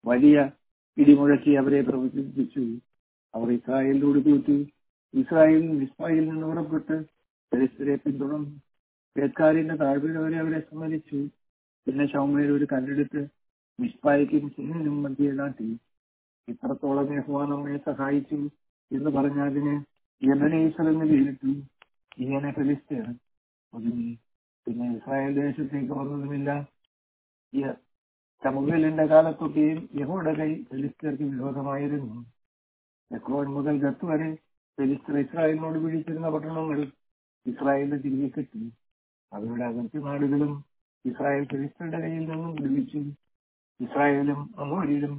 വലിയ ഇടിമുഴക്കി അവരെ പ്രവർത്തിപ്പിച്ചു അവർ ഇസ്രായേലിനോട് തോറ്റു ഇസ്രായേൽ മിസ്ബായിൽ നിന്ന് പുറപ്പെട്ട് ഫെലിസ്തരെ പിന്തുടർന്നു പേക്കാരിന്റെ താഴ്വര വരെ അവരെ സമ്മതിച്ചു പിന്നെ ശൗമേൽ ഒരു കല്ലെടുത്ത് മിസ്ബായ്ക്കും സിഹിനും മധ്യേ നാട്ടി ഇത്രത്തോളം യഹോവ നമ്മെ സഹായിച്ചു എന്ന് പറഞ്ഞതിന് യമനേശ്വർ എന്ന് പേരിട്ടു ഇങ്ങനെ ഫെലിസ്തർ ഒതുങ്ങി പിന്നെ ഇസ്രായേൽ ദേശത്തേക്ക് വന്നതുമില്ല യ- ശമൂവേലിന്റെ കാലത്തൊക്കെയും യഹോയുടെ കൈ ഫെലിസ്തീർക്ക് വിരോധമായിരുന്നു എക്രോൻ മുതൽ ഗത്ത് വരെ ഫെലിസ്തർ ഇസ്രായേലിനോട് പിടിച്ചിരുന്ന പട്ടണങ്ങൾ ഇസ്രായേലിന് തിരികെ കിട്ടി അവരുടെ അതിർത്തി നാടുകളും ഇസ്രായേൽ ഫെലിസ്തരുടെ കയ്യിൽ നിന്നും വിടുവിച്ചു ഇസ്രായേലും അമോരിലും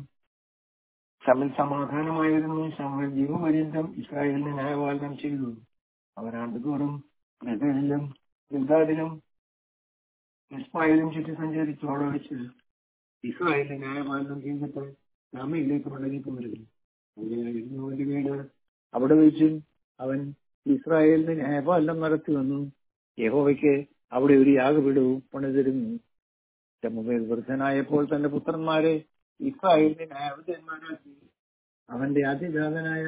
തമ്മിൽ സമാധാനമായിരുന്നു ശമൽ ജീവപര്യന്തം ഇസ്രായേലിനെ ന്യായപാലനം ചെയ്തു അവർ ആണ്ടുതോറും ബദലിലും ഗിൽഗാദിലും ഇസ്മായിലും ചുറ്റി സഞ്ചരിച്ചു അവിടെ വെച്ച് ഇസ്രായേലിനെ ന്യായപാലനം ചെയ്തിട്ട് രാമയിലേക്ക് മടങ്ങിപ്പോരുന്നു അങ്ങനെയായിരുന്നു അവന്റെ വീട് അവിടെ വെച്ച് അവൻ ഇസ്രായേലിന് ന്യായപാലനം നടത്തി വന്നു യഹോവയ്ക്ക് അവിടെ ഒരു യാഗപീഠവും പണിതിരുന്നു ശമുവേൽ വൃദ്ധനായപ്പോൾ തന്റെ പുത്രന്മാരെ ഇസ്രായേലിന് ന്യായാധിപന്മാരാക്കി അവന്റെ അതിജാതനായ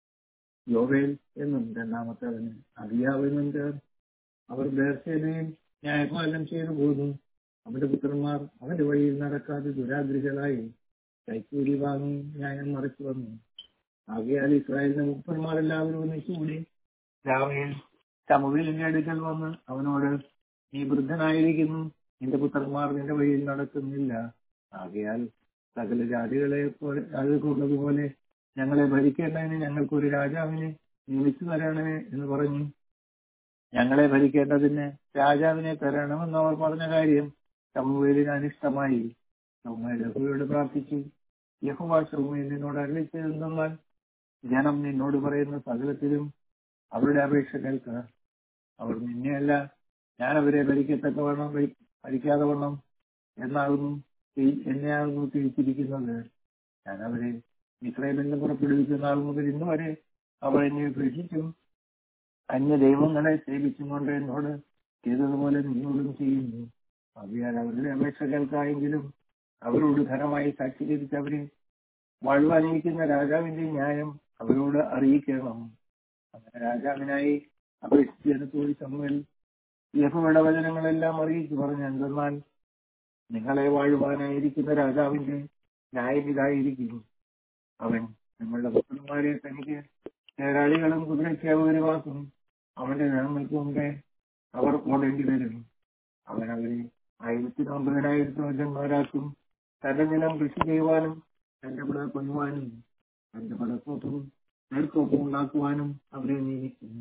യോവേൽ എന്നും രണ്ടാമത്തവന് അബിയാവ് എന്നും പേർ അവർ ബേർസേനയും ന്യായപാലനം ചെയ്തു പോന്നു അവന്റെ പുത്രന്മാർ അവന്റെ വഴിയിൽ നടക്കാതെ ദുരാഗ്രഹികളായി കൈക്കൂലി വാങ്ങി ന്യായം മറിച്ചു വന്നു ആകയാൽ ഇസ്രായേലിന്റെ മുപ്പന്മാരെല്ലാവരും ഒന്നിച്ചുകൂടി രാമയിൽ ശമുവേലിന്റെ അടുക്കൽ വന്ന് അവനോട് നീ വൃദ്ധനായിരിക്കുന്നു നിന്റെ പുത്രന്മാർ നിന്റെ വഴിയിൽ നടക്കുന്നില്ല ആകയാൽ സകല ജാതികളെ പോലെ അതുകൊള്ളതുപോലെ ഞങ്ങളെ ഭരിക്കേണ്ടതിന് ഞങ്ങൾക്കൊരു രാജാവിനെ നിയമിച്ചു തരണമേ എന്ന് പറഞ്ഞു ഞങ്ങളെ ഭരിക്കേണ്ടതിന് രാജാവിനെ തരണമെന്ന് അവർ പറഞ്ഞ കാര്യം ശമുവേലിന് അനിഷ്ടമായി ശമുവേൽ യഹോവയോട് പ്രാർത്ഥിച്ചു യഹോവ ശമുവേലിനോട് അരളിച്ചതെന്നാൽ ജനം നിന്നോട് പറയുന്ന സകലത്തിലും അവരുടെ അപേക്ഷ കേൾക്കുക അവർ നിന്നെയല്ല ഞാൻ അവരെ ഭരിക്കത്തക്കവണ്ണം ഭരി- ഭരിക്കാതെ വണ്ണം എന്നാകുന്നു ഈ- എന്നെയാകുന്നു തിരിച്ചിരിക്കുന്നത് ഞാൻ അവരെ ഇസ്രായേലിൽ നിന്ന് പുറപ്പെടുവിക്കുന്ന നാൾ മുതൽ ഇന്ന് വരെ അവർ എന്നെ ഉപേക്ഷിച്ചു അന്യ ദൈവങ്ങളെ സേവിച്ചും കൊണ്ട് എന്നോട് ചെയ്തതുപോലെ നിന്നോടും ചെയ്യുന്നു അവയാൽ അവരുടെ അപേക്ഷ കേൾക്കായെങ്കിലും അവരോട് ഘനമായി സാക്ഷീകരിച്ച് അവരെ വാഴുവാനിരിക്കുന്ന രാജാവിന്റെ ന്യായം അവരോട് അറിയിക്കണം അങ്ങനെ രാജാവിനായി അപേക്ഷിച്ച് ജനത്തോട് സമൂഹൽ യഹോയുടെ വചനങ്ങളെല്ലാം അറിയിച്ചു പറഞ്ഞു എന്തെന്നാൽ നിങ്ങളെ വാഴുവാനായിരിക്കുന്ന രാജാവിന്റെ ന്യായം ഇതായിരിക്കും അവൻ നിങ്ങളുടെ പുത്രന്മാരെ തനിക്ക് നേരാളികളും കുതിരയ്ക്ക് അവരുവാക്കും അവന്റെ ജനങ്ങൾക്ക് മുമ്പേ അവർ ഓടേണ്ടി വരും അവൻ അവരെ ആയിരത്തി ഒമ്പതിനായിരത്തി വചന്മാരാക്കും തന്റെ നിലം കൃഷി ചെയ്യുവാനും തന്റെ പിട കൊല്ലുവാനും തന്റെ പടക്കോപ്പും നേർക്കോപ്പും ഉണ്ടാക്കുവാനും അവരെ നിയമിക്കും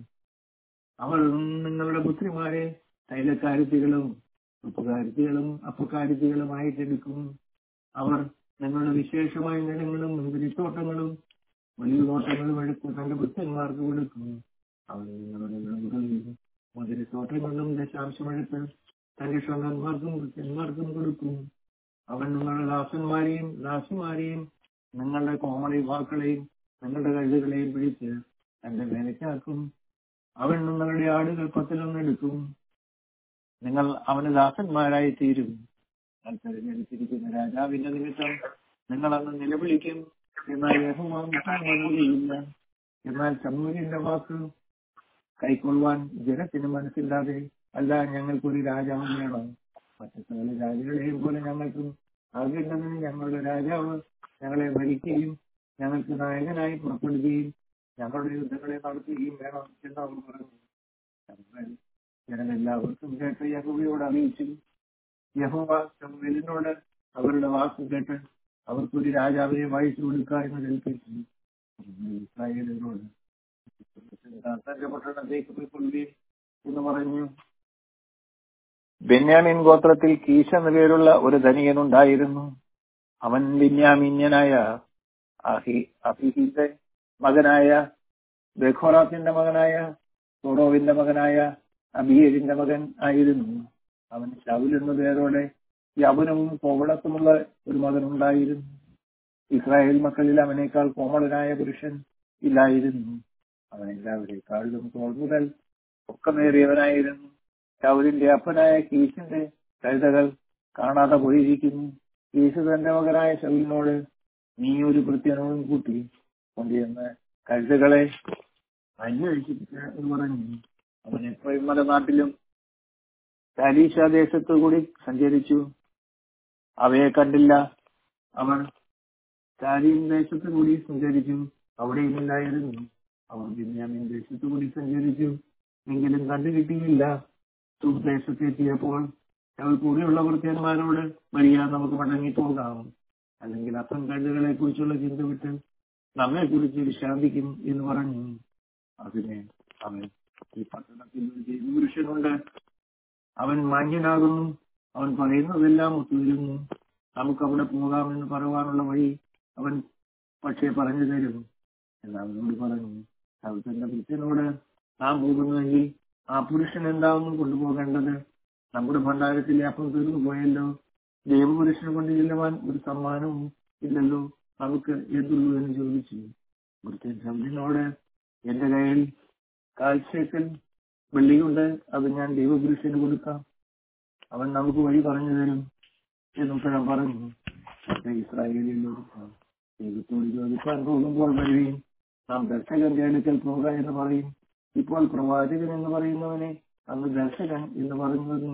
അവർ നിങ്ങളുടെ പുത്രിമാരെ തൈലക്കാരുത്തികളും ഉപ്പുകാരുത്തികളും അപ്പക്കാരുത്തികളുമായിട്ടെടുക്കും അവർ നിങ്ങളുടെ വിശേഷമായ നിലങ്ങളും മുന്തിരിത്തോട്ടങ്ങളും വലിയ തോട്ടങ്ങളും എടുത്ത് തന്റെ പുത്രന്മാർക്ക് കൊടുക്കും അവർ നിങ്ങളുടെ വിളവുകളിൽ മുന്തിരിത്തോട്ടങ്ങളും ദശാംശമെടുത്ത് തന്റെ ക്ഷണന്മാർക്കും പുത്രന്മാർക്കും കൊടുക്കും അവൻ നിങ്ങളുടെ ദാസന്മാരെയും ദാസിമാരെയും നിങ്ങളുടെ കോമള യുവാക്കളെയും നിങ്ങളുടെ കഴുതുകളെയും പിടിച്ച് തന്റെ വേലയ്ക്കാക്കും അവൻ നിങ്ങളുടെ ആടുകൾ പത്തിലൊന്നെടുക്കും നിങ്ങൾ അവന് ദാസന്മാരായി തീരും ഞാൻ തെരഞ്ഞെടുത്തിരിക്കുന്ന രാജാവിന്റെ നിമിത്തം നിങ്ങൾ അന്ന് നിലവിളിക്കും എന്നാൽ യഹോവ മുഖമില്ല എന്നാൽ ചമ്മൂരിന്റെ വാക്ക് കൈക്കൊള്ളുവാൻ ജനത്തിന് മനസ്സില്ലാതെ അല്ല ഞങ്ങൾക്കൊരു രാജാവ് വേണം മറ്റു സകല രാജകളെയും പോലെ ഞങ്ങൾക്കും ആകേണ്ടതിന് ഞങ്ങളുടെ രാജാവ് ഞങ്ങളെ ഭരിക്കുകയും ഞങ്ങൾക്ക് നായകനായി പുറപ്പെടുകയും ഞങ്ങളുടെ യുദ്ധങ്ങളെ നടത്തുകയും വേണം എന്ന് അവർ പറഞ്ഞു ശമുവേൽ ജനമെല്ലാവർക്കും കേട്ട് യഹോവയോട് അറിയിച്ചു യഹോവ ശമുവേലിനോട് അവരുടെ വാക്ക് കേട്ട് അവർക്കൊരു രാജാവിനെ വായിച്ചു കൊടുക്കുക എന്ന് കൽപ്പിച്ചു ശമുവേൽ ഇസ്രായേലിനോട് തന്റെ പട്ടണത്തേക്ക് പോയിക്കൊള്ളുകയും എന്ന് പറഞ്ഞു ബെന്യാമിൻ ഗോത്രത്തിൽ കീശ എന്ന പേരുള്ള ഒരു ധനികനുണ്ടായിരുന്നു അവൻ ബെന്യാമിന്യനായ അഹി അഹിഹിന്റെ മകനായ ബെഖോറാത്തിന്റെ മകനായ സോറോവിന്റെ മകനായ അബിയേലിന്റെ മകൻ ആയിരുന്നു അവൻ ശൗൽ എന്ന പേരോടെ യവനും കോവളത്തുമുള്ള ഒരു മകനുണ്ടായിരുന്നു ഇസ്രായേൽ മക്കളിൽ അവനേക്കാൾ കോമളനായ പുരുഷൻ ഇല്ലായിരുന്നു അവൻ എല്ലാവരെക്കാളിലും തോൾ മുതൽ ഒക്കമേറിയവനായിരുന്നു ശൗലിന്റെ അപ്പനായ കീശിന്റെ കഴുതകൾ കാണാതെ പോയിരിക്കുന്നു കീശ് തന്റെ മകനായ ശൗലിനോട് നീ ഒരു പ്രത്യേകവും കൂട്ടി കൊണ്ടുവന്ന് കഴുതകളെ അന്വേഷിക്കുക എന്ന് പറഞ്ഞു അവൻ എപ്പോഴും മലനാട്ടിലും ചാലീശ ദേശത്തു കൂടി സഞ്ചരിച്ചു അവയെ കണ്ടില്ല അവൻ ചാലീം ദേശത്തു കൂടി സഞ്ചരിച്ചു അവിടെയും ഇല്ലായിരുന്നു അവർ ബിന്യാമിൻ ദേശത്തു കൂടി സഞ്ചരിച്ചു എങ്കിലും കണ്ടു കിട്ടിയില്ല ദേശത്തെത്തിയപ്പോൾ ഞങ്ങൾ കൂടെയുള്ള വൃത്യന്മാരോട് വരിക നമുക്ക് മടങ്ങി പോകാം അല്ലെങ്കിൽ അപ്പം കഴുതകളെ കുറിച്ചുള്ള ചിന്ത വിട്ട് നമ്മെ കുറിച്ച് വിശ്രാന്തിക്കും എന്ന് പറഞ്ഞു അതിനെ അവൻ ഈ പട്ടണത്തിൽ ഒരു ദൈവപുരുഷനുണ്ട് അവൻ മാന്യനാകുന്നു അവൻ പറയുന്നതെല്ലാം ഒത്തുവരുന്നു നമുക്ക് അവിടെ പോകാമെന്ന് പറയുവാനുള്ള വഴി അവൻ പക്ഷേ പറഞ്ഞു തരും എന്നവനോട് പറഞ്ഞു അവന്റെ ഭൃത്യനോട് നാം പോകുന്നുവെങ്കിൽ ആ പുരുഷൻ എന്താണെന്ന് കൊണ്ടുപോകേണ്ടത് നമ്മുടെ ഭണ്ഡാരത്തിലെ അപ്പം തീർന്നു പോയല്ലോ ദൈവപുരുഷനെ കൊണ്ട് ചെല്ലുവാൻ ഒരു സമ്മാനവും ഇല്ലല്ലോ നമുക്ക് എന്തുള്ളൂ എന്ന് ചോദിച്ചു ഭൃത്യൻ ശബ്ദിനോട് എന്റെ കയ്യിൽ കാഴ്ചക്കൽ വെള്ളിയുണ്ട് അത് ഞാൻ ദൈവപുരുഷന് കൊടുക്കാം അവൻ നമുക്ക് വഴി പറഞ്ഞു തരും എന്നുത്തരം പറഞ്ഞു ഇസ്രായേലിലോട് ദൈവത്തോട് ചോദിക്കാൻ പോകുമ്പോൾ വരികയും നാം ദർശകന്റെ അടുക്കൽ പോക എന്ന് പറയും ഇപ്പോൾ പ്രവാചകൻ എന്ന് പറയുന്നവനെ അന്ന് ദർശകൻ എന്ന് പറഞ്ഞു വരുന്നു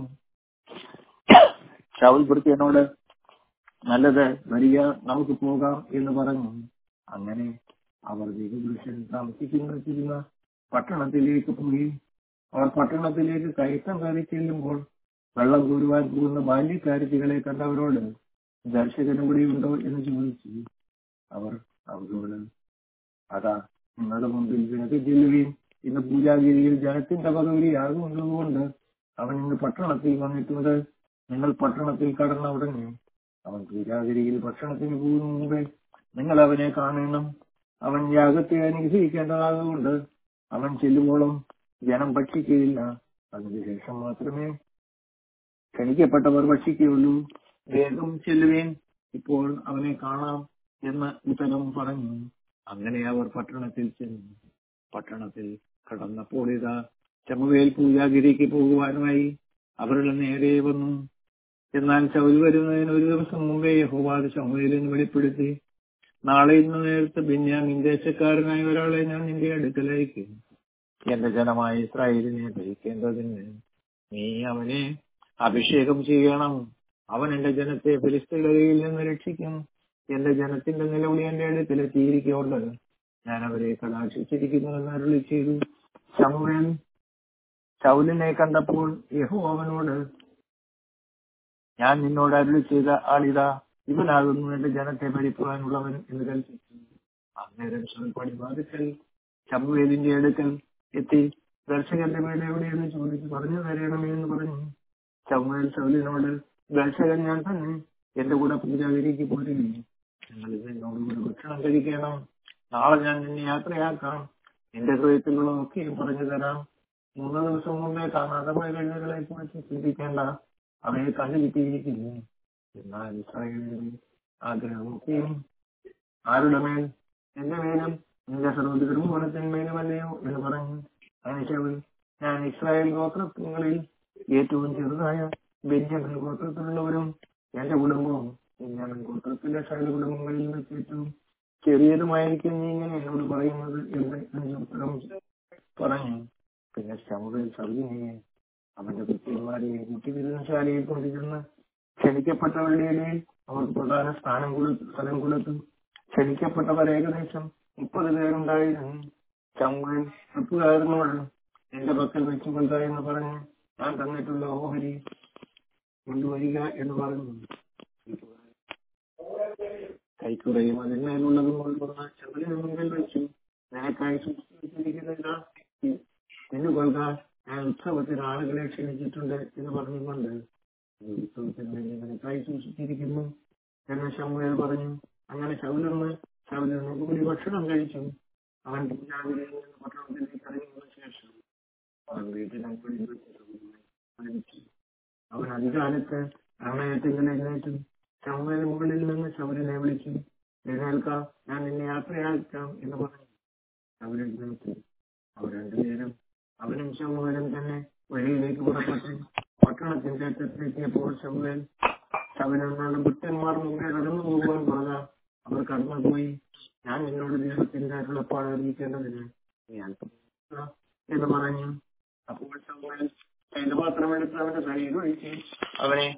ശൗൽ ഭൃത്യനോട് നല്ലത് വരിക നമുക്ക് പോകാം എന്ന് പറഞ്ഞു അങ്ങനെ അവർ ദൈവപുരുഷൻ താമസിക്കുന്ന പട്ടണത്തിലേക്ക് പോയി അവർ പട്ടണത്തിലേക്ക് കയറ്റം കയറി ചെല്ലുമ്പോൾ വെള്ളം കോരുവാൻ പോകുന്ന ബാല്യക്കാരത്തികളെ കണ്ടവരോട് ദർശകനും കൂടി ഉണ്ടോ എന്ന് ചോദിച്ചു അവർ അവരോട് അതാ നിങ്ങളുടെ മുമ്പിൽ ജനത്തിൽ ചെല്ലുകയും ഇന്ന് പൂജാഗിരിയിൽ ജനത്തിന്റെ പദവിയാകുന്നതുകൊണ്ട് അവൻ ഇന്ന് പട്ടണത്തിൽ വന്നിട്ടുണ്ട് നിങ്ങൾ പട്ടണത്തിൽ കടന്ന ഉടനെ അവൻ പൂജാഗിരിയിൽ ഭക്ഷണത്തിന് പോകുന്ന മുമ്പേ നിങ്ങൾ അവനെ കാണണം അവൻ യാഗത്തെ അനുഗ്രഹിക്കേണ്ടതാകൊണ്ട് അവൻ ചെല്ലുമ്പോഴും ജനം ഭക്ഷിക്കുകയില്ല അതിനുശേഷം മാത്രമേ ക്ഷണിക്കപ്പെട്ടവർ ഭക്ഷിക്കുകയുള്ളൂ വേഗം ചെല്ലുവേൻ ഇപ്പോൾ അവനെ കാണാം എന്ന് ഉത്തരം പറഞ്ഞു അങ്ങനെ അവർ പട്ടണത്തിൽ ചെന്നു പട്ടണത്തിൽ കടന്നപ്പോൾ ഇതാ ചമുവേൽ പൂജാഗിരിക്ക് പോകുവാനുമായി അവരുടെ നേരെ വന്നു എന്നാൽ ചൗൽ വരുന്നതിന് ഒരു ദിവസം മുമ്പേ യഹോവാദ് ചമുവേലിന് വെളിപ്പെടുത്തി നാളെ ഇന്ന് നേരത്തെ ബെന്യാമിൻ ദേശക്കാരനായ ഒരാളെ ഞാൻ നിന്റെ അടുക്കലേക്ക് എന്റെ ജനമായ ഇസ്രായേലിനെ ഭരിക്കേണ്ടതിന് നീ അവനെ അഭിഷേകം ചെയ്യണം അവൻ എന്റെ ജനത്തെ ഫിലിസ്തീനയിൽ നിന്ന് രക്ഷിക്കും എന്റെ ജനത്തിന്റെ നിലവിളി എന്റെ അടുക്കൽ എത്തിയിരിക്കുകൊണ്ട് ഞാൻ അവരെ കടാക്ഷിച്ചിരിക്കുന്നു എന്ന് അരുളി ചെയ്തു ശമുവേൽ ശൗലിനെ കണ്ടപ്പോൾ യഹോ അവനോട് ഞാൻ നിന്നോട് അരുളി ചെയ്ത ആളിതാ ഇവനാകുന്നു എന്റെ ജനത്തെ ഭരിക്കുവാനുള്ളവൻ എന്ന് കൽപ്പിച്ചു അന്നേരം ശൗൽപ്പടി ബാധിക്കൽ ശമുവേലിന്റെ അടുക്കൽ എത്തി ദർശകന്റെ വീട് എവിടെയെന്ന് ചോദിച്ചു പറഞ്ഞു തരണമേ എന്ന് പറഞ്ഞു ശമുവേൽ ശൗലിനോട് ദർശകൻ ഞാൻ തന്നെ എന്റെ കൂടെ പൂജാഗിരിക്ക് പോരുകയും നിങ്ങൾ എന്നോട് കൂടെ ഭക്ഷണം കഴിക്കണം നാളെ ഞാൻ നിന്നെ യാത്രയാക്കാം എന്റെ ഹൃദയത്തിലുള്ളതൊക്കെയും പറഞ്ഞു തരാം മൂന്ന് ദിവസം മുമ്പേ കാണാതെ പോയ കഴിവുകളെ കുറിച്ച് ചിന്തിക്കേണ്ട അവയെ കണ്ടു കിട്ടിയിരിക്കുന്നു എന്നാൽ ഇസ്രായേലിന്റെ ആഗ്രഹമൊക്കെയും ആരുടെ മേൽ എന്റെ മേലും നിന്റെ സർവ്വതികളും ഗുണത്തിന്മേലുമല്ലയോ എന്ന് പറഞ്ഞു അതിനുശേഷം ഞാൻ ഇസ്രായേൽ ഗോത്രങ്ങളിൽ ഏറ്റവും ചെറുതായ ബെന്യാമിൻ ഗോത്രത്തിലുള്ളവരും എന്റെ കുടുംബവും ബെന്യാമിൻ ഗോത്രത്തിലെ സകല കുടുംബങ്ങളിൽ വെച്ച് ഏറ്റവും ചെറിയതുമായിരിക്കും നീ ഇങ്ങനെ എന്നോട് പറയുന്നത് എന്ന് അനുജോത്തരം പറഞ്ഞു പിന്നെ ശമുവേൽ സൗജന്യെ അവന്റെ കൃത്യന്മാരെ കുട്ടിവിരുന്നശാലയിൽ കൊണ്ടിരുന്ന് ക്ഷണിക്കപ്പെട്ടവരുടെ ഇടയിൽ അവർ പ്രധാന സ്ഥാനം കൊടുത്തു സ്ഥലം കൊടുത്തു ക്ഷണിക്കപ്പെട്ടവർ ഏകദേശം മുപ്പത് പേരുണ്ടായിരുന്നു ചമ്മൽ തപ്പുകാരനോട് എന്റെ പക്കൽ വെച്ചുകൊണ്ട എന്ന് പറഞ്ഞ് ഞാൻ തന്നിട്ടുള്ള ഓഹരി കൊണ്ടുവരിക എന്ന് പറഞ്ഞു കൈക്കുറയും അതിന്മേലുള്ളതും കൊണ്ടുവന്ന ചന്ദ്രന് മുമ്പിൽ വെച്ചു നിനക്കായി സൂക്ഷിച്ചിരിക്കുന്നില്ല എന്ന് കൊൽക്ക ഞാൻ ഉത്സവത്തിന് ആളുകളെ ക്ഷണിച്ചിട്ടുണ്ട് എന്ന് പറഞ്ഞുകൊണ്ട് ഈ ഉത്സവത്തിന് വേണ്ടി നിനക്കായി സൂക്ഷിച്ചിരിക്കുന്നു എന്ന് ശമുവേൽ പറഞ്ഞു അങ്ങനെ ശൗലന്ന് ശൗലന്ന് കൂടി ഭക്ഷണം കഴിച്ചു അവൻ പൂജാവിരിയിൽ നിന്ന് പട്ടണത്തിലേക്ക് ഇറങ്ങിയതിനു ശേഷം അവൻ വീട്ടിലൂടെ മരിച്ചു അവൻ അധികാലത്ത് അമ്മയത്തിങ്ങനെ എഴുന്നേറ്റു ശമുവേൽ മുകളിൽ നിന്ന് ശൗരനെ വിളിച്ചു എഴുന്നേൽക്ക ഞാൻ നിന്നെ യാത്രയാക്കാം എന്ന് പറഞ്ഞു അവരെഴുന്നേറ്റു അവർ രണ്ടുപേരും അവനും ശമുവേലും തന്നെ വഴിയിലേക്ക് പുറപ്പെട്ടു പട്ടണത്തിന്റെ അറ്റത്തെത്തിയപ്പോൾ ശമുവേൽ ശവനോട് ഭക്തന്മാർ മുമ്പേ കടന്നു പോകുവാൻ പറഞ്ഞ അവർ കടന്നുപോയി ഞാൻ നിന്നോട് ദൈവത്തിന്റെ അരുളപ്പാട് അറിയിക്കേണ്ടതിന് നീ അല്പം ആ, എന്ന് പറഞ്ഞു അപ്പോൾ ശമൂവേൽ തൈലപാത്രം എടുത്ത് അവന്റെ തലയിൽ ഒഴിച്ച് അവനെ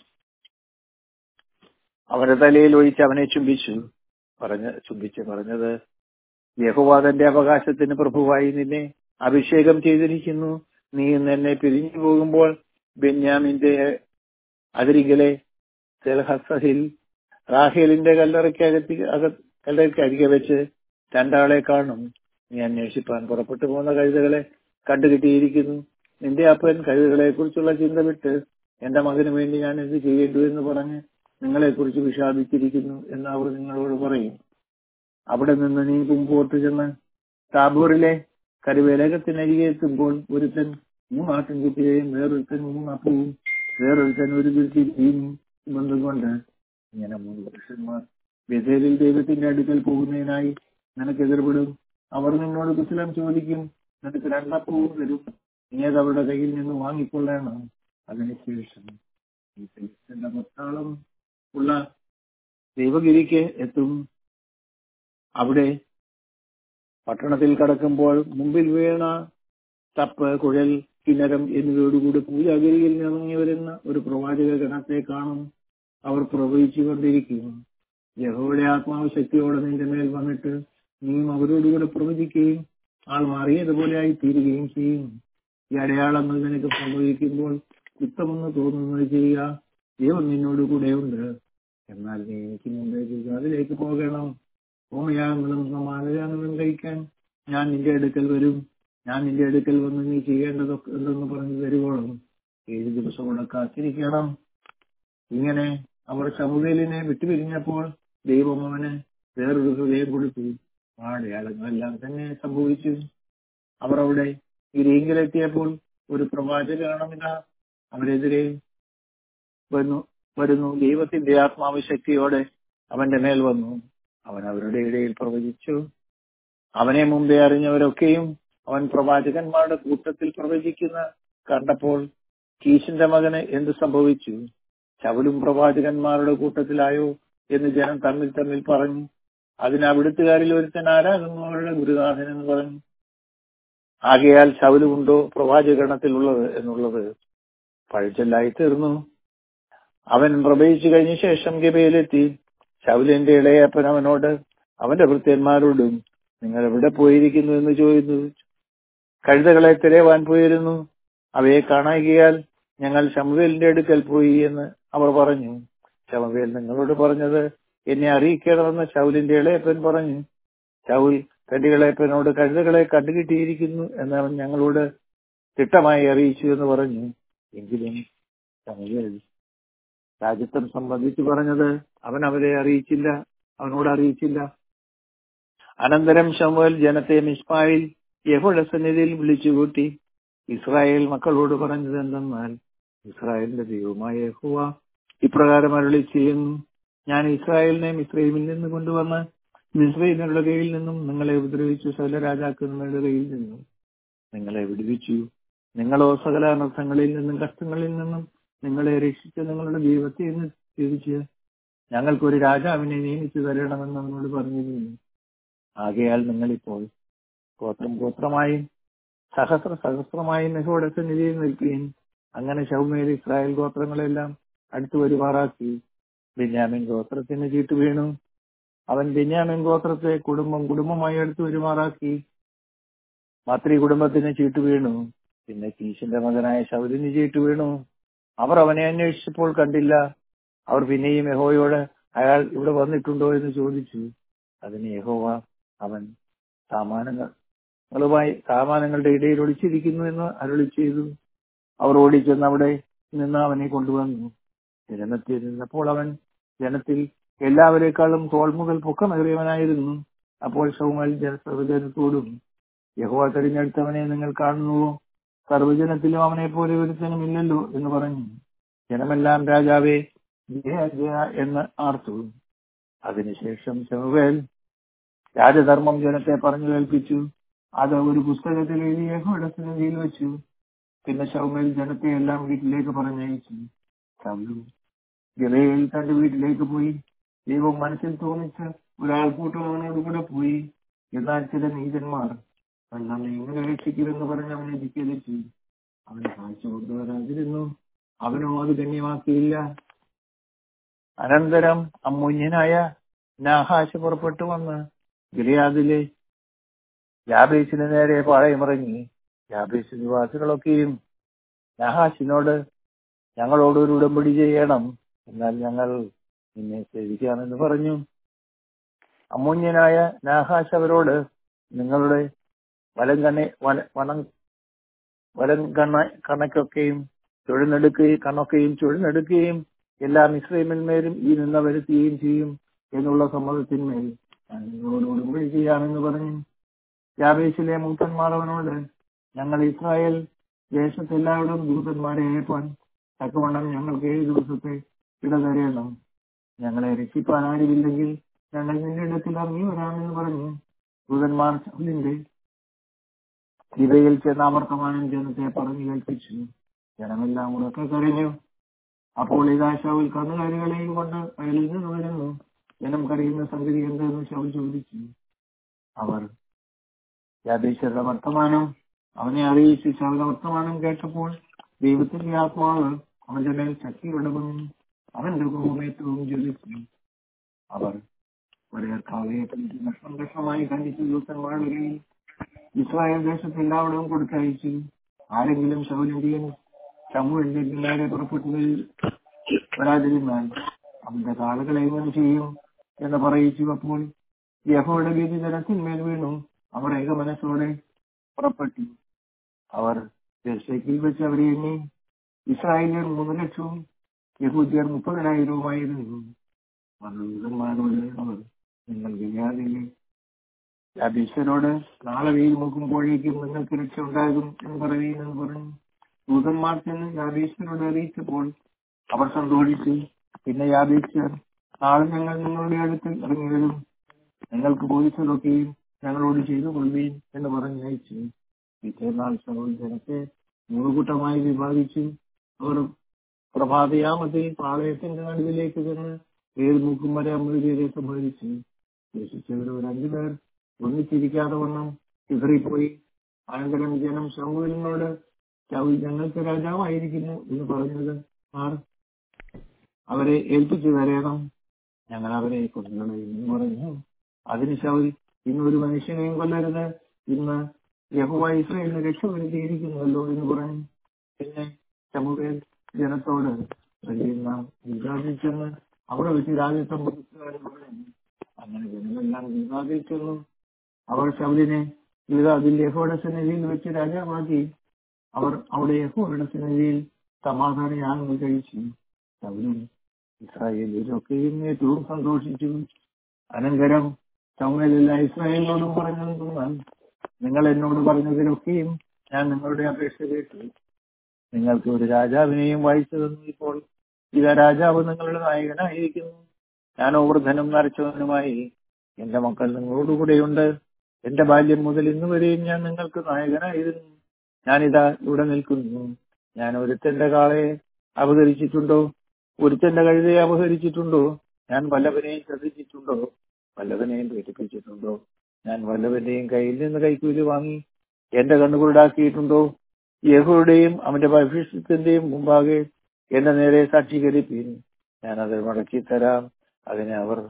അവന്റെ തലയിൽ ഒഴിച്ച് അവനെ ചുംബിച്ചു പറഞ്ഞ ചുംബിച്ച് പറഞ്ഞത് യഹോവ തന്റെ അവകാശത്തിന് പ്രഭുവായി നിന്നെ അഭിഷേകം ചെയ്തിരിക്കുന്നു നീ ഇന്ന് എന്നെ പിരിഞ്ഞു പോകുമ്പോൾ ബെന്യാമിന്റെ അതിരികളെ സെൽഹസഹിൽ റാഹേലിന്റെ കല്ലറയ്ക്കകത്തി അക കല്ലറയ്ക്കരികെ വെച്ച് രണ്ടാളെ കാണും നീ അന്വേഷിപ്പാൻ പുറപ്പെട്ടു പോകുന്ന കഴുതകളെ കണ്ടുകിട്ടിയിരിക്കുന്നു നിന്റെ അപ്പൻ കഴുതകളെ കുറിച്ചുള്ള ചിന്ത വിട്ട് എന്റെ മകന് വേണ്ടി ഞാൻ എന്ത് ചെയ്യേണ്ടു എന്ന് പറഞ്ഞ് നിങ്ങളെ കുറിച്ച് വിഷാദിച്ചിരിക്കുന്നു എന്ന് അവർ നിങ്ങളോട് പറയും അവിടെ നിന്ന് നീ മുമ്പോട്ട് ചെന്ന് താബൂറിലെ കരുവേലകത്തിനരികെ എത്തുമ്പോൾ ഒരുത്തൻ മൂന്ന് ആട്ടിൻകുട്ടിയെയും വേറൊരുത്തൻ മൂന്ന് അപ്പവും വേറൊരുത്തൻ ഒരു തിരുത്തി തീയും ബന്ധുകൊണ്ട് ഇങ്ങനെ മൂന്ന് പുരുഷന്മാർ ബഥേലിൽ ദൈവത്തിന്റെ അടുക്കൽ പോകുന്നതിനായി നിനക്ക് എതിർപ്പെടും അവർ നിന്നോട് കുശലം ചോദിക്കും നിനക്ക് രണ്ടപ്പവും തരും നീ അത് അവരുടെ കയ്യിൽ നിന്ന് വാങ്ങിക്കൊള്ളണം അതിനുശേഷം ഈ ഫിലിസ്തീന്റെ പത്താളം ഉള്ള ദൈവഗിരിക്ക് എത്തും അവിടെ പട്ടണത്തിൽ കടക്കുമ്പോൾ മുമ്പിൽ വീണ തപ്പ് കുഴൽ കിണരം എന്നിവയോടുകൂടി പൂജാഗിരിയിൽ ഇറങ്ങി വരുന്ന ഒരു പ്രവാചക ഗണത്തെ കാണും അവർ പ്രവഹിച്ചു കൊണ്ടിരിക്കും യഹോയുടെ ആത്മാവ് ശക്തിയോടെ നിന്റെ മേൽ വന്നിട്ട് നീയും അവരോടുകൂടെ പ്രവചിക്കുകയും ആൾ മാറിയതുപോലെ ആയി തീരുകയും ചെയ്യും ഈ അടയാളങ്ങൾ നിനക്ക് സംഭവിക്കുമ്പോൾ കുറ്റമെന്ന് തോന്നുന്നത് ചെയ്യുക ദൈവം നിന്നോട് കൂടെയുണ്ട് എന്നാൽ നീ എനിക്ക് മുമ്പേ അതിലേക്ക് പോകണം ഹോമയാഗങ്ങളും സമാനയാഗങ്ങളും കഴിക്കാൻ ഞാൻ നിന്റെ അടുക്കൽ വരും ഞാൻ നിന്റെ അടുക്കൽ വന്ന് നീ ചെയ്യേണ്ടതൊക്കെ എന്തെന്ന് പറഞ്ഞു തരുവോളും ഏഴ് ദിവസം കൂടെ കാത്തിരിക്കണം ഇങ്ങനെ അവർ ശമുവേലിനെ വിട്ടുപിരിഞ്ഞപ്പോൾ ദൈവം അവന് വേറൊരു ഹൃദയം കൊടുത്തു ആ അടയാളങ്ങളെല്ലാം തന്നെ സംഭവിച്ചു അവർ അവിടെ ഗിരിയെങ്കിലെത്തിയപ്പോൾ ഒരു പ്രവാചകനാണമില്ല അവരെതിരെ വന്നു വരുന്നു ദൈവത്തിന്റെ ആത്മാവ് ശക്തിയോടെ അവന്റെ മേൽ വന്നു അവൻ അവരുടെ ഇടയിൽ പ്രവചിച്ചു അവനെ മുമ്പേ അറിഞ്ഞവരൊക്കെയും അവൻ പ്രവാചകന്മാരുടെ കൂട്ടത്തിൽ പ്രവചിക്കുന്ന കണ്ടപ്പോൾ കീശിന്റെ മകന് എന്ത് സംഭവിച്ചു ശവലും പ്രവാചകന്മാരുടെ കൂട്ടത്തിലായോ എന്ന് ജനം തമ്മിൽ തമ്മിൽ പറഞ്ഞു അതിന് അവിടുത്തുകാരിൽ ഒരുത്തൻ ആരാകുന്നു അവരുടെ ഗുരുനാഥൻ എന്ന് പറഞ്ഞു ആകയാൽ ശവലുമുണ്ടോ പ്രവാചകണത്തിലുള്ളത് എന്നുള്ളത് പഴച്ചല്ലായി തീർന്നു അവൻ പ്രവചിച്ചു കഴിഞ്ഞ ശേഷം ഗബയിലെത്തി ശൗലിന്റെ ഇളയപ്പൻ അവനോട് അവന്റെ ഭൃത്യന്മാരോടും നിങ്ങൾ എവിടെ പോയിരിക്കുന്നു എന്ന് ചോദിച്ചു കഴുതകളെ തിരയുവാൻ പോയിരുന്നു അവയെ കാണാകിയാൽ ഞങ്ങൾ ശമുവേലിന്റെ അടുക്കൽ പോയി എന്ന് അവർ പറഞ്ഞു ശമുവേൽ നിങ്ങളോട് പറഞ്ഞത് എന്നെ അറിയിക്കണമെന്ന് ശൗലിന്റെ ഇളയപ്പൻ പറഞ്ഞു ശൗൽ തന്റെ ഇളയപ്പനോട് കഴുതകളെ കണ്ടുകിട്ടിയിരിക്കുന്നു എന്ന് അവൻ ഞങ്ങളോട് തിട്ടമായി അറിയിച്ചു എന്ന് പറഞ്ഞു എങ്കിലും ശമുവേൽ രാജ്യത്വം സംബന്ധിച്ച് പറഞ്ഞത് അവൻ അവരെ അറിയിച്ചില്ല അവനോട് അറിയിച്ചില്ല അനന്തരം ശമുവൽ ജനത്തെ മിസ്മായിൽ യഹോയുടെ സന്നിധിയിൽ വിളിച്ചുകൂട്ടി ഇസ്രായേൽ മക്കളോട് പറഞ്ഞത് എന്തെന്നാൽ ഇസ്രായേലിന്റെ ദൈവമായ യഹോവ ഇപ്രകാരം അരുളി ചെയ്യുന്നു ഞാൻ ഇസ്രായേലിനെ മിസ്രൈമിൽ നിന്ന് കൊണ്ടുവന്ന് മിസ്രൈമിനുള്ള കയ്യിൽ നിന്നും നിങ്ങളെ ഉപദ്രവിച്ചു സകല രാജാക്കന്മാരുടെ കയ്യിൽ നിന്നും നിങ്ങളെ വിടുവിച്ചു നിങ്ങളോ സകല അനർത്ഥങ്ങളിൽ നിന്നും കഷ്ടങ്ങളിൽ നിന്നും നിങ്ങളെ രക്ഷിച്ച നിങ്ങളുടെ ദൈവത്തെ എന്ന് ചോദിച്ച് ഞങ്ങൾക്കൊരു രാജാവിനെ നിയമിച്ചു തരണമെന്ന് അവനോട് പറഞ്ഞിരുന്നു ആകയാൽ നിങ്ങളിപ്പോൾ ഗോത്രം ഗോത്രമായും സഹസ്ര സഹസ്രമായും നെഹോയുടെ സന്നിധിയിൽ നിൽക്കുകയും അങ്ങനെ ശൗമേൽ ഇസ്രായേൽ ഗോത്രങ്ങളെല്ലാം അടുത്തു വരുമാറാക്കി ബെന്യാമിൻ ഗോത്രത്തിന് ചീട്ട് വീണു അവൻ ബെന്യാമിൻ ഗോത്രത്തെ കുടുംബം കുടുംബമായി അടുത്തു വരുമാറാക്കി മാത്രി കുടുംബത്തിന് ചീട്ട് വീണു പിന്നെ കീശിന്റെ മകനായ ശൗലിന് ചീട്ട് വീണു അവർ അവനെ അന്വേഷിച്ചപ്പോൾ കണ്ടില്ല അവർ പിന്നെയും യഹോയോട് അയാൾ ഇവിടെ വന്നിട്ടുണ്ടോ എന്ന് ചോദിച്ചു അതിന് യഹോവ അവൻ സാമാനങ്ങളുമായി സാമാനങ്ങളുടെ ഇടയിൽ ഒളിച്ചിരിക്കുന്നു എന്ന് അരുളി ചെയ്തു അവർ ഓടിച്ചെന്ന് അവിടെ നിന്ന് അവനെ കൊണ്ടുവന്നു ജനത്തിൽ നിന്നപ്പോൾ അവൻ ജനത്തിൽ എല്ലാവരെക്കാളും തോൾ മുതൽ പൊക്കമേറിയവനായിരുന്നു അപ്പോൾ ഷൗമൽ ജന സർവജനത്തോടും യഹോവ തെരഞ്ഞെടുത്തവനെ നിങ്ങൾ കാണുന്നുവോ സർവജനത്തിലും അവനെ പോലെ ഒരുത്തനും ഇല്ലല്ലോ എന്ന് പറഞ്ഞു ജനമെല്ലാം രാജാവേ ജയ ജയ എന്ന് ആർത്തു അതിനുശേഷം ശമുവേൽ രാജധർമ്മം ജനത്തെ പറഞ്ഞു കേൾപ്പിച്ചു അത് ഒരു പുസ്തകത്തിൽ എഴുതി യഹോയുടെ സന്നിധിയിൽ വെച്ചു പിന്നെ ശൗമേൽ ജനത്തെ എല്ലാം വീട്ടിലേക്ക് പറഞ്ഞയച്ചു ശൗലും ഗലയിൽ തന്റെ വീട്ടിലേക്ക് പോയി ദൈവം മനസ്സിൽ തോന്നിച്ച് ഒരാൾക്കൂട്ടം അവനോട് കൂടെ പോയി എന്നാൽ ചില നീതന്മാർ എന്നാൽ എങ്ങനെ രക്ഷിക്കുമെന്ന് പറഞ്ഞ് അവനെ ധിക്കരിച്ചു അവന് കാഴ്ച കൊണ്ടുവരാതിരുന്നു അവനോ അത് ഗണ്യമാക്കിയില്ല അനന്തരം അമ്മുന്യനായ നാഹാശ് പുറപ്പെട്ടു വന്ന് ഗിലിയാദിലെ യാബേസിന് നേരെ പാളയമിറങ്ങി യാബേസ് നിവാസികളൊക്കെയും നഹാശിനോട് ഞങ്ങളോട് ഒരു ഉടമ്പടി ചെയ്യണം എന്നാൽ ഞങ്ങൾ നിന്നെ സേവിക്കാമെന്ന് പറഞ്ഞു അമൂന്യനായ നാഹാശ് അവരോട് നിങ്ങളുടെ വലം കണ്ണ വല വനം വലം കണ്ണ കണക്കൊക്കെയും ചുഴന്നെടുക്കുകയും കണ്ണൊക്കെയും ചുഴന്നെടുക്കുകയും എല്ലാ മിശ്രമിന്മേലും ഈ നിന്ന വരുത്തുകയും ചെയ്യും എന്നുള്ള സമ്മതത്തിന്മേൽ ഞാൻ നിങ്ങളോട് ഉടമ്പടി ചെയ്യാമെന്ന് പറഞ്ഞു യാബേസിലെ മൂപ്പന്മാർ അവനോട് ഞങ്ങൾ ഇസ്രായേൽ ദേശത്തെല്ലാവരും ദൂതന്മാരെ അയപ്പാൻ തക്കവണ്ണം ഞങ്ങൾക്ക് ഏഴ് ദിവസത്തെ ഇടതരയണം ഞങ്ങളെ രക്ഷിപ്പാൻ ആരുമില്ലെങ്കിൽ ഞങ്ങൾ നിന്റെ ഇടത്തിൽ ഇറങ്ങി വരാമെന്ന് പറഞ്ഞു ദൂതന്മാർ ശൗലിന്റെ ഇവയിൽ ചെന്ന് അമർത്തമാനം ജനത്തെ പറഞ്ഞു കേൾപ്പിച്ചു ജനമെല്ലാം ഉറക്കെ കരഞ്ഞു അപ്പോൾ ഇതാ ശൗൽ കന്നുകാലികളെയും കൊണ്ട് വയലിൽ നിന്ന് വരുന്നു ജനം കരയുന്ന സംഗതി എന്തെന്ന് ശൗൽ ചോദിച്ചു അവർ യാദീശ്വരുടെ വർത്തമാനം അവനെ അറിയിച്ച് ശൗല വർത്തമാനം കേട്ടപ്പോൾ ദൈവത്തിന്റെ ആത്മാവ് അവന്റെ മേൽ ശക്തിയുടെ വന്നു അവന്റെ ഗോമേറ്റവും ജ്വലിച്ചു അവർ ഒരേ കാവയെ കഷ്ണം കഷ്ണമായി ഖണ്ഡിച്ച് ദൂതന്മാരുകയും ഇസ്രായേൽ ദേശത്ത് എല്ലാവരും കൊടുത്തയച്ചു ആരെങ്കിലും ശൗലിന്റെയും ശമുവിന്റെ പിന്നാലെ പുറപ്പെട്ടു വരാതിരുന്നാൽ അവന്റെ കാലുകളെ എങ്ങനെ ചെയ്യും എന്ന് പറയിച്ചു അപ്പോൾ യഹോയുടെ ഭീതി ജനത്തിന്മേൽ വീണു അവർ ഏകമനസ്സോടെ പുറപ്പെട്ടു അവർ ദർശക്കിൽ വെച്ച് അവരെ എണ്ണി ഇസ്രായേലിയർ മൂന്ന് ലക്ഷവും യഹൂദിയർ മുപ്പതിനായിരവുമായിരുന്നു ദൂതന്മാരോട് അവർ നിങ്ങൾ ഗിയാദിലെ യാബീശ്വരോട് നാളെ വെയിൽ നോക്കുമ്പോഴേക്കും നിങ്ങൾക്ക് രക്ഷ ഉണ്ടാകും എന്ന് പറയുമെന്ന് പറഞ്ഞു ദൂതന്മാർ ചെന്ന് യാബീശ്വരോട് അറിയിച്ചപ്പോൾ അവർ സന്തോഷിച്ചു പിന്നെ യാബീശ്വർ നാളെ ഞങ്ങൾ നിങ്ങളുടെ അടുത്ത് ഇറങ്ങി വരും നിങ്ങൾക്ക് ബോധിച്ചതൊക്കെയും ഞങ്ങളോട് ചെയ്തു കൊള്ളുകയും എന്ന് പറഞ്ഞ് അയച്ചു പിറ്റേന്നാൾ സൗൽ ജനത്തെ മൂന്ന് കൂട്ടമായി വിഭാഗിച്ചു അവർ പ്രഭാതയാമത്തിൽ പാളയത്തിന്റെ നടുവിലേക്ക് ചെന്ന് ഏത് മൂക്കും വരെ അമൃതയെ സംഭവിച്ചു ശേഷിച്ചവർ ഒരു അഞ്ചുപേർ ഒന്നിച്ചിരിക്കാതെ വണ്ണം ചിതറിപ്പോയി അനന്തരം ജനം ശൗലിനോട് ശൗൽ ഞങ്ങൾക്ക് രാജാവായിരിക്കുന്നു എന്ന് പറഞ്ഞത് ആർ അവരെ ഏൽപ്പിച്ചു തരയണം ഞങ്ങൾ അവരെ കൊന്നുകളയും പറഞ്ഞു അതിന് ശൗൽ ഇന്ന് ഒരു മനുഷ്യനെയും കൊല്ലരുത് ഇന്ന് യഹോവ ഇസ്രായേലിന് രക്ഷ വരുത്തിയിരിക്കുന്നുവല്ലോ എന്ന് പറഞ്ഞു പിന്നെ ശമുവേൽ ജനത്തോട് നാം വിവാദിച്ചെന്ന് അവിടെ വെച്ച് രാജ്യത്വം പുതുക്കുവാനും പറഞ്ഞു അങ്ങനെ ജനമെല്ലാം വിവാദിച്ചെന്നു അവർ ശൗലിനെ ഗിൽഗാദിൽ യഹോയുടെ സന്നിധിയിൽ വെച്ച് രാജാവാക്കി അവർ അവിടെ യഹോയുടെ സന്നിധിയിൽ സമാധാന യാഗങ്ങൾ കഴിച്ചു ശൗലും ഇസ്രായേലിലൊക്കെയും ഏറ്റവും സന്തോഷിച്ചു അനന്തരം ശൗമേലില്ല ഇസ്രായേലിനോടും പറഞ്ഞെന്നാൽ നിങ്ങൾ എന്നോട് പറഞ്ഞതിലൊക്കെയും ഞാൻ നിങ്ങളുടെ അപേക്ഷ കേട്ടു നിങ്ങൾക്ക് ഒരു രാജാവിനെയും വായിച്ചു തന്നു ഇപ്പോൾ ഇതാ രാജാവ് നിങ്ങളുടെ നായകനായിരിക്കുന്നു ഞാനോ വൃദ്ധനും നരച്ചവനുമായി എന്റെ മക്കൾ നിങ്ങളോടുകൂടെയുണ്ട് എന്റെ ബാല്യം മുതൽ ഇന്ന് വരെയും ഞാൻ നിങ്ങൾക്ക് നായകനായിരുന്നു ഞാനിതാ ഇവിടെ നിൽക്കുന്നു ഞാൻ ഒരുത്തന്റെ കാളയെ അപഹരിച്ചിട്ടുണ്ടോ ഒരുത്തന്റെ കഴുതയെ അപഹരിച്ചിട്ടുണ്ടോ ഞാൻ വല്ലവനെയും ശ്രദ്ധിച്ചിട്ടുണ്ടോ വല്ലവനെയും പീഡിപ്പിച്ചിട്ടുണ്ടോ ഞാൻ വല്ലവന്റെയും കയ്യിൽ നിന്ന് കൈക്കൂലി വാങ്ങി എന്റെ കണ്ണുകുരുടാക്കിയിട്ടുണ്ടോ യഹോയുടെയും അവന്റെ ഭവിഷ്യത്തിന്റെയും മുമ്പാകെ എന്റെ നേരെ സാക്ഷീകരിപ്പീൻ ഞാനത് മടക്കി തരാം അതിനെ അവർ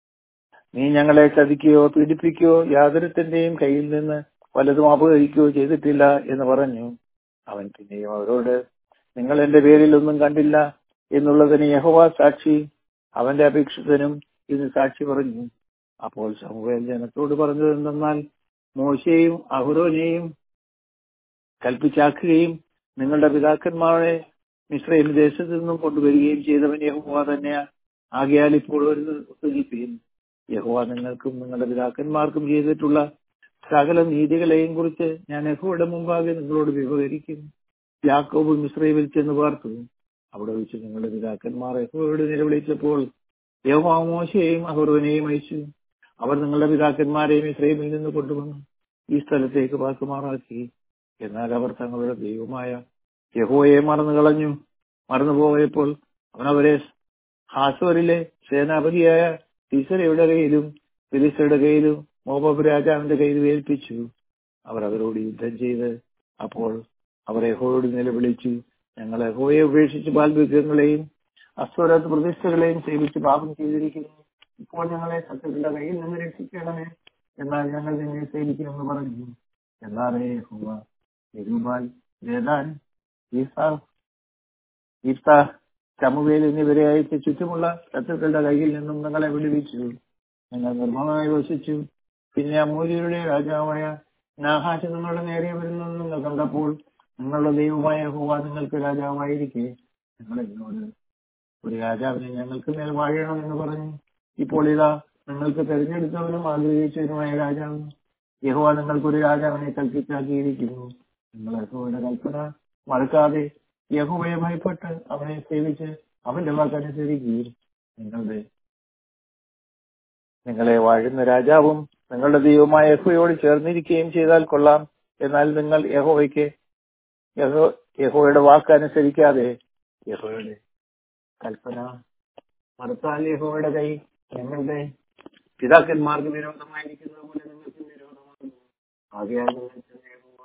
നീ ഞങ്ങളെ ചതിക്കുകയോ പീഡിപ്പിക്കുകയോ യാതൊരുത്തിന്റെയും കയ്യിൽ നിന്ന് വല്ലതും അപഹരിക്കുകയോ ചെയ്തിട്ടില്ല എന്ന് പറഞ്ഞു അവൻ പിന്നെയും അവരോട് നിങ്ങൾ എന്റെ പേരിൽ ഒന്നും കണ്ടില്ല എന്നുള്ളതിന് യഹോവ സാക്ഷി അവന്റെ അപേക്ഷിതനും ഇത് സാക്ഷി പറഞ്ഞു അപ്പോൾ സമൂഹം ജനത്തോട് പറഞ്ഞത് എന്തെന്നാൽ മോശയെയും അഹുരോനെയും കൽപ്പിച്ചാക്കുകയും നിങ്ങളുടെ പിതാക്കന്മാരെ മിശ്രയിൽ ദേശത്ത് നിന്നും കൊണ്ടുവരികയും ചെയ്തവൻ യഹോവ തന്നെയാ ആകയാൽ ഇപ്പോൾ ഒരു ഒത്തുനിൽപ്പീൻ യഹോവ നിങ്ങൾക്കും നിങ്ങളുടെ പിതാക്കന്മാർക്കും ചെയ്തിട്ടുള്ള സകല നീതികളെയും കുറിച്ച് ഞാൻ യഹോയുടെ മുമ്പാകെ നിങ്ങളോട് വിവരിക്കും യാക്കോബ് മിശ്രയിൽ ചെന്ന് പാർത്തു അവിടെ വെച്ച് നിങ്ങളുടെ പിതാക്കന്മാർ യഹോയോട് നിലവിളിച്ചപ്പോൾ യഹോവ മോശയെയും അഹുറോനെയും അയച്ചു അവർ നിങ്ങളുടെ പിതാക്കന്മാരെയും ഇസ്രയേലിൽ നിന്ന് കൊണ്ടുവന്നു ഈ സ്ഥലത്തേക്ക് വാക്കുമാറാക്കി എന്നാൽ അവർ തങ്ങളുടെ ദൈവമായ യഹോയെ മറന്നു കളഞ്ഞു മറന്നുപോയപ്പോൾ അവൻ അവരെ ഹാസോരിലെ സേനാപതിയായ ടീസറയുടെ കയ്യിലും ഫിലിസ്തയുടെ കയ്യിലും മോബബ് രാജാവിന്റെ കയ്യിലും ഏൽപ്പിച്ചു അവർ അവരോട് യുദ്ധം ചെയ്ത് അപ്പോൾ അവർ യഹോയോട് നിലവിളിച്ചു ഞങ്ങൾ യഹോയെ ഉപേക്ഷിച്ച് ബാൽവിഗ്രഹങ്ങളെയും അസ്വരത്ത് പ്രതിഷ്ഠകളെയും സേവിച്ച് പാപം ചെയ്തിരിക്കുന്നു ഇപ്പോൾ ഞങ്ങളെ ശത്രുക്കളുടെ കയ്യിൽ നിന്ന് രക്ഷിക്കണമേ എന്നാൽ ഞങ്ങൾ നിന്നെ സേവിക്കുമെന്ന് പറഞ്ഞു എന്നാൽ യഹോവ യരൂബാൽ വേദാൻ ഈസാ ഈസാ ചമുവേൽ എന്നിവരെ അയച്ച് ചുറ്റുമുള്ള ശത്രുക്കളുടെ കയ്യിൽ നിന്നും നിങ്ങളെ വിടുവിച്ചു നിങ്ങൾ നിർമ്മലമായി വസിച്ചു പിന്നെ അമൂര്യരുടെ രാജാവായ നാഹാശ് നിങ്ങളുടെ നേരെ വരുന്നു നിങ്ങൾ കണ്ടപ്പോൾ നിങ്ങളുടെ ദൈവമായ ഹോവ നിങ്ങൾക്ക് രാജാവായിരിക്കെ നിങ്ങൾ എന്നോട് ഒരു രാജാവിനെ ഞങ്ങൾക്ക് മേൽ വാഴണം എന്ന് പറഞ്ഞു ഇപ്പോൾ ഇതാ നിങ്ങൾക്ക് തെരഞ്ഞെടുത്തവനും ആഗ്രഹിച്ചവനുമായ രാജാവ് യഹോവ നിങ്ങൾക്ക് ഒരു രാജാവിനെ കൽപ്പിച്ചാക്കിയിരിക്കുന്നു നിങ്ങൾ യഹോവയുടെ കൽപ്പന മറക്കാതെ യഹോവയെ ഭയപ്പെട്ട് അവനെ സേവിച്ച് അവന്റെ വാക്കനുസരിക്കുകയും നിങ്ങളുടെ നിങ്ങളെ വാഴുന്ന രാജാവും നിങ്ങളുടെ ദൈവമായ യഹോയോട് ചേർന്നിരിക്കുകയും ചെയ്താൽ കൊള്ളാം എന്നാൽ നിങ്ങൾ യഹോവയ്ക്ക് യഹോ യഹോയുടെ വാക്ക് അനുസരിക്കാതെ യഹോയുടെ കൽപ്പന മറുത്താൽ യഹോയുടെ കൈ ഞങ്ങളുടെ പിതാക്കന്മാർക്ക് വിരോധമായിരിക്കുന്നത് പോലെ നിങ്ങൾക്ക് വിരോധമാകുന്നു ആകയാൽ നിങ്ങൾക്ക് യഹോവ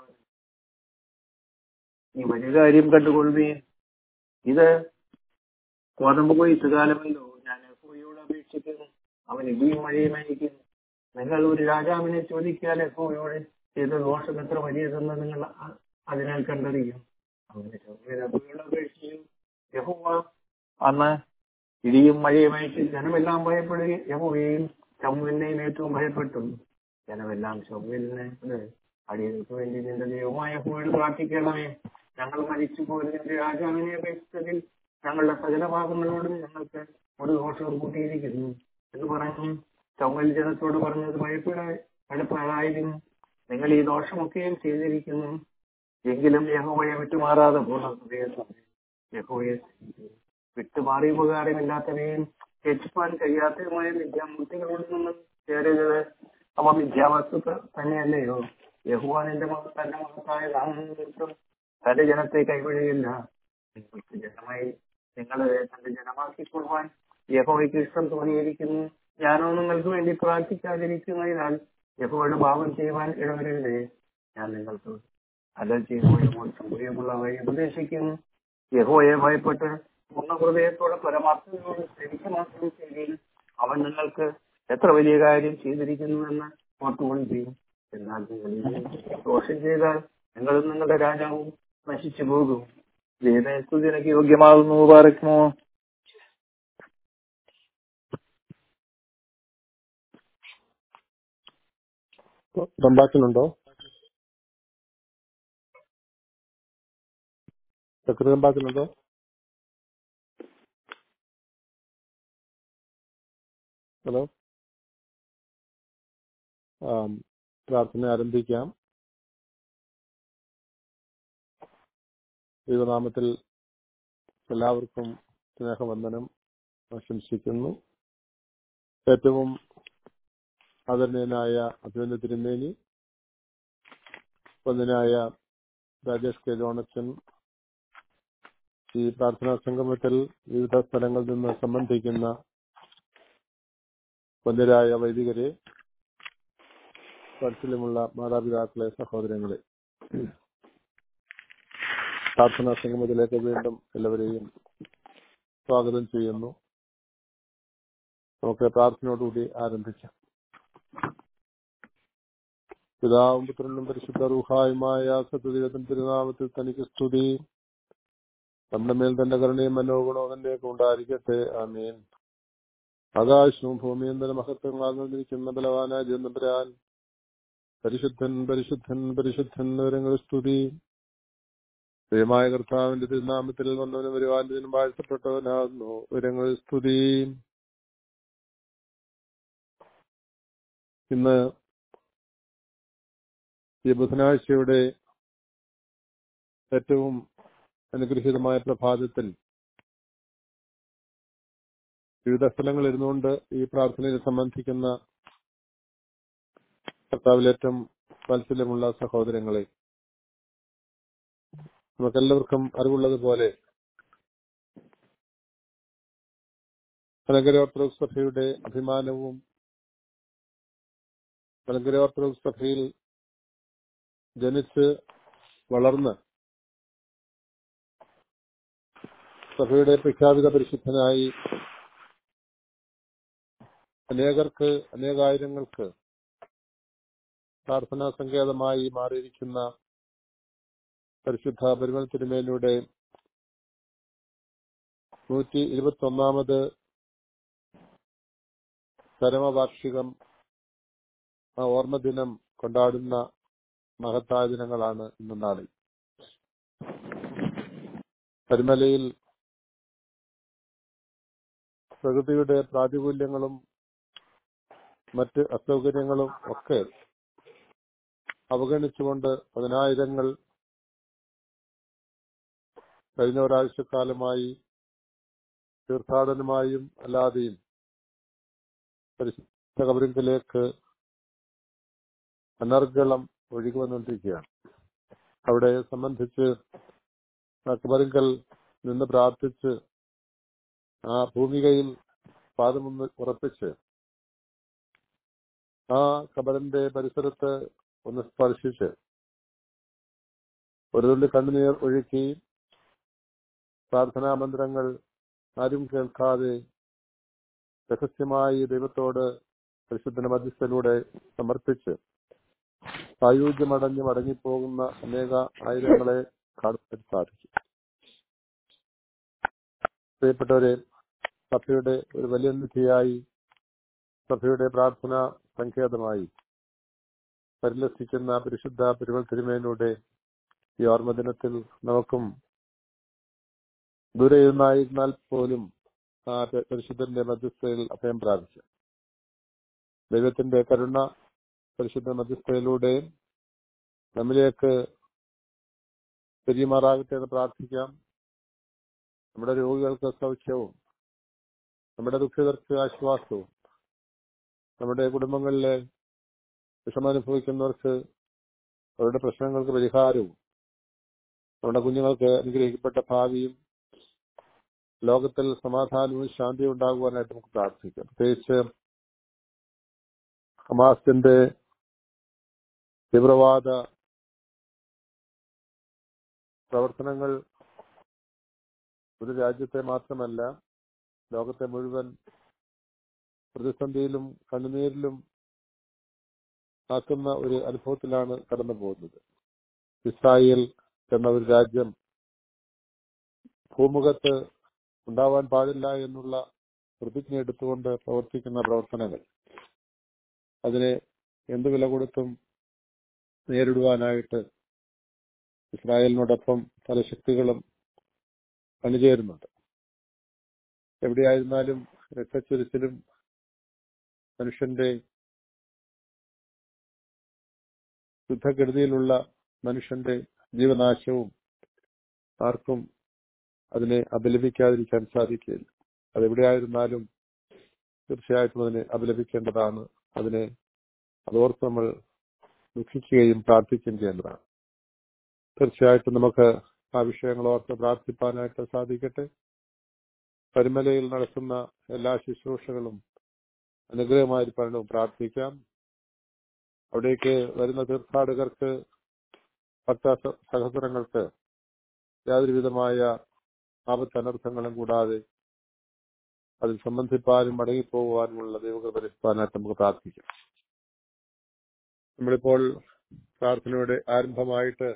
ഈ വലിയ കാര്യം കണ്ടുകൊള്ളുകയും ഇത് കോതമ്പ് കൊയ്ത്ത് കാലമല്ലോ ഞാൻ യഹോയോട് അപേക്ഷിക്കുന്നു അവൻ ഇടിയും മഴയും അയക്കുന്നു നിങ്ങൾ ഒരു രാജാവിനെ ചോദിക്കാൽ യഹോയോട് ചെയ്ത ദോഷം എത്ര വലിയതെന്ന് നിങ്ങൾ അ- അതിനാൽ കണ്ടറിയും അങ്ങനെ യഹോയോട് അപേക്ഷിച്ചു യഹോവ അന്ന് ഇടിയും മഴയും അയച്ച് ജനമെല്ലാം ഭയപ്പെടുകയും യഹോവയെയും ചമ്മുവിനെയും ഏറ്റവും ഭയപ്പെട്ടു ജനമെല്ലാം ചമ്മുവിനെ അടിയങ്ങൾക്ക് വേണ്ടി നിന്റെ ദൈവമായ യഹോവയോട് പ്രാർത്ഥിക്കണമേ ഞങ്ങൾ മരിച്ചു പോയതിന്റെ രാജാവിനെ അപേക്ഷിച്ചതിൽ ഞങ്ങളുടെ സകല ഭാഗങ്ങളോടും ഞങ്ങൾക്ക് ഒരു ദോഷവും കൂട്ടിയിരിക്കുന്നു എന്ന് പറഞ്ഞു ചൗമൽ ജനത്തോട് പറഞ്ഞത് ഭയപ്പെടാ ഭയപ്പെടായിരുന്നു നിങ്ങൾ ഈ ദോഷമൊക്കെയും ചെയ്തിരിക്കുന്നു എങ്കിലും യഹോവയെ വിട്ടുമാറാതെ പോകുന്ന യഹോവയെ വിട്ടുമാറി ഉപകാരമില്ലാത്തവയും രക്ഷിപ്പാൻ കഴിയാത്തതുമായ വിദ്യാമൂർത്തികളോട് നിന്ന് ചേരരുത് അവ വിദ്യാവസ്തു തന്നെയല്ലയോ യഹുവാനിന്റെ മക തന്റെ മഹത്തായ നാമനിമിത്തം തന്റെ ജനത്തെ കൈവിടുകയില്ല നിങ്ങൾക്ക് ജനമായി നിങ്ങളെ തന്റെ ജനമാക്കിക്കൊള്ളുവാൻ യഹോവയ്ക്ക് ഇഷ്ടം തോന്നിയിരിക്കുന്നു ഞാനോ നിങ്ങൾക്ക് വേണ്ടി പ്രാർത്ഥിക്കാതിരിക്കുന്നതിനാൽ യഹോവയുടെ ഭാവം ചെയ്യുവാൻ ഇടവരരുതേ ഞാൻ നിങ്ങൾക്ക് അല്ല ചെയ്യുമ്പോൾ സംഭവമുള്ള വഴി ഉപദേശിക്കുന്നു യഹോയെ ഭയപ്പെട്ട് പൂർണ്ണ ഹൃദയത്തോടെ പരമാർത്ഥതയോട് ശരിക്കും മാത്രം ചെയ്യുകയും അവൻ നിങ്ങൾക്ക് എത്ര വലിയ കാര്യം ചെയ്തിരിക്കുന്നുവെന്ന് ഓർത്തുകൊള്ളുകയും എന്നാൽ നിങ്ങൾ ഇനി ദോഷം ചെയ്താൽ നിങ്ങളും നിങ്ങളുടെ രാജാവും നശിച്ചു പോകും ദൈവസ്തുതിനക്ക് യോഗ്യമാകുന്നു പാറയ്ക്കുമോ റംബാക്കിനുണ്ടോ ചക്ര റംബാക്കിനുണ്ടോ ഹലോ ആം, പ്രാർത്ഥന ആരംഭിക്കാം ദൈവനാമത്തിൽ എല്ലാവർക്കും സ്നേഹവന്ദനം ആശംസിക്കുന്നു ഏറ്റവും ആദരണീയനായ അഭിനന്ദ തിരുമേനി വന്ദനായ രാജേഷ് കെ ജോണച്ചൻ ഈ പ്രാർത്ഥനാ സംഗമത്തിൽ വിവിധ സ്ഥലങ്ങളിൽ നിന്ന് സംബന്ധിക്കുന്ന വന്യരായ വൈദികരെ വാത്സല്യമുള്ള മാതാപിതാക്കളെ സഹോദരങ്ങളെ പ്രാർത്ഥനാ സംഗമത്തിലേക്ക് വീണ്ടും എല്ലാവരെയും സ്വാഗതം ചെയ്യുന്നു നമുക്ക് പ്രാർത്ഥനയോടുകൂടി ആരംഭിക്കാം പിതാവും പുത്രനും പരിശുദ്ധ റൂഹായുമായ സത്യദൈവത്തിൻ തിരുനാമത്തിൽ തനിക്ക് സ്തുതി നമ്മുടെ മേൽ തന്റെ കരുണയും മനോഗുണവും തന്നെയൊക്കെ ഉണ്ടായിരിക്കട്ടെ ആമീൻ ആകാശവും ഭൂമിയും തന്നെ മഹത്വങ്ങളാകുന്നിരിക്കുന്ന ബലവാനായ ജനപരാൻ പരിശുദ്ധൻ പരിശുദ്ധൻ പരിശുദ്ധൻ വിവരങ്ങൾ സ്തുതി ദൈവമായ കർത്താവിന്റെ തിരുനാമത്തിൽ വന്നവനും വരുവാനും വാഴ്ത്തപ്പെട്ടവനാകുന്നു വിവരങ്ങൾ സ്തുതി ഇന്ന് ഈ ബുധനാഴ്ചയുടെ ഏറ്റവും അനുഗ്രഹീതമായ പ്രഭാതത്തിൽ വിവിധ സ്ഥലങ്ങളിൽ ഇരുന്നുകൊണ്ട് ഈ പ്രാർത്ഥനയിൽ സംബന്ധിക്കുന്ന കർത്താവിൽ ഏറ്റവും വാത്സല്യമുള്ള സഹോദരങ്ങളെ നമുക്കെല്ലാവർക്കും അറിവുള്ളതുപോലെ മലങ്കര ഓർത്തഡോക്സ് സഭയുടെ അഭിമാനവും മലങ്കര ഓർത്തഡോക്സ് സഭയിൽ ജനിച്ച് വളർന്ന് സഭയുടെ പ്രഖ്യാപിത പരിശുദ്ധനായി അനേകർക്ക് അനേകായിരങ്ങൾക്ക് പ്രാർത്ഥനാ സങ്കേതമായി മാറിയിരിക്കുന്ന പരിശുദ്ധ പെരുമൽ തിരുമേനിയുടെ നൂറ്റി ഇരുപത്തി ഒന്നാമത് ചരമവാർഷികം ആ ഓർമ്മ ദിനം കൊണ്ടാടുന്ന മഹത്തായ ദിനങ്ങളാണ് ഇന്നും നാളെ പരിമലയിൽ പ്രകൃതിയുടെ പ്രാതികൂല്യങ്ങളും മറ്റ് അസൗകര്യങ്ങളും ഒക്കെ അവഗണിച്ചുകൊണ്ട് പതിനായിരങ്ങൾ കഴിഞ്ഞ ഒരാഴ്ചക്കാലമായി തീർത്ഥാടനമായും അല്ലാതെയും പരിശുദ്ധ കബറിങ്കിലേക്ക് അനർഗളം ഒഴുകി വന്നുകൊണ്ടിരിക്കുകയാണ് അവിടെ സംബന്ധിച്ച് ആ കബറിങ്കൽ നിന്ന് പ്രാർത്ഥിച്ച് ആ ഭൂമികയിൽ പാദമൊന്ന് ഉറപ്പിച്ച് ആ കബറിന്റെ പരിസരത്ത് ഒന്ന് സ്പർശിച്ച് ഒരു തുള്ളി കണ്ണുനീർ ഒഴുക്കി പ്രാർത്ഥനാ മന്ത്രങ്ങൾ ആരും കേൾക്കാതെ രഹസ്യമായി ദൈവത്തോട് പരിശുദ്ധന മധ്യസ്ഥലൂടെ സമർപ്പിച്ച് സായുജ്യമടഞ്ഞ് മടങ്ങിപ്പോകുന്ന അനേക ആയിരങ്ങളെ കാണുവാൻ സാധിക്കും പ്രിയപ്പെട്ടവരെ സഭയുടെ ഒരു വലിയ നിധിയായി സഭയുടെ പ്രാർത്ഥനാ സങ്കേതമായി പരിലസിക്കുന്ന പരിശുദ്ധ പെരുവൾ തിരുമേനയുടെ ഈ ഓർമ്മ ദിനത്തിൽ നമുക്കും ദൂരെ ഇരുന്നായിരുന്നാൽ പോലും ആ പരിശുദ്ധന്റെ മധ്യസ്ഥയിൽ അഭയം പ്രാപിച്ചു ദൈവത്തിന്റെ കരുണ പരിശുദ്ധ മധ്യസ്ഥയിലൂടെ നമ്മിലേക്ക് പെരിയുമാറാകട്ടെ എന്ന് പ്രാർത്ഥിക്കാം നമ്മുടെ രോഗികൾക്ക് സൗഖ്യവും നമ്മുടെ ദുഃഖിതർക്ക് ആശ്വാസവും നമ്മുടെ കുടുംബങ്ങളിലെ വിഷമനുഭവിക്കുന്നവർക്ക് അവരുടെ പ്രശ്നങ്ങൾക്ക് പരിഹാരവും നമ്മുടെ കുഞ്ഞുങ്ങൾക്ക് അനുഗ്രഹിക്കപ്പെട്ട ഭാവിയും ലോകത്തിൽ സമാധാനവും ശാന്തിയും ഉണ്ടാകുവാനായിട്ട് നമുക്ക് പ്രാർത്ഥിക്കാം പ്രത്യേകിച്ച് ഹമാസിന്റെ തീവ്രവാദ പ്രവർത്തനങ്ങൾ ഒരു രാജ്യത്തെ മാത്രമല്ല ലോകത്തെ മുഴുവൻ പ്രതിസന്ധിയിലും കണ്ണുനീരിലും ആക്കുന്ന ഒരു അനുഭവത്തിലാണ് കടന്നു പോകുന്നത് ഇസ്രായേൽ എന്ന ഒരു രാജ്യം ഭൂമുഖത്ത് ഉണ്ടാവാൻ പാടില്ല എന്നുള്ള പ്രതിജ്ഞ എടുത്തുകൊണ്ട് പ്രവർത്തിക്കുന്ന പ്രവർത്തനങ്ങൾ അതിനെ എന്ത് വില കൊടുത്തും നേരിടുവാനായിട്ട് ഇസ്രായേലിനോടൊപ്പം പല ശക്തികളും അണിചേരുന്നുണ്ട് എവിടെയായിരുന്നാലും രക്തച്ചൊരിച്ചിലും മനുഷ്യന്റെ യുദ്ധഗതിയിലുള്ള മനുഷ്യന്റെ ജീവനാശവും ആർക്കും അതിനെ അപലപിക്കാതിരിക്കാൻ സാധിക്കില്ല അതെവിടെയായിരുന്നാലും തീർച്ചയായിട്ടും അതിനെ അപലപിക്കേണ്ടതാണ് അതിനെ അതോർത്ത് നമ്മൾ ദുഃഖിക്കുകയും പ്രാർത്ഥിക്കുകയും ചെയ്യേണ്ടതാണ് തീർച്ചയായിട്ടും നമുക്ക് ആ വിഷയങ്ങൾ ഓർത്ത് പ്രാർത്ഥിപ്പാനായിട്ട് സാധിക്കട്ടെ പരിമലയിൽ നടക്കുന്ന എല്ലാ ശുശ്രൂഷകളും അനുഗ്രഹമായിരിക്കാനും പ്രാർത്ഥിക്കാം അവിടേക്ക് വരുന്ന തീർത്ഥാടകർക്ക് ഭക്ത സഹോദരങ്ങൾക്ക് യാതൊരു വിധമായ ആപത്ത് അനർത്ഥങ്ങളും കൂടാതെ അതിൽ സംബന്ധിപ്പാനും മടങ്ങിപ്പോകുവാനുമുള്ള ദൈവങ്ങൾ പരിസ്ഥാനായിട്ട് നമുക്ക് പ്രാർത്ഥിക്കാം നമ്മളിപ്പോൾ പ്രാർത്ഥനയുടെ ആരംഭമായിട്ട്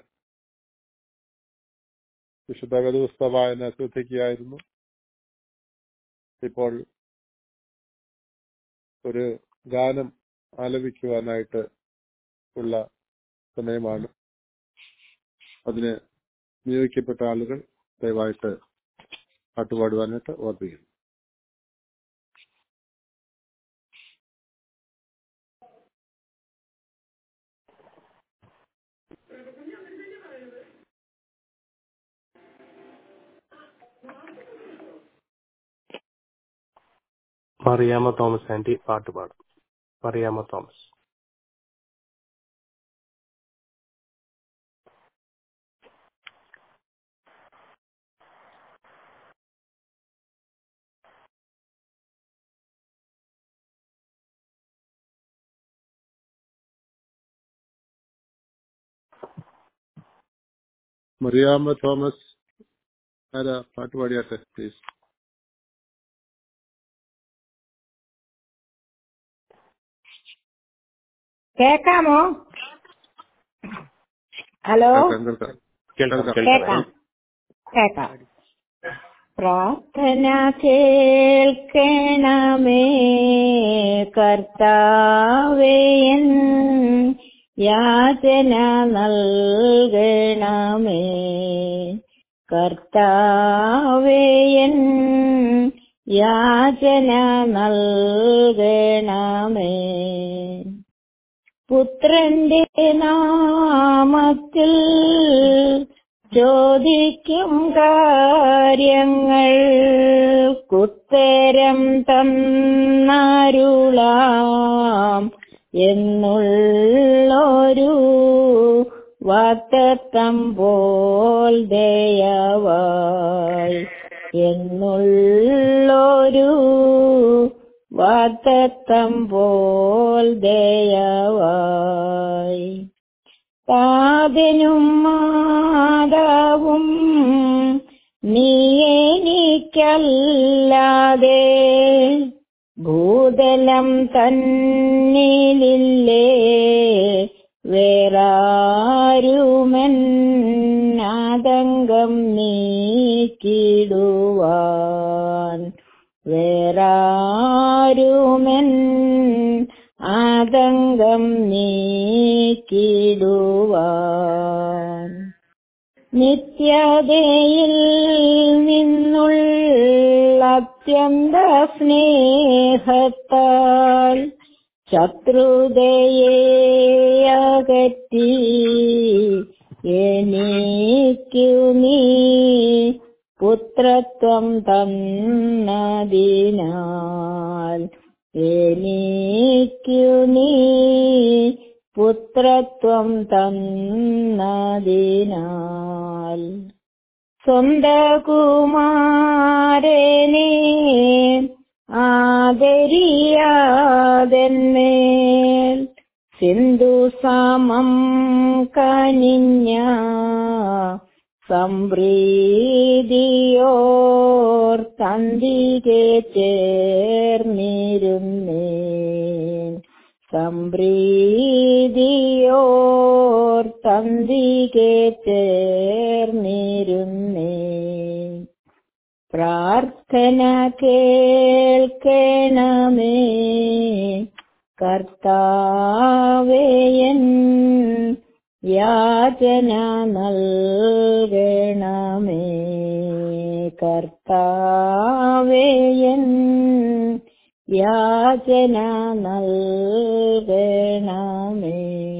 വിശുദ്ധ വേദപുസ്തക വായന ശ്രദ്ധിക്കുകയായിരുന്നു ഇപ്പോൾ ഒരു ഗാനം ആലപിക്കുവാനായിട്ട് ഉള്ള സമയമാണ് അതിന് നിയോഗിക്കപ്പെട്ട ആളുകൾ ദയവായിട്ട് പാട്ടുപാടുവാനായിട്ട് ഓർപ്പിക്കുന്നു മറിയാമ്മ തോമസ് ആന്റി പാട്ടുപാടും മറിയാമ്മ തോമസ് മറിയാമ്മ തോമസ് ആരാ പാട്ട് പാടിയാട്ടെ പ്ലീസ് കേക്കാമോ ഹലോ കേൾക്കാം കേൾക്കാം കേൾക്കാം കേക്കാം കേൾക്കാം കേക്കാം പ്രാർത്ഥന കേൾക്കണമേ കർത്താവേയൻ യാചന നൽകണമേ കർത്താവേയൻ യാചന നൽകണമേ പുത്രന്റെ നാമത്തിൽ ചോദിക്കും കാര്യങ്ങൾ കുത്തരം തന്നരുളാം എന്നുള്ളൊരു വാക്തത്വം പോൽ ദയവായി എന്നുള്ളൊരു വാക്തത്വം പോൽ ദയവായി താതനും മാതാവും നീ എനിക്കല്ലാതെ ഭൂതലം തന്നിലില്ലേ വേറാരുമൻ ആതങ്കം നീക്കിടുവാൻ വേറാരുമൻ ആതങ്കം നീക്കിടുവാൻ നിത്യതയിൽ നിന്നുള്ള അത്യന്ത സ്നേഹത്താൽ ശത്രുതയെ അകറ്റി എനിക്കു നീ പുത്രത്വം തന്നതിനാൽ എനിക്കു നീ പുത്രത്വം തന്നതിനാൽ സ്വന്ത കുമാരനെ ആദരിയാതെന്മേൽ സിന്ധു സമം കനിഞ്ഞ സംപ്രീതിയോർ തന്തികെ ചേർന്നിരുന്നേ സംപ്രീതിയോർ തന്തികെ ചേർന്നിരുന്നേ പ്രാർത്ഥന കേൾക്കണമേ കർത്താവേയൻ യാചന നൽകണമേ കർത്താവേയൻ യാചന നൽകണമേ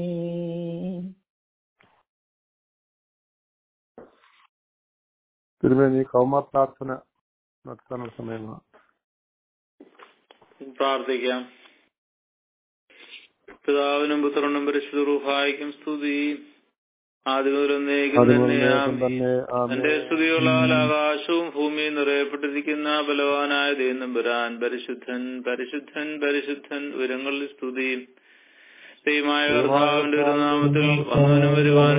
തിരുമേനി കൗമ പ്രാർത്ഥന നടത്താനുള്ള സമയമാണ് പ്രാർത്ഥിക്കാം പിതാവിനും പുത്രനും പരിശുദ്ധ റൂഹായിക്കും സ്തുതി ആദ്യമൊന്നേക്കും തന്നെ അതുകൊണ്ടേക്കും തന്നെ ആമേൻ. തന്റെ സ്തുതികളാൽ ആകാശവും ഭൂമിയും നിറയപ്പെട്ടിരിക്കുന്ന ബലവാനായ ദൈവനമ്പുരാൻ പരിശുദ്ധൻ പരിശുദ്ധൻ പരിശുദ്ധൻ ഉയരങ്ങളിൽ സ്തുതി ദൈവമായ കർത്താവിന്റെ ഒരു നാമത്തിൽ വന്നവനും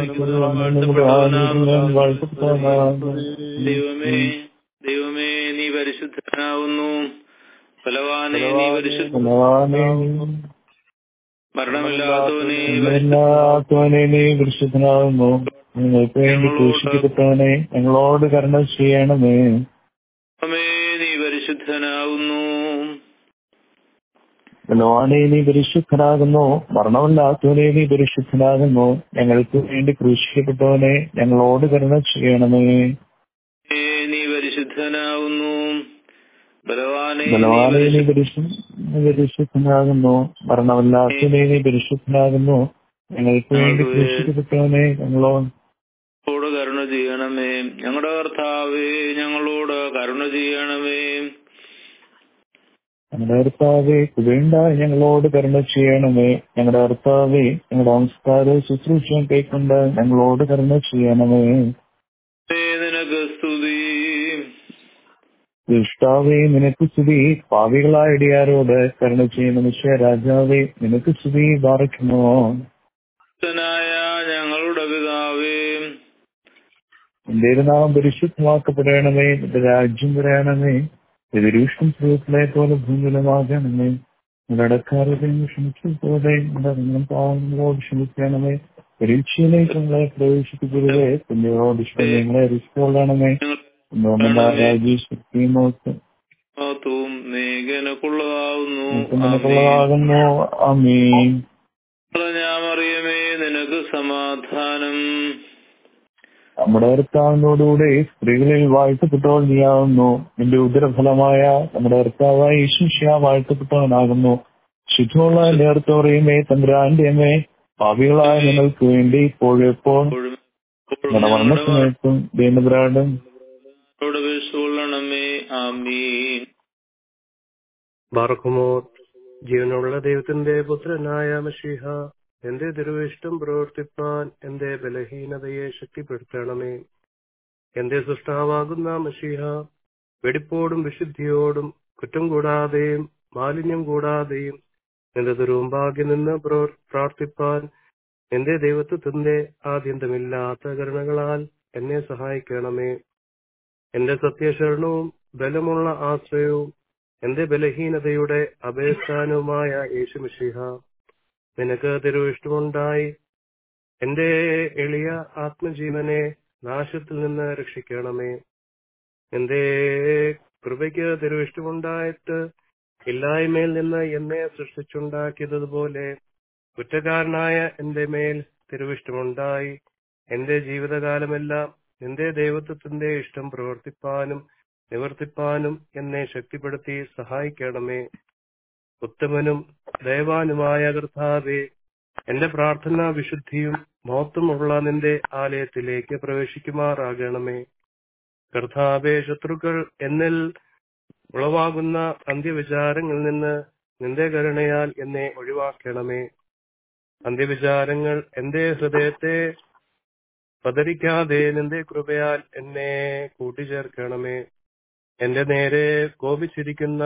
വരുവാനിരിക്കുന്നവരും ദൈവമേ ദൈവമേ നീ പരിശുദ്ധനാവുന്നു ബലവാനെ നീ പരിശുദ്ധ മരണമില്ലാത്തവനെ എല്ലാത്തോനെ നീ പരിശുദ്ധനാകുന്നു നിങ്ങൾക്ക് വേണ്ടി ക്രൂശിക്കപ്പെട്ടവനെ ഞങ്ങളോട് കരുണ ചെയ്യണമേ പരിശുദ്ധമേ നീ പരിശുദ്ധനാവുന്നു ബലവാനെ നീ പരിശുദ്ധനാകുന്നു മരണമില്ലാത്തവനെ നീ പരിശുദ്ധനാകുന്നു ഞങ്ങൾക്ക് വേണ്ടി ക്രൂശിക്കപ്പെട്ടവനെ ഞങ്ങളോട് കരുണ ചെയ്യണമേ ഏ, നീ പരിശുദ്ധനാവുന്നു ബലവാനെ നീ ബലവാനെ നീ പരിശുദ്ധ പരിശു- നീ പരിശുദ്ധനാകുന്നു മരണമില്ലാത്തവനെ നീ പരിശുദ്ധനാകുന്നു ഞങ്ങൾക്ക് വേണ്ടി ക്രൂശിക്കപ്പെട്ടവനെ ഞങ്ങളോട് ഞങ്ങളോട് കരുണ ചെയ്യണമേ ഞങ്ങളുടെ കർത്താവേ ഞങ്ങളോട് കരുണ ചെയ്യണമേ ഞങ്ങളുടെ കർത്താവെ കുവേണ്ട ഞങ്ങളോട് കരുണ ചെയ്യണമേ ഞങ്ങളുടെ കർത്താവെ ഞങ്ങളുടെ നമസ്കാരവും ശുശ്രൂഷയും കൈക്കൊണ്ട് ഞങ്ങളോട് കരുണ ചെയ്യണമേ ഏ, നിനക്ക് സ്തുതി ഇഷ്ടാവേ നിനക്ക് സ്തുതി പാവികളായ ഇടിയാരോട് കരുണ ചെയ്യുന്ന നിശ്ചയ രാജാവേ നിനക്ക് സ്തുതി പാർക്കുമോ ായ ഞങ്ങളുടെ പിതാവേ നിന്റെ നാം പരിശുദ്ധമാക്കപ്പെടണമേ നിന്റെ രാജ്യം വരണമേ ഇത് രൂക്ഷം സുഹൃത്തിലെ പോലെ ഭൂമിയിലുമാകണമേ നിങ്ങളുടെ അടക്കാരുടെയും ക്ഷമിച്ചതുപോലെ നിങ്ങളുടെ പാവങ്ങളോട് ക്ഷമിക്കണമേ പരീക്ഷയിലേക്ക് നിങ്ങളെ പ്രവേശിപ്പിക്കരുതേ പുണ്യങ്ങളോട് ഇഷ്ടം നിങ്ങളെ റിസ്കൊള്ളണമേ രാജ്യശക്തിയും നോക്ക് മഹത്വവും നീകനക്കുള്ളതാവുന്നു നിനക്കുള്ളതാകുന്നു അമീൻ ഞാൻ അറിയമേ നിനക്ക് സമാധാനം നമ്മുടെ കർത്താവിനോടുകൂടെ സ്ത്രീകളിൽ വാഴ്ത്തപ്പെട്ടവൾ നീയാകുന്നു നിന്റെ ഉദരഫലമായ നമ്മുടെ കർത്താവായ യേശുഷ്യ വാഴ്ത്തപ്പെട്ടവനാകുന്നു ശുദ്ധമുള്ള നേർത്തോറിയമേ തമ്പുരാന്റെ അമ്മേ പാപികളായ ഞങ്ങൾക്ക് വേണ്ടി ഇപ്പോഴെപ്പോൾ നമ്മുടെ മരണസമയത്തും ദൈനബ്രാടും കൊള്ളണമേ ആമീൻ ബാർക്കുമോർ ജീവനുള്ള ദൈവത്തിന്റെ പുത്രനായ മഷിഹ എന്റെ തിരുവിഷ്ടം പ്രവർത്തിപ്പാൻ എന്റെ ബലഹീനതയെ ശക്തിപ്പെടുത്തണമേ എന്റെ സൃഷ്ടാവാകുന്ന മഷിഹ വെടിപ്പോടും വിശുദ്ധിയോടും കുറ്റം കൂടാതെയും മാലിന്യം കൂടാതെയും നിന്റെ തിരുമുമ്പാകെ നിന്ന് പ്രവർ- പ്രാർത്ഥിപ്പാൻ എന്റെ ദൈവത്വത്തിന്റെ ആദ്യന്തമില്ലാത്ത കരുണകളാൽ എന്നെ സഹായിക്കണമേ എന്റെ സത്യശരണവും ബലമുള്ള ആശ്രയവും എന്റെ ബലഹീനതയുടെ അഭയസ്ഥാനവുമായ യേശുമിഷിഹ നിനക്ക് തിരുവിഷ്ടമുണ്ടായി എന്റെ എളിയ ആത്മജീവനെ നാശത്തിൽ നിന്ന് രക്ഷിക്കണമേ എന്റെ കൃപയ്ക്ക് തിരുവിഷ്ടമുണ്ടായിട്ട് ഇല്ലായ്മയിൽ നിന്ന് എന്നെ സൃഷ്ടിച്ചുണ്ടാക്കിയതുപോലെ കുറ്റക്കാരനായ എന്റെ മേൽ തിരുവിഷ്ടമുണ്ടായി എന്റെ ജീവിതകാലമെല്ലാം നിന്റെ ദൈവത്വത്തിന്റെ ഇഷ്ടം പ്രവർത്തിപ്പാനും നിവർത്തിപ്പാനും എന്നെ ശക്തിപ്പെടുത്തി സഹായിക്കണമേ ഉത്തമനും ദയവാനുമായ കർത്താവെ എന്റെ പ്രാർത്ഥന വിശുദ്ധിയും മഹത്വമുള്ള നിന്റെ ആലയത്തിലേക്ക് പ്രവേശിക്കുമാറാകണമേ കർത്താവെ ശത്രുക്കൾ എന്നിൽ ഉളവാകുന്ന അന്ത്യവിചാരങ്ങളിൽ നിന്ന് നിന്റെ കരുണയാൽ എന്നെ ഒഴിവാക്കണമേ അന്ത്യവിചാരങ്ങൾ എന്റെ ഹൃദയത്തെ പതറിക്കാതെ നിന്റെ കൃപയാൽ എന്നെ കൂട്ടിച്ചേർക്കണമേ എന്റെ നേരെ കോപിച്ചിരിക്കുന്ന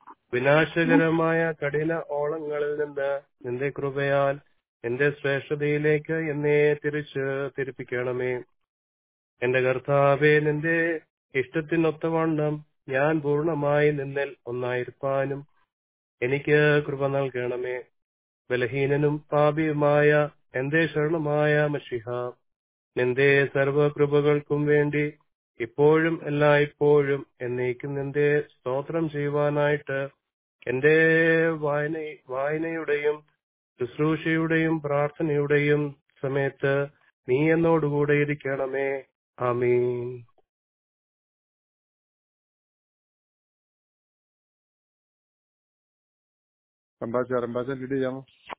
വിനാശകരമായ കഠിന ഓളങ്ങളിൽ നിന്ന് നിന്റെ കൃപയാൽ എന്റെ ശ്രേഷ്ഠതയിലേക്ക് എന്നെ തിരിച്ച് തിരിപ്പിക്കണമേ എന്റെ കർത്താവെ നിന്റെ ഇഷ്ടത്തിനൊത്തവണ്ണം ഞാൻ പൂർണ്ണമായി നിന്നിൽ ഒന്നായിരിക്കാനും എനിക്ക് കൃപ നൽകണമേ ബലഹീനനും പാപിയുമായ എന്റെ ശരണമായ മഷിഹ നിന്റെ സർവകൃപകൾക്കും വേണ്ടി ഇപ്പോഴും എല്ലായ്പ്പോഴും എന്നേക്കും നിന്റെ സ്തോത്രം ചെയ്യുവാനായിട്ട് എന്റെ വായന വായനയുടെയും ശുശ്രൂഷയുടെയും പ്രാർത്ഥനയുടെയും സമയത്ത് നീ എന്നോടുകൂടെ ഇരിക്കണമേ ആമീൻ റമ്പാച്ച റമ്പാച്ച ലീഡ് ചെയ്യാമോ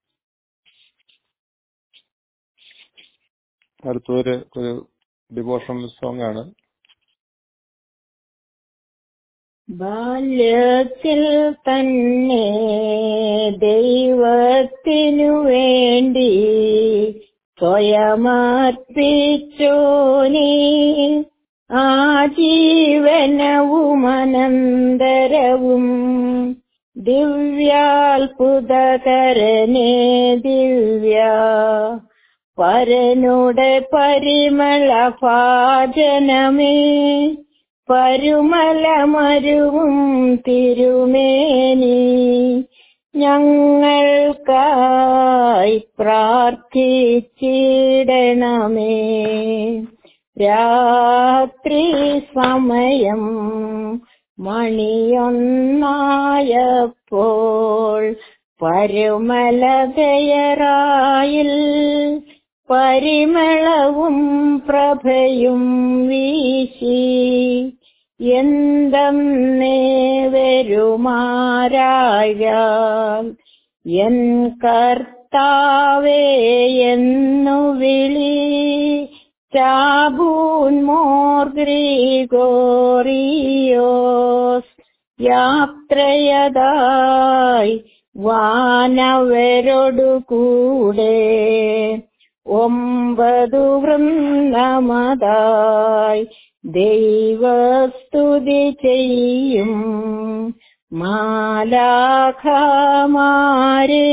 അടുത്തൊരു ഒരു ഡിവോഷണൽ സോങ് ആണ് ബാല്യത്തിൽ തന്നെ ദൈവത്തിനു വേണ്ടി സ്വയമർപ്പിച്ചോനേ ആജീവനവും അനന്തരവും ദിവ്യാത്ഭുതകരനേ ദിവ്യ പരനുടെ പരിമള ഭാജനമേ പരുമലമരുവും തിരുമേനി ഞങ്ങൾക്കായി പ്രാർത്ഥിച്ചിടണമേ രാത്രി സമയം മണിയൊന്നായപ്പോൾ പരുമലതയറായിൽ പരിമളവും പ്രഭയും വീശി എന്തെന്നേ വരുമാരായാൽ എൻ കർത്താവേ എന്നു വിളി ചാബൂൻ മോർ ഗ്രിഗോറിയോസ് യാത്രയതായി വാനവരോടു കൂടെ ഒമ്പതു വൃന്ദമതായി ദൈവസ്തുതി ചെയ്യും മാലാഖമാരെ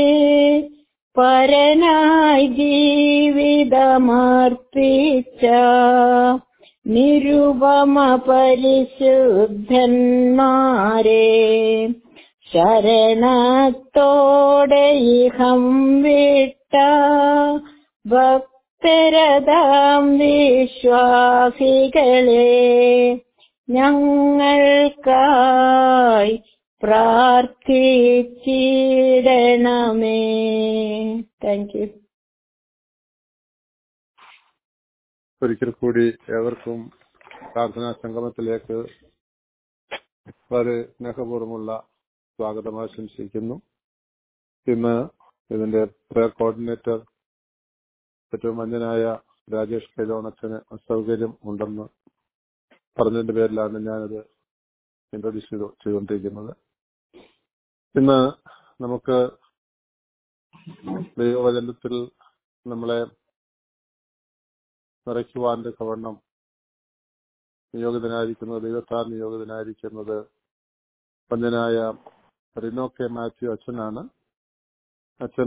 പരനായി ജീവിതമർപ്പിച്ച നിരുപമ പരിശുദ്ധന്മാരെ ശരണത്തോടെ ഇഹം വിട്ട ഭക്തരതാം വിശ്വാസികളെ ഞങ്ങൾക്കായി പ്രാർത്ഥിച്ചിടണമേ താങ്ക് യു ഒരിക്കൽ കൂടി ഏവർക്കും പ്രാർത്ഥനാ സംഗമത്തിലേക്ക് വളരെ സ്നേഹപൂർവ്വമുള്ള സ്വാഗതം ആശംസിക്കുന്നു ഇന്ന് ഇതിന്റെ പ്രയർ കോർഡിനേറ്റർ ഏറ്റവും മഞ്ഞനായ രാജേഷ് കൈലോണച്ചന് അസൗകര്യം ഉണ്ടെന്ന് പറഞ്ഞതിന്റെ പേരിലാണ് ഞാനത് ഇൻട്രൊഡ്യൂസ് ചെയ്തു ചെയ്തുകൊണ്ടിരിക്കുന്നത് ഇന്ന് നമുക്ക് ദൈവവചനത്തിൽ നമ്മളെ നിറയ്ക്കുവാന്റെ കവണ്ണം നിയോഗിതനായിരിക്കുന്നത് ദൈവത്താൽ നിയോഗിതനായിരിക്കുന്നത് പഞ്ചനായ റിനോ കെ മാത്യു അച്ഛനാണ് അച്ഛൻ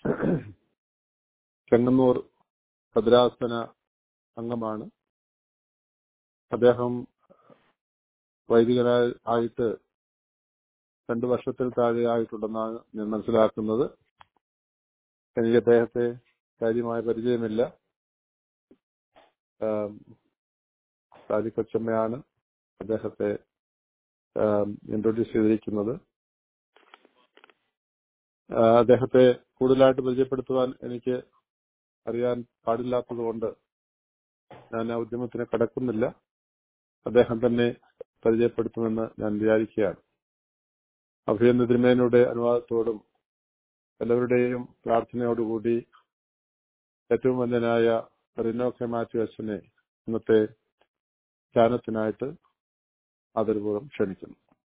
ചെങ്ങന്നൂർ ഭദ്രാസന അംഗമാണ് അദ്ദേഹം വൈദികനായി ആയിട്ട് രണ്ടു വർഷത്തിൽ താഴെ ആയിട്ടുണ്ടെന്നാണ് ഞാൻ മനസ്സിലാക്കുന്നത് എനിക്ക് അദ്ദേഹത്തെ കാര്യമായ പരിചയമില്ല സാജി കൊച്ചമ്മയാണ് അദ്ദേഹത്തെ ഇൻട്രൊഡ്യൂസ് ചെയ്തിരിക്കുന്നത് ആ, അദ്ദേഹത്തെ കൂടുതലായിട്ട് പരിചയപ്പെടുത്തുവാൻ എനിക്ക് അറിയാൻ പാടില്ലാത്തത് കൊണ്ട് ഞാൻ ആ ഉദ്യമത്തിന് കടക്കുന്നില്ല അദ്ദേഹം തന്നെ പരിചയപ്പെടുത്തുമെന്ന് ഞാൻ വിചാരിക്കുകയാണ് അഭിയന്ത തിരുമേനയുടെ അനുവാദത്തോടും എല്ലാവരുടെയും പ്രാർത്ഥനയോടുകൂടി ഏറ്റവും വന്യനായ റിനോ കെ മാത്യു അച്ഛനെ ഇന്നത്തെ ധ്യാനത്തിനായിട്ട് ആദരപൂർവ്വം ക്ഷണിക്കുന്നു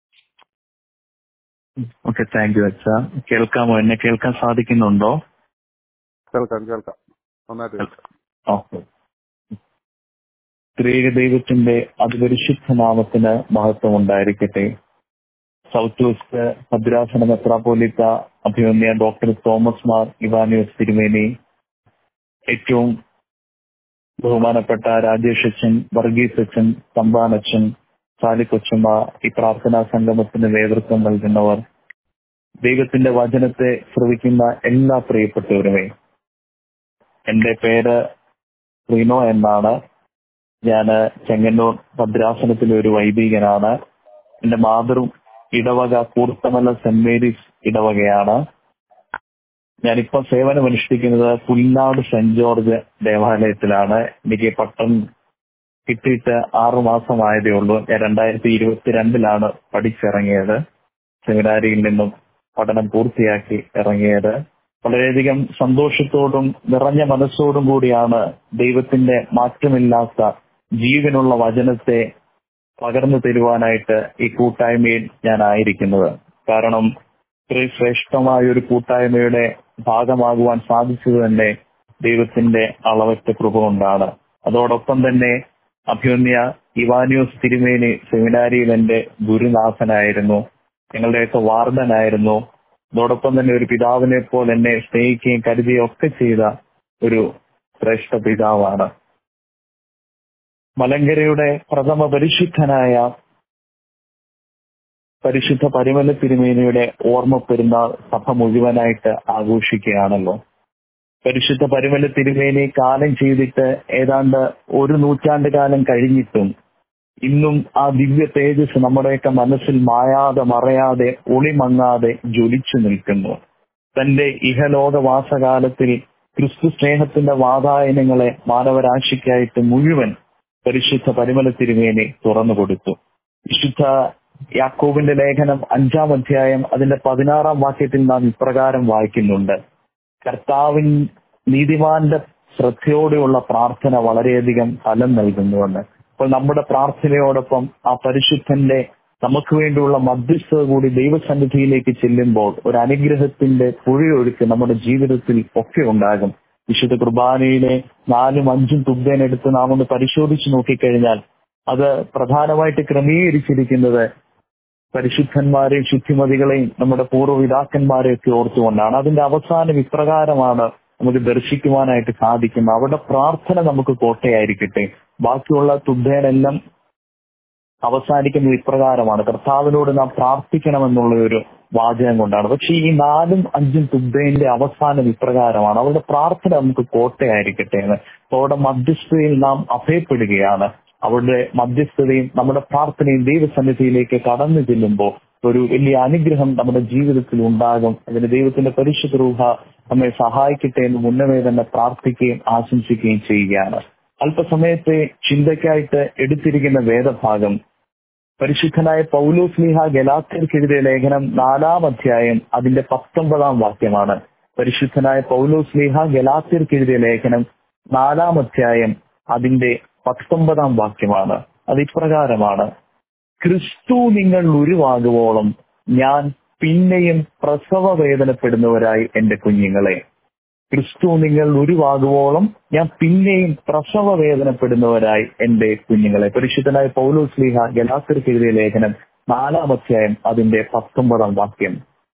ഓക്കെ താങ്ക് യു അച്ഛ കേൾക്കാമോ എന്നെ കേൾക്കാൻ സാധിക്കുന്നുണ്ടോ കേൾക്കാം കേൾക്കാം നന്നായിട്ട് കേൾക്കാം ഓക്കെ ത്രിയേക ദൈവത്തിന്റെ അതിപരിശുദ്ധ നാമത്തിന് മഹത്വം ഉണ്ടായിരിക്കട്ടെ സൗത്ത് വെസ്റ്റ് ഭദ്രാസന മെത്രാപോലിത്ത അഭിമന്യ ഡോക്ടർ തോമസ് മാർ ഇവാനിയോസ് തിരുമേനി ഏറ്റവും ബഹുമാനപ്പെട്ട രാജേഷ് അച്ഛൻ വർഗീസ് അച്ഛൻ തമ്പാൻ അച്ഛൻ സാലിക്കൊച്ചമ്മ ഈ പ്രാർത്ഥനാ സംഗമത്തിന് നേതൃത്വം നൽകുന്നവർ ദൈവത്തിന്റെ വചനത്തെ ശ്രവിക്കുന്ന എല്ലാ പ്രിയപ്പെട്ടവരുമേ എന്റെ പേര് റിനോ എന്നാണ് ഞാന് ചെങ്ങന്നൂർ ഭദ്രാസനത്തിലെ ഒരു വൈദികനാണ് എന്റെ മാതൃ ഇടവക കൂർത്തമല സെന്റ് മേരീസ് ഇടവകയാണ് ഞാനിപ്പോ സേവനം അനുഷ്ഠിക്കുന്നത് പുല്ലാട് സെന്റ് ജോർജ് ദേവാലയത്തിലാണ് എനിക്ക് പട്ടം കിട്ടിയിട്ട് ആറു മാസമായതേ ഉള്ളൂ ഞാൻ രണ്ടായിരത്തി ഇരുപത്തിരണ്ടിലാണ് പഠിച്ചിറങ്ങിയത് സെമിനാരിയിൽ നിന്നും പഠനം പൂർത്തിയാക്കി ഇറങ്ങിയത് വളരെയധികം സന്തോഷത്തോടും നിറഞ്ഞ മനസ്സോടും കൂടിയാണ് ദൈവത്തിന്റെ മാറ്റമില്ലാത്ത ജീവനുള്ള വചനത്തെ പകർന്നു തരുവാനായിട്ട് ഈ കൂട്ടായ്മയിൽ ഞാൻ ആയിരിക്കുന്നത് കാരണം ഇത്രയും ശ്രേഷ്ഠമായ ഒരു കൂട്ടായ്മയുടെ ഭാഗമാകുവാൻ സാധിച്ചത് തന്നെ ദൈവത്തിന്റെ അളവറ്റ കൃപ കൊണ്ടാണ് അതോടൊപ്പം തന്നെ അഭ്യുന്യ ഇവാനിയോസ് തിരുമേനി സെമിനാരിയിൽ എന്റെ ഗുരുനാഥനായിരുന്നു ഞങ്ങളുടെയൊക്കെ വാർഡനായിരുന്നു അതോടൊപ്പം തന്നെ ഒരു പിതാവിനെ പോലെ എന്നെ സ്നേഹിക്കുകയും കരുതുകയും ഒക്കെ ചെയ്ത ഒരു ശ്രേഷ്ഠ പിതാവാണ് മലങ്കരയുടെ പ്രഥമ പരിശുദ്ധനായ പരിശുദ്ധ പരിമല തിരുമേനിയുടെ ഓർമ്മ പെരുന്നാൾ സഭ മുഴുവനായിട്ട് ആഘോഷിക്കുകയാണല്ലോ പരിശുദ്ധ പരിമല തിരുമേനി കാലം ചെയ്തിട്ട് ഏതാണ്ട് ഒരു നൂറ്റാണ്ട് കാലം കഴിഞ്ഞിട്ടും ഇന്നും ആ ദിവ്യ തേജസ് നമ്മുടെയൊക്കെ മനസ്സിൽ മായാതെ മറയാതെ ഒളിമങ്ങാതെ ജ്വലിച്ചു നിൽക്കുന്നു തന്റെ ഇഹലോകവാസകാലത്തിൽ ക്രിസ്തു സ്നേഹത്തിന്റെ വാതായനങ്ങളെ മാനവരാശിക്കായിട്ട് മുഴുവൻ പരിശുദ്ധ പരിമല തിരുമേനി തുറന്നു കൊടുത്തു വിശുദ്ധ യാക്കോബിന്റെ ലേഖനം അഞ്ചാം അധ്യായം അതിന്റെ പതിനാറാം വാക്യത്തിൽ നാം ഇപ്രകാരം വായിക്കുന്നുണ്ട് കർത്താവിൻ നീതിമാന്റെ ശ്രദ്ധയോടെയുള്ള പ്രാർത്ഥന വളരെയധികം ഫലം നൽകുന്നുവെന്ന് അപ്പോൾ നമ്മുടെ പ്രാർത്ഥനയോടൊപ്പം ആ പരിശുദ്ധന്റെ നമുക്ക് വേണ്ടിയുള്ള മധ്യസ്ഥത കൂടി ദൈവസന്നിധിയിലേക്ക് ചെല്ലുമ്പോൾ ഒരു അനുഗ്രഹത്തിന്റെ പുഴയൊഴുക്ക് നമ്മുടെ ജീവിതത്തിൽ ഒക്കെ ഉണ്ടാകും വിശുദ്ധ കുർബാനയിലെ നാലും അഞ്ചും തുബ്ബേനെടുത്ത് നാം ഒന്ന് പരിശോധിച്ച് നോക്കിക്കഴിഞ്ഞാൽ അത് പ്രധാനമായിട്ട് ക്രമീകരിച്ചിരിക്കുന്നത് പരിശുദ്ധന്മാരെയും ശുദ്ധിമതികളെയും നമ്മുടെ പൂർവ്വപിതാക്കന്മാരെയും ഒക്കെ ഓർത്തുകൊണ്ടാണ് അതിന്റെ അവസാനം ഇപ്രകാരമാണ് നമുക്ക് ദർശിക്കുവാനായിട്ട് സാധിക്കും അവിടെ പ്രാർത്ഥന നമുക്ക് കോട്ടയായിരിക്കട്ടെ ബാക്കിയുള്ള തുബ്ബേനെല്ലാം അവസാനിക്കുന്നത് ഇപ്രകാരമാണ് കർത്താവിനോട് നാം പ്രാർത്ഥിക്കണമെന്നുള്ള ഒരു വാചകം കൊണ്ടാണ് പക്ഷെ ഈ നാലും അഞ്ചും തുബ്ബേന്റെ അവസാനം ഇപ്രകാരമാണ് അവരുടെ പ്രാർത്ഥന നമുക്ക് കോട്ടയായിരിക്കട്ടെ എന്ന് അവരുടെ മധ്യസ്ഥതയിൽ നാം അഭയപ്പെടുകയാണ് അവരുടെ മധ്യസ്ഥതയും നമ്മുടെ പ്രാർത്ഥനയും ദൈവസന്നിധിയിലേക്ക് കടന്നു ചെല്ലുമ്പോൾ ഒരു വലിയ അനുഗ്രഹം നമ്മുടെ ജീവിതത്തിൽ ഉണ്ടാകും അതിന് ദൈവത്തിന്റെ പരിശുദ്ധ രൂപ നമ്മെ സഹായിക്കട്ടെ എന്ന് മുന്നമേ തന്നെ പ്രാർത്ഥിക്കുകയും ആശംസിക്കുകയും ചെയ്യുകയാണ് അല്പസമയത്തെ ചിന്തയ്ക്കായിട്ട് എടുത്തിരിക്കുന്ന വേദഭാഗം പരിശുദ്ധനായ പൗലോസ്ലിഹ ഗലാത്യർക്കെതിരെ ലേഖനം നാലാം അധ്യായം അതിന്റെ പത്തൊമ്പതാം വാക്യമാണ് പരിശുദ്ധനായ പൗലോസ്ലിഹ ഗലാത്യർക്കെതിരെ ലേഖനം നാലാം അധ്യായം അതിന്റെ പത്തൊമ്പതാം വാക്യമാണ് അത് ഇപ്രകാരമാണ് ക്രിസ്തു നിങ്ങൾ ഉരുവാകുവോളം ഞാൻ പിന്നെയും പ്രസവ വേദനപ്പെടുന്നവരായി എന്റെ കുഞ്ഞുങ്ങളെ ക്രിസ്തു നിങ്ങൾ ഉരുവാകുവോളം ഞാൻ പിന്നെയും പ്രസവ വേദനപ്പെടുന്നവരായി എന്റെ കുഞ്ഞുങ്ങളെ പരിശുദ്ധനായ പൗലോസ്ലിഹ ഗലാത്തിർക്കെതിരെ ലേഖനം നാലാം അധ്യായം അതിന്റെ പത്തൊമ്പതാം വാക്യം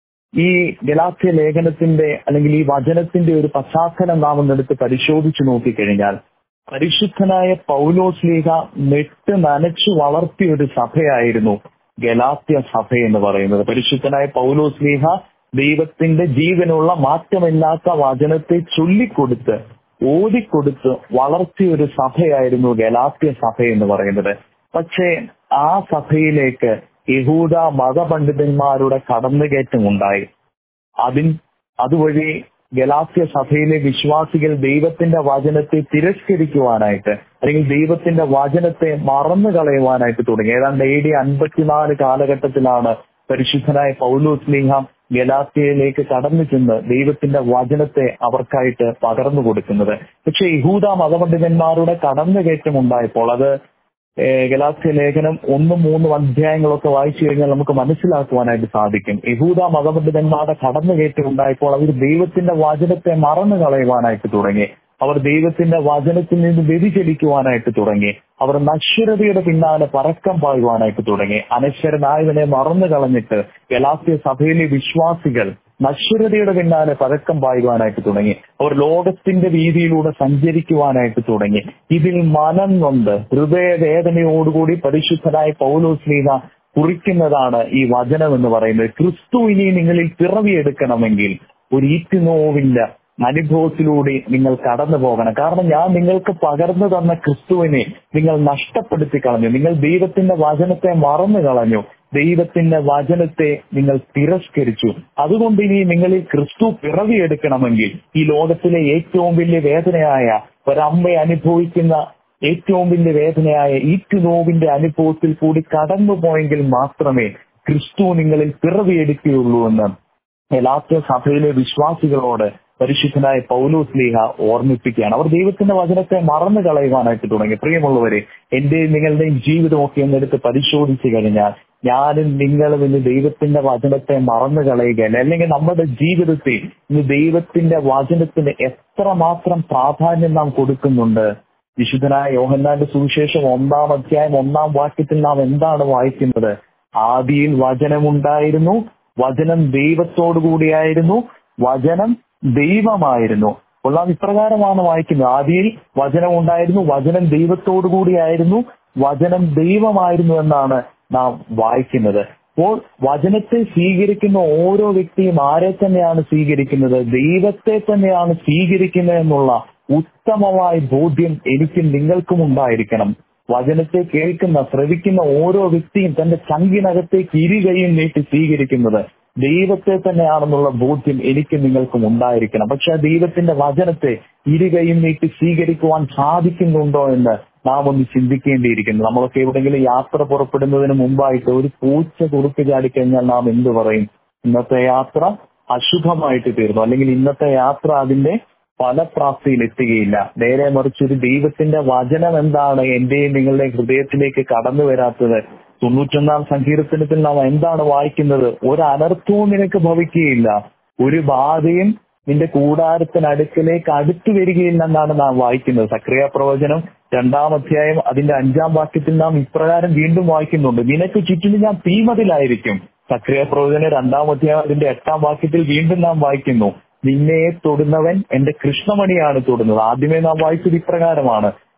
ഈ ഗലാത്യ ലേഖനത്തിന്റെ അല്ലെങ്കിൽ ഈ വചനത്തിന്റെ ഒരു പശ്ചാത്തലം നാം ഒന്നെടുത്ത് പരിശോധിച്ചു നോക്കിക്കഴിഞ്ഞാൽ പരിശുദ്ധനായ പൗലോസ്ലീഹ നെട്ട് നനച്ചു വളർത്തിയ ഒരു സഭയായിരുന്നു ഗലാത്യ സഭ എന്ന് പറയുന്നത് പരിശുദ്ധനായ പൗലോസ്ലീഹ ദൈവത്തിന്റെ ജീവനുള്ള മാറ്റമില്ലാത്ത വചനത്തെ ചൊല്ലിക്കൊടുത്ത് ഓതിക്കൊടുത്ത് വളർത്തിയ ഒരു സഭയായിരുന്നു ഗലാത്യ സഭ എന്ന് പറയുന്നത് പക്ഷേ ആ സഭയിലേക്ക് യഹൂദ മതപണ്ഡിതന്മാരുടെ കടന്നുകയറ്റം ഉണ്ടായി അതിൻ അതുവഴി ഗലാത്യ സഭയിലെ വിശ്വാസികൾ ദൈവത്തിന്റെ വചനത്തെ തിരസ്കരിക്കുവാനായിട്ട് അല്ലെങ്കിൽ ദൈവത്തിന്റെ വചനത്തെ മറന്നു കളയുവാനായിട്ട് തുടങ്ങി ഏതാണ്ട് എ ഡി അൻപത്തിനാല് കാലഘട്ടത്തിലാണ് പരിശുദ്ധനായ പൗലോസ്ലിഹാം ഗലാത്യയിലേക്ക് കടന്നു ചെന്ന് ദൈവത്തിന്റെ വചനത്തെ അവർക്കായിട്ട് പകർന്നു കൊടുക്കുന്നത് പക്ഷെ യഹൂദ മതപണ്ഡിതന്മാരുടെ കടന്നുകയറ്റം ഉണ്ടായപ്പോൾ അത് ഗലാസ്യ ലേഖനം ഒന്നും മൂന്നും അധ്യായങ്ങളൊക്കെ വായിച്ചു കഴിഞ്ഞാൽ നമുക്ക് മനസ്സിലാക്കുവാനായിട്ട് സാധിക്കും യഹൂദ മതപണ്ഡിതന്മാരുടെ കടന്നുകയറ്റം ഉണ്ടായപ്പോൾ അവർ ദൈവത്തിന്റെ വചനത്തെ മറന്നു കളയുവാനായിട്ട് തുടങ്ങി അവർ ദൈവത്തിന്റെ വചനത്തിൽ നിന്ന് വ്യതിചലിക്കുവാനായിട്ട് തുടങ്ങി അവർ നശ്വരതയുടെ പിന്നാലെ പറക്കം പായുവാനായിട്ട് തുടങ്ങി അനശ്വരനായവനെ മറന്നു കളഞ്ഞിട്ട് ഗലാസ്യ സഭയിലെ വിശ്വാസികൾ നശ്വരതയുടെ പിന്നാലെ പഴക്കം പായുവാനായിട്ട് തുടങ്ങി അവർ ലോകത്തിന്റെ വീതിയിലൂടെ സഞ്ചരിക്കുവാനായിട്ട് തുടങ്ങി ഇതിൽ മനം നൊന്ത് ഹൃദയവേദനയോടുകൂടി പരിശുദ്ധനായ പൗലോസ്ലീന കുറിക്കുന്നതാണ് ഈ വചനം എന്ന് പറയുന്നത് ക്രിസ്തു ഇനി നിങ്ങളിൽ പിറവിയെടുക്കണമെങ്കിൽ ഒരു ഈറ്റുനോവിന്റെ അനുഭവത്തിലൂടെ നിങ്ങൾ കടന്നു പോകണം കാരണം ഞാൻ നിങ്ങൾക്ക് പകർന്നു തന്ന ക്രിസ്തുവിനെ നിങ്ങൾ നഷ്ടപ്പെടുത്തി കളഞ്ഞു നിങ്ങൾ ദൈവത്തിന്റെ വചനത്തെ മറന്നു കളഞ്ഞു ദൈവത്തിന്റെ വചനത്തെ നിങ്ങൾ തിരസ്കരിച്ചു അതുകൊണ്ട് ഇനി നിങ്ങളിൽ ക്രിസ്തു പിറവിയെടുക്കണമെങ്കിൽ ഈ ലോകത്തിലെ ഏറ്റവും വലിയ വേദനയായ ഒരമ്മ അനുഭവിക്കുന്ന ഏറ്റവും വലിയ വേദനയായ ഈറ്റുനോവിന്റെ അനുഭവത്തിൽ കൂടി കടന്നുപോയെങ്കിൽ മാത്രമേ ക്രിസ്തു നിങ്ങളിൽ പിറവിയെടുക്കുകയുള്ളൂ എന്ന് എലാത്യ സഭയിലെ വിശ്വാസികളോട് പരിശുദ്ധനായ പൗലോസ്ലീഹ ഓർമ്മിപ്പിക്കുകയാണ് അവർ ദൈവത്തിന്റെ വചനത്തെ മറന്നു കളയുവാനായിട്ട് തുടങ്ങി പ്രിയമുള്ളവരെ എന്റെയും നിങ്ങളുടെയും ജീവിതമൊക്കെ എന്നെടുത്ത് പരിശോധിച്ചു കഴിഞ്ഞാൽ ഞാനും നിങ്ങളും ഇന്ന് ദൈവത്തിന്റെ വചനത്തെ മറന്നു കളയുകയല്ല അല്ലെങ്കിൽ നമ്മുടെ ജീവിതത്തിൽ ഇന്ന് ദൈവത്തിന്റെ വചനത്തിന് എത്രമാത്രം പ്രാധാന്യം നാം കൊടുക്കുന്നുണ്ട് വിശുദ്ധനായ യോഹന്നാന്റെ സുവിശേഷം ഒന്നാം അധ്യായം ഒന്നാം വാക്യത്തിൽ നാം എന്താണ് വായിക്കുന്നത് ആദിയിൽ വചനമുണ്ടായിരുന്നു വചനം ദൈവത്തോടു കൂടിയായിരുന്നു വചനം ദൈവമായിരുന്നു അപ്പോൾ നാം ഇപ്രകാരമാണ് വായിക്കുന്നത് ആദിയിൽ വചനം ഉണ്ടായിരുന്നു വചനം ദൈവത്തോടു കൂടിയായിരുന്നു വചനം ദൈവമായിരുന്നു എന്നാണ് നാം വായിക്കുന്നത് അപ്പോൾ വചനത്തെ സ്വീകരിക്കുന്ന ഓരോ വ്യക്തിയും ആരെ തന്നെയാണ് സ്വീകരിക്കുന്നത് ദൈവത്തെ തന്നെയാണ് സ്വീകരിക്കുന്നത് എന്നുള്ള ഉത്തമമായ ബോധ്യം എനിക്കും നിങ്ങൾക്കും ഉണ്ടായിരിക്കണം വചനത്തെ കേൾക്കുന്ന ശ്രവിക്കുന്ന ഓരോ വ്യക്തിയും തന്റെ ചങ്കിനകത്തേക്ക് ഇരുകയും നീട്ടി സ്വീകരിക്കുന്നത് ദൈവത്തെ തന്നെയാണെന്നുള്ള ബോധ്യം എനിക്ക് നിങ്ങൾക്കും ഉണ്ടായിരിക്കണം പക്ഷെ ദൈവത്തിന്റെ വചനത്തെ ഇരുകയും നീട്ടി സ്വീകരിക്കുവാൻ സാധിക്കുന്നുണ്ടോ എന്ന് നാം ഒന്ന് ചിന്തിക്കേണ്ടിയിരിക്കുന്നു നമ്മളൊക്കെ എവിടെയെങ്കിലും യാത്ര പുറപ്പെടുന്നതിന് മുമ്പായിട്ട് ഒരു പൂച്ച കുറുക്ക് ചാടിക്കഴിഞ്ഞാൽ നാം എന്ത് പറയും ഇന്നത്തെ യാത്ര അശുഭമായിട്ട് തീർന്നു അല്ലെങ്കിൽ ഇന്നത്തെ യാത്ര അതിന്റെ ഫലപ്രാപ്തിയിൽ എത്തുകയില്ല നേരെ മറിച്ച് ഒരു ദൈവത്തിന്റെ വചനം എന്താണ് എന്റെയും നിങ്ങളുടെയും ഹൃദയത്തിലേക്ക് കടന്നു വരാത്തത് തൊണ്ണൂറ്റൊന്നാം സങ്കീർത്തനത്തിൽ നാം എന്താണ് വായിക്കുന്നത് ഒരു അനർത്ഥവും നിനക്ക് ഭവിക്കുകയില്ല ഒരു ബാധയും നിന്റെ കൂടാരത്തിനടുക്കലേക്ക് അടുത്തു വരികയില്ലെന്നാണ് നാം വായിക്കുന്നത് സക്രിയ പ്രവചനം രണ്ടാം അധ്യായം അതിന്റെ അഞ്ചാം വാക്യത്തിൽ നാം ഇപ്രകാരം വീണ്ടും വായിക്കുന്നുണ്ട് നിനക്ക് ചുറ്റിനും ഞാൻ തീമതിലായിരിക്കും സക്രിയ പ്രവചനം രണ്ടാം അധ്യായം അതിന്റെ എട്ടാം വാക്യത്തിൽ വീണ്ടും നാം വായിക്കുന്നു നിന്നെ തൊടുന്നവൻ എന്റെ കൃഷ്ണമണിയാണ് തൊടുന്നത് ആദ്യമേ നാം വായിച്ചത് ഇപ്രകാരമാണ്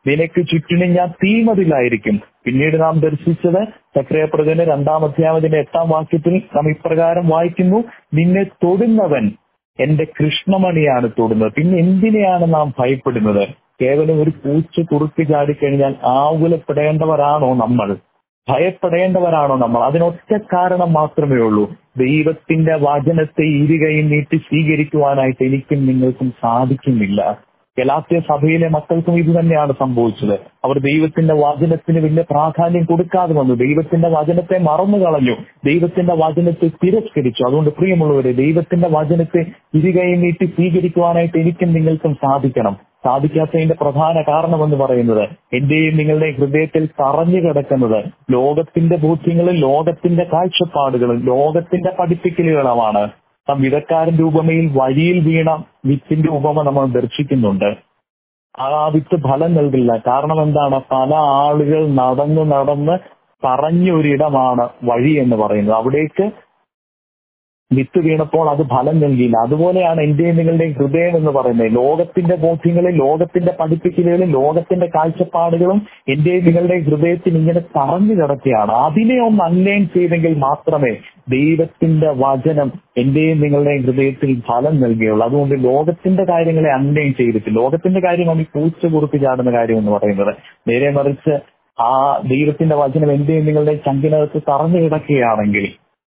നിനക്ക് ചുറ്റിനും ഞാൻ തീമതിലായിരിക്കും പിന്നീട് നാം ദർശിച്ചത് ചക്രയപ്രജന് രണ്ടാം അധ്യായത്തിന്റെ എട്ടാം വാക്യത്തിൽ നാം ഇപ്രകാരം വായിക്കുന്നു നിന്നെ തൊടുന്നവൻ എന്റെ കൃഷ്ണമണിയാണ് തൊടുന്നത് പിന്നെ എന്തിനെയാണ് നാം ഭയപ്പെടുന്നത് കേവലം ഒരു പൂച്ച കുറുക്കി ചാടിക്കഴിഞ്ഞാൽ ആകുലപ്പെടേണ്ടവരാണോ നമ്മൾ ഭയപ്പെടേണ്ടവരാണോ നമ്മൾ അതിനൊറ്റ കാരണം മാത്രമേ ഉള്ളൂ ദൈവത്തിന്റെ വചനത്തെ ഇരുകയും നീട്ടി സ്വീകരിക്കുവാനായിട്ട് എനിക്കും നിങ്ങൾക്കും സാധിക്കുന്നില്ല ഗലാത്യ സഭയിലെ മക്കൾക്കും ഇത് തന്നെയാണ് സംഭവിച്ചത് അവർ ദൈവത്തിന്റെ വചനത്തിന് വലിയ പ്രാധാന്യം കൊടുക്കാതെ വന്നു ദൈവത്തിന്റെ വചനത്തെ മറന്നു കളഞ്ഞു ദൈവത്തിന്റെ വചനത്തെ തിരസ്കരിച്ചു അതുകൊണ്ട് പ്രിയമുള്ളവരെ ദൈവത്തിന്റെ വചനത്തെ ഇരുകയും നീട്ടി സ്വീകരിക്കുവാനായിട്ട് എനിക്കും നിങ്ങൾക്കും സാധിക്കണം സാധിക്കാത്തതിന്റെ പ്രധാന കാരണമെന്ന് പറയുന്നത് എന്റെയും നിങ്ങളുടെ ഹൃദയത്തിൽ തറഞ്ഞു കിടക്കുന്നത് ലോകത്തിന്റെ ബോധ്യങ്ങളും ലോകത്തിന്റെ കാഴ്ചപ്പാടുകളും ലോകത്തിന്റെ പഠിപ്പിക്കലുകളുമാണ് നാം വിധക്കാരന്റെ ഉപമയിൽ വഴിയിൽ വീണ വിത്തിന്റെ ഉപമ നമ്മൾ ദർശിക്കുന്നുണ്ട് ആ വിത്ത് ഫലം നൽകില്ല കാരണം എന്താണ് പല ആളുകൾ നടന്ന് നടന്ന് പറഞ്ഞ ഒരിടമാണ് വഴി എന്ന് പറയുന്നത് അവിടേക്ക് വിത്ത് വീണപ്പോൾ അത് ഫലം നൽകിയില്ല അതുപോലെയാണ് എന്റെയും നിങ്ങളുടെയും ഹൃദയം എന്ന് പറയുന്നത് ലോകത്തിന്റെ ബോധ്യങ്ങളും ലോകത്തിന്റെ പഠിപ്പിക്കലുകളും ലോകത്തിന്റെ കാഴ്ചപ്പാടുകളും എന്റെയും നിങ്ങളുടെയും ഹൃദയത്തിൽ ഇങ്ങനെ തറഞ്ഞു കിടക്കുകയാണ് അതിനെ ഒന്ന് അന്വയം ചെയ്തെങ്കിൽ മാത്രമേ ദൈവത്തിന്റെ വചനം എന്റെയും നിങ്ങളുടെയും ഹൃദയത്തിൽ ഫലം നൽകുകയുള്ളൂ അതുകൊണ്ട് ലോകത്തിന്റെ കാര്യങ്ങളെ അന്വയം ചെയ്തിട്ട് ലോകത്തിന്റെ കാര്യമാണ് ഈ പൂച്ച കുറിച്ച് ചാടുന്ന കാര്യം എന്ന് പറയുന്നത് നേരെ മറിച്ച് ആ ദൈവത്തിന്റെ വചനം എന്റെയും നിങ്ങളുടെയും ചങ്കിനകത്ത് തറഞ്ഞു കിടക്കുകയാണെങ്കിൽ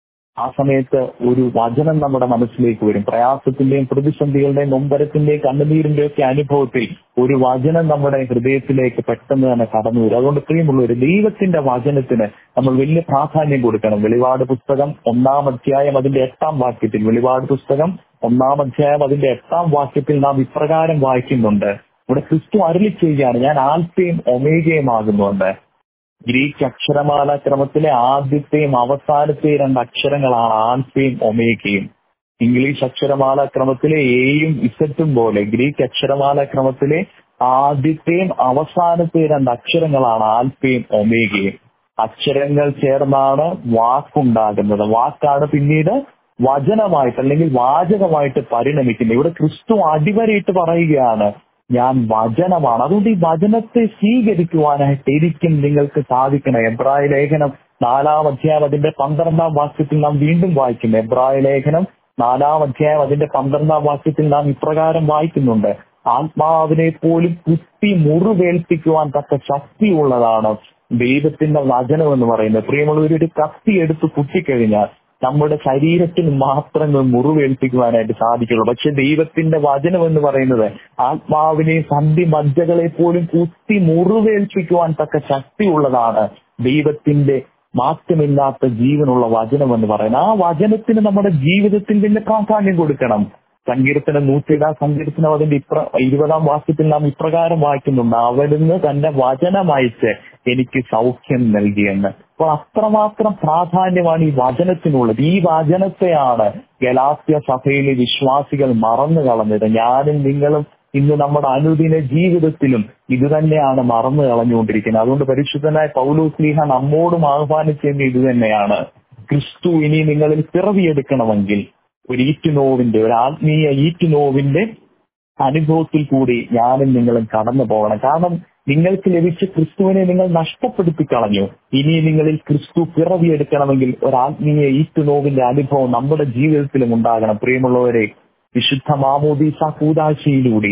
ആ സമയത്ത് ഒരു വചനം നമ്മുടെ മനസ്സിലേക്ക് വരും പ്രയാസത്തിന്റെയും പ്രതിസന്ധികളുടെയും നൊമ്പരത്തിന്റെയും കണ്ണുനീരിന്റെയും ഒക്കെ അനുഭവത്തിൽ ഒരു വചനം നമ്മുടെ ഹൃദയത്തിലേക്ക് പെട്ടെന്ന് തന്നെ കടന്നു വരും അതുകൊണ്ട് പ്രിയമുള്ളവർ ദൈവത്തിന്റെ വചനത്തിന് നമ്മൾ വലിയ പ്രാധാന്യം കൊടുക്കണം വെളിപാട് പുസ്തകം ഒന്നാം അധ്യായം അതിന്റെ എട്ടാം വാക്യത്തിൽ വെളിപാട് പുസ്തകം ഒന്നാം അധ്യായം അതിന്റെ എട്ടാം വാക്യത്തിൽ നാം ഇപ്രകാരം വായിക്കുന്നുണ്ട് ഇവിടെ ക്രിസ്തു അരളി ചെയ്യുകയാണ് ഞാൻ ആൽഫയും ഒമേഗയും ആകുന്നുണ്ട് ഗ്രീക്ക് അക്ഷരമാല ക്രമത്തിലെ ആദ്യത്തെയും അവസാനത്തെയും രണ്ട് അക്ഷരങ്ങളാണ് ആൽഫയും ഒമേഗയും ഇംഗ്ലീഷ് അക്ഷരമാല ക്രമത്തിലെ എയും ഇസറ്റും പോലെ ഗ്രീക്ക് അക്ഷരമാല ക്രമത്തിലെ ആദ്യത്തെയും അവസാനത്തെയും രണ്ട് അക്ഷരങ്ങളാണ് ആൽഫയും ഒമേഗയും അക്ഷരങ്ങൾ ചേർന്നാണ് വാക്കുണ്ടാകുന്നത് വാക്കാണ് പിന്നീട് വചനമായിട്ട് അല്ലെങ്കിൽ വാചകമായിട്ട് പരിണമിക്കുന്നത് ഇവിടെ ക്രിസ്തു അടിവരയിട്ട് പറയുകയാണ് ഞാൻ വചനമാണ് അതുകൊണ്ട് ഈ വചനത്തെ സ്വീകരിക്കുവാനായിട്ട് എനിക്കും നിങ്ങൾക്ക് സാധിക്കണം എബ്രായ ലേഖനം നാലാം അധ്യായം അതിന്റെ പന്ത്രണ്ടാം വാക്യത്തിൽ നാം വീണ്ടും വായിക്കുന്നു എബ്രായ ലേഖനം നാലാം അധ്യായം അതിന്റെ പന്ത്രണ്ടാം വാക്യത്തിൽ നാം ഇപ്രകാരം വായിക്കുന്നുണ്ട് ആത്മാവിനെ പോലും കുത്തി മുറിവേൽപ്പിക്കുവാൻ തക്ക ശക്തിയുള്ളതാണ് ദൈവത്തിന്റെ വചനം എന്ന് പറയുന്നത് പ്രിയമുള്ളവർ ഒരു കത്തി എടുത്ത് കുത്തിക്കഴിഞ്ഞാൽ നമ്മുടെ ശരീരത്തിൽ മാത്രങ്ങൾ മുറിവേൽപ്പിക്കുവാനായിട്ട് സാധിക്കുള്ളൂ പക്ഷെ ദൈവത്തിന്റെ വചനം എന്ന് പറയുന്നത് ആത്മാവിനെ സന്ധി മജ്ജകളെ പോലും കുത്തി മുറിവേൽപ്പിക്കുവാൻ തക്ക ശക്തിയുള്ളതാണ് ദൈവത്തിന്റെ മാറ്റമില്ലാത്ത ജീവനുള്ള വചനം എന്ന് പറയുന്നത് ആ വചനത്തിന് നമ്മുടെ ജീവിതത്തിൽ വലിയ പ്രാധാന്യം കൊടുക്കണം സങ്കീർത്തനം നൂറ്റിടാം സങ്കീർത്തനം അതിന്റെ ഇപ്ര ഇരുപതാം വാക്യത്തിൽ നാം ഇപ്രകാരം വായിക്കുന്നുണ്ട് അവിടുന്ന് തന്റെ വചനം അയച്ച് എനിക്ക് സൗഖ്യം നൽകിയെന്ന് അപ്പോൾ അത്രമാത്രം പ്രാധാന്യമാണ് ഈ വചനത്തിനുള്ളത് ഈ വചനത്തെയാണ് ഗലാസ്യ സഭയിലെ വിശ്വാസികൾ മറന്നു കളഞ്ഞത് ഞാനും നിങ്ങളും ഇന്ന് നമ്മുടെ അനുദിന ജീവിതത്തിലും ഇത് തന്നെയാണ് മറന്നു കളഞ്ഞുകൊണ്ടിരിക്കുന്നത് അതുകൊണ്ട് പരിശുദ്ധനായ പൗലോസ്ലീഹ നമ്മോടും ആഹ്വാനിച്ചെന്ന് ഇത് തന്നെയാണ് ക്രിസ്തു ഇനി നിങ്ങളിൽ പിറവിയെടുക്കണമെങ്കിൽ ഒരു ഈറ്റുനോവിന്റെ ഒരു ആത്മീയ ഈറ്റുനോവിന്റെ അനുഭവത്തിൽ കൂടി ഞാനും നിങ്ങളും കടന്നു പോകണം കാരണം നിങ്ങൾക്ക് ലഭിച്ച ക്രിസ്തുവിനെ നിങ്ങൾ നഷ്ടപ്പെടുത്തി കളഞ്ഞു ഇനി നിങ്ങളിൽ ക്രിസ്തു പിറവിയെടുക്കണമെങ്കിൽ ഒരു ആത്മീയ ഈറ്റുനോവിന്റെ അനുഭവം നമ്മുടെ ജീവിതത്തിലും ഉണ്ടാകണം പ്രിയമുള്ളവരെ വിശുദ്ധ മാമോദീസ കൂതാശയിലൂടെ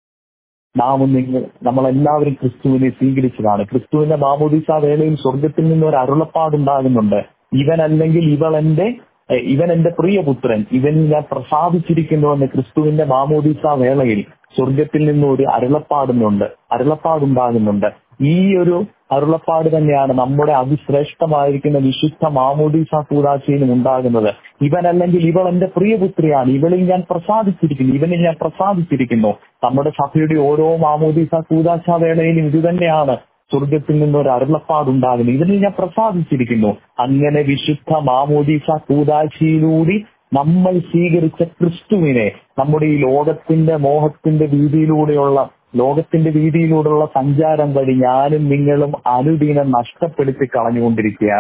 നാമും നിങ്ങൾ നമ്മളെല്ലാവരും ക്രിസ്തുവിനെ സ്വീകരിച്ചതാണ് ക്രിസ്തുവിന്റെ മാമോദീസ വേളയിൽ സ്വർഗത്തിൽ നിന്ന് ഒരു അരുളപ്പാടുണ്ടാകുന്നുണ്ട് ഇവനല്ലെങ്കിൽ ഇവൾ എന്റെ ഏഹ് ഇവൻ എന്റെ പ്രിയപുത്രൻ ഇവനിൽ ഞാൻ പ്രസാദിച്ചിരിക്കുന്നുവെന്ന് ക്രിസ്തുവിന്റെ മാമോദീസ വേളയിൽ സ്വർഗത്തിൽ നിന്ന് ഒരു അരുളപ്പാടുന്നുണ്ട് അരുളപ്പാടുണ്ടാകുന്നുണ്ട് ഈ ഒരു അരുളപ്പാട് തന്നെയാണ് നമ്മുടെ അതിശ്രേഷ്ഠമായിരിക്കുന്ന വിശുദ്ധ മാമോദീസ കൂടാശയിലും ഉണ്ടാകുന്നത് ഇവനല്ലെങ്കിൽ ഇവൾ എന്റെ പ്രിയപുത്രിയാണ് ഇവളിൽ ഞാൻ പ്രസാദിച്ചിരിക്കുന്നു ഇവനിൽ ഞാൻ പ്രസാദിച്ചിരിക്കുന്നു നമ്മുടെ സഭയുടെ ഓരോ മാമോദീസ കൂടാശ വേളയിലും ഇത് തന്നെയാണ് സ്വർഗത്തിൽ നിന്ന് ഒരു അരുളപ്പാടുണ്ടാകുന്നു ഇതിൽ ഞാൻ പ്രസാദിച്ചിരിക്കുന്നു അങ്ങനെ വിശുദ്ധ മാമോദീസ കൂതാശിയിലൂടെ നമ്മൾ സ്വീകരിച്ച ക്രിസ്തുവിനെ നമ്മുടെ ഈ ലോകത്തിന്റെ മോഹത്തിന്റെ വീതിയിലൂടെയുള്ള ലോകത്തിന്റെ വീതിയിലൂടെയുള്ള സഞ്ചാരം വഴി ഞാനും നിങ്ങളും അനുദിനം നഷ്ടപ്പെടുത്തി കളഞ്ഞുകൊണ്ടിരിക്കുകയാണ്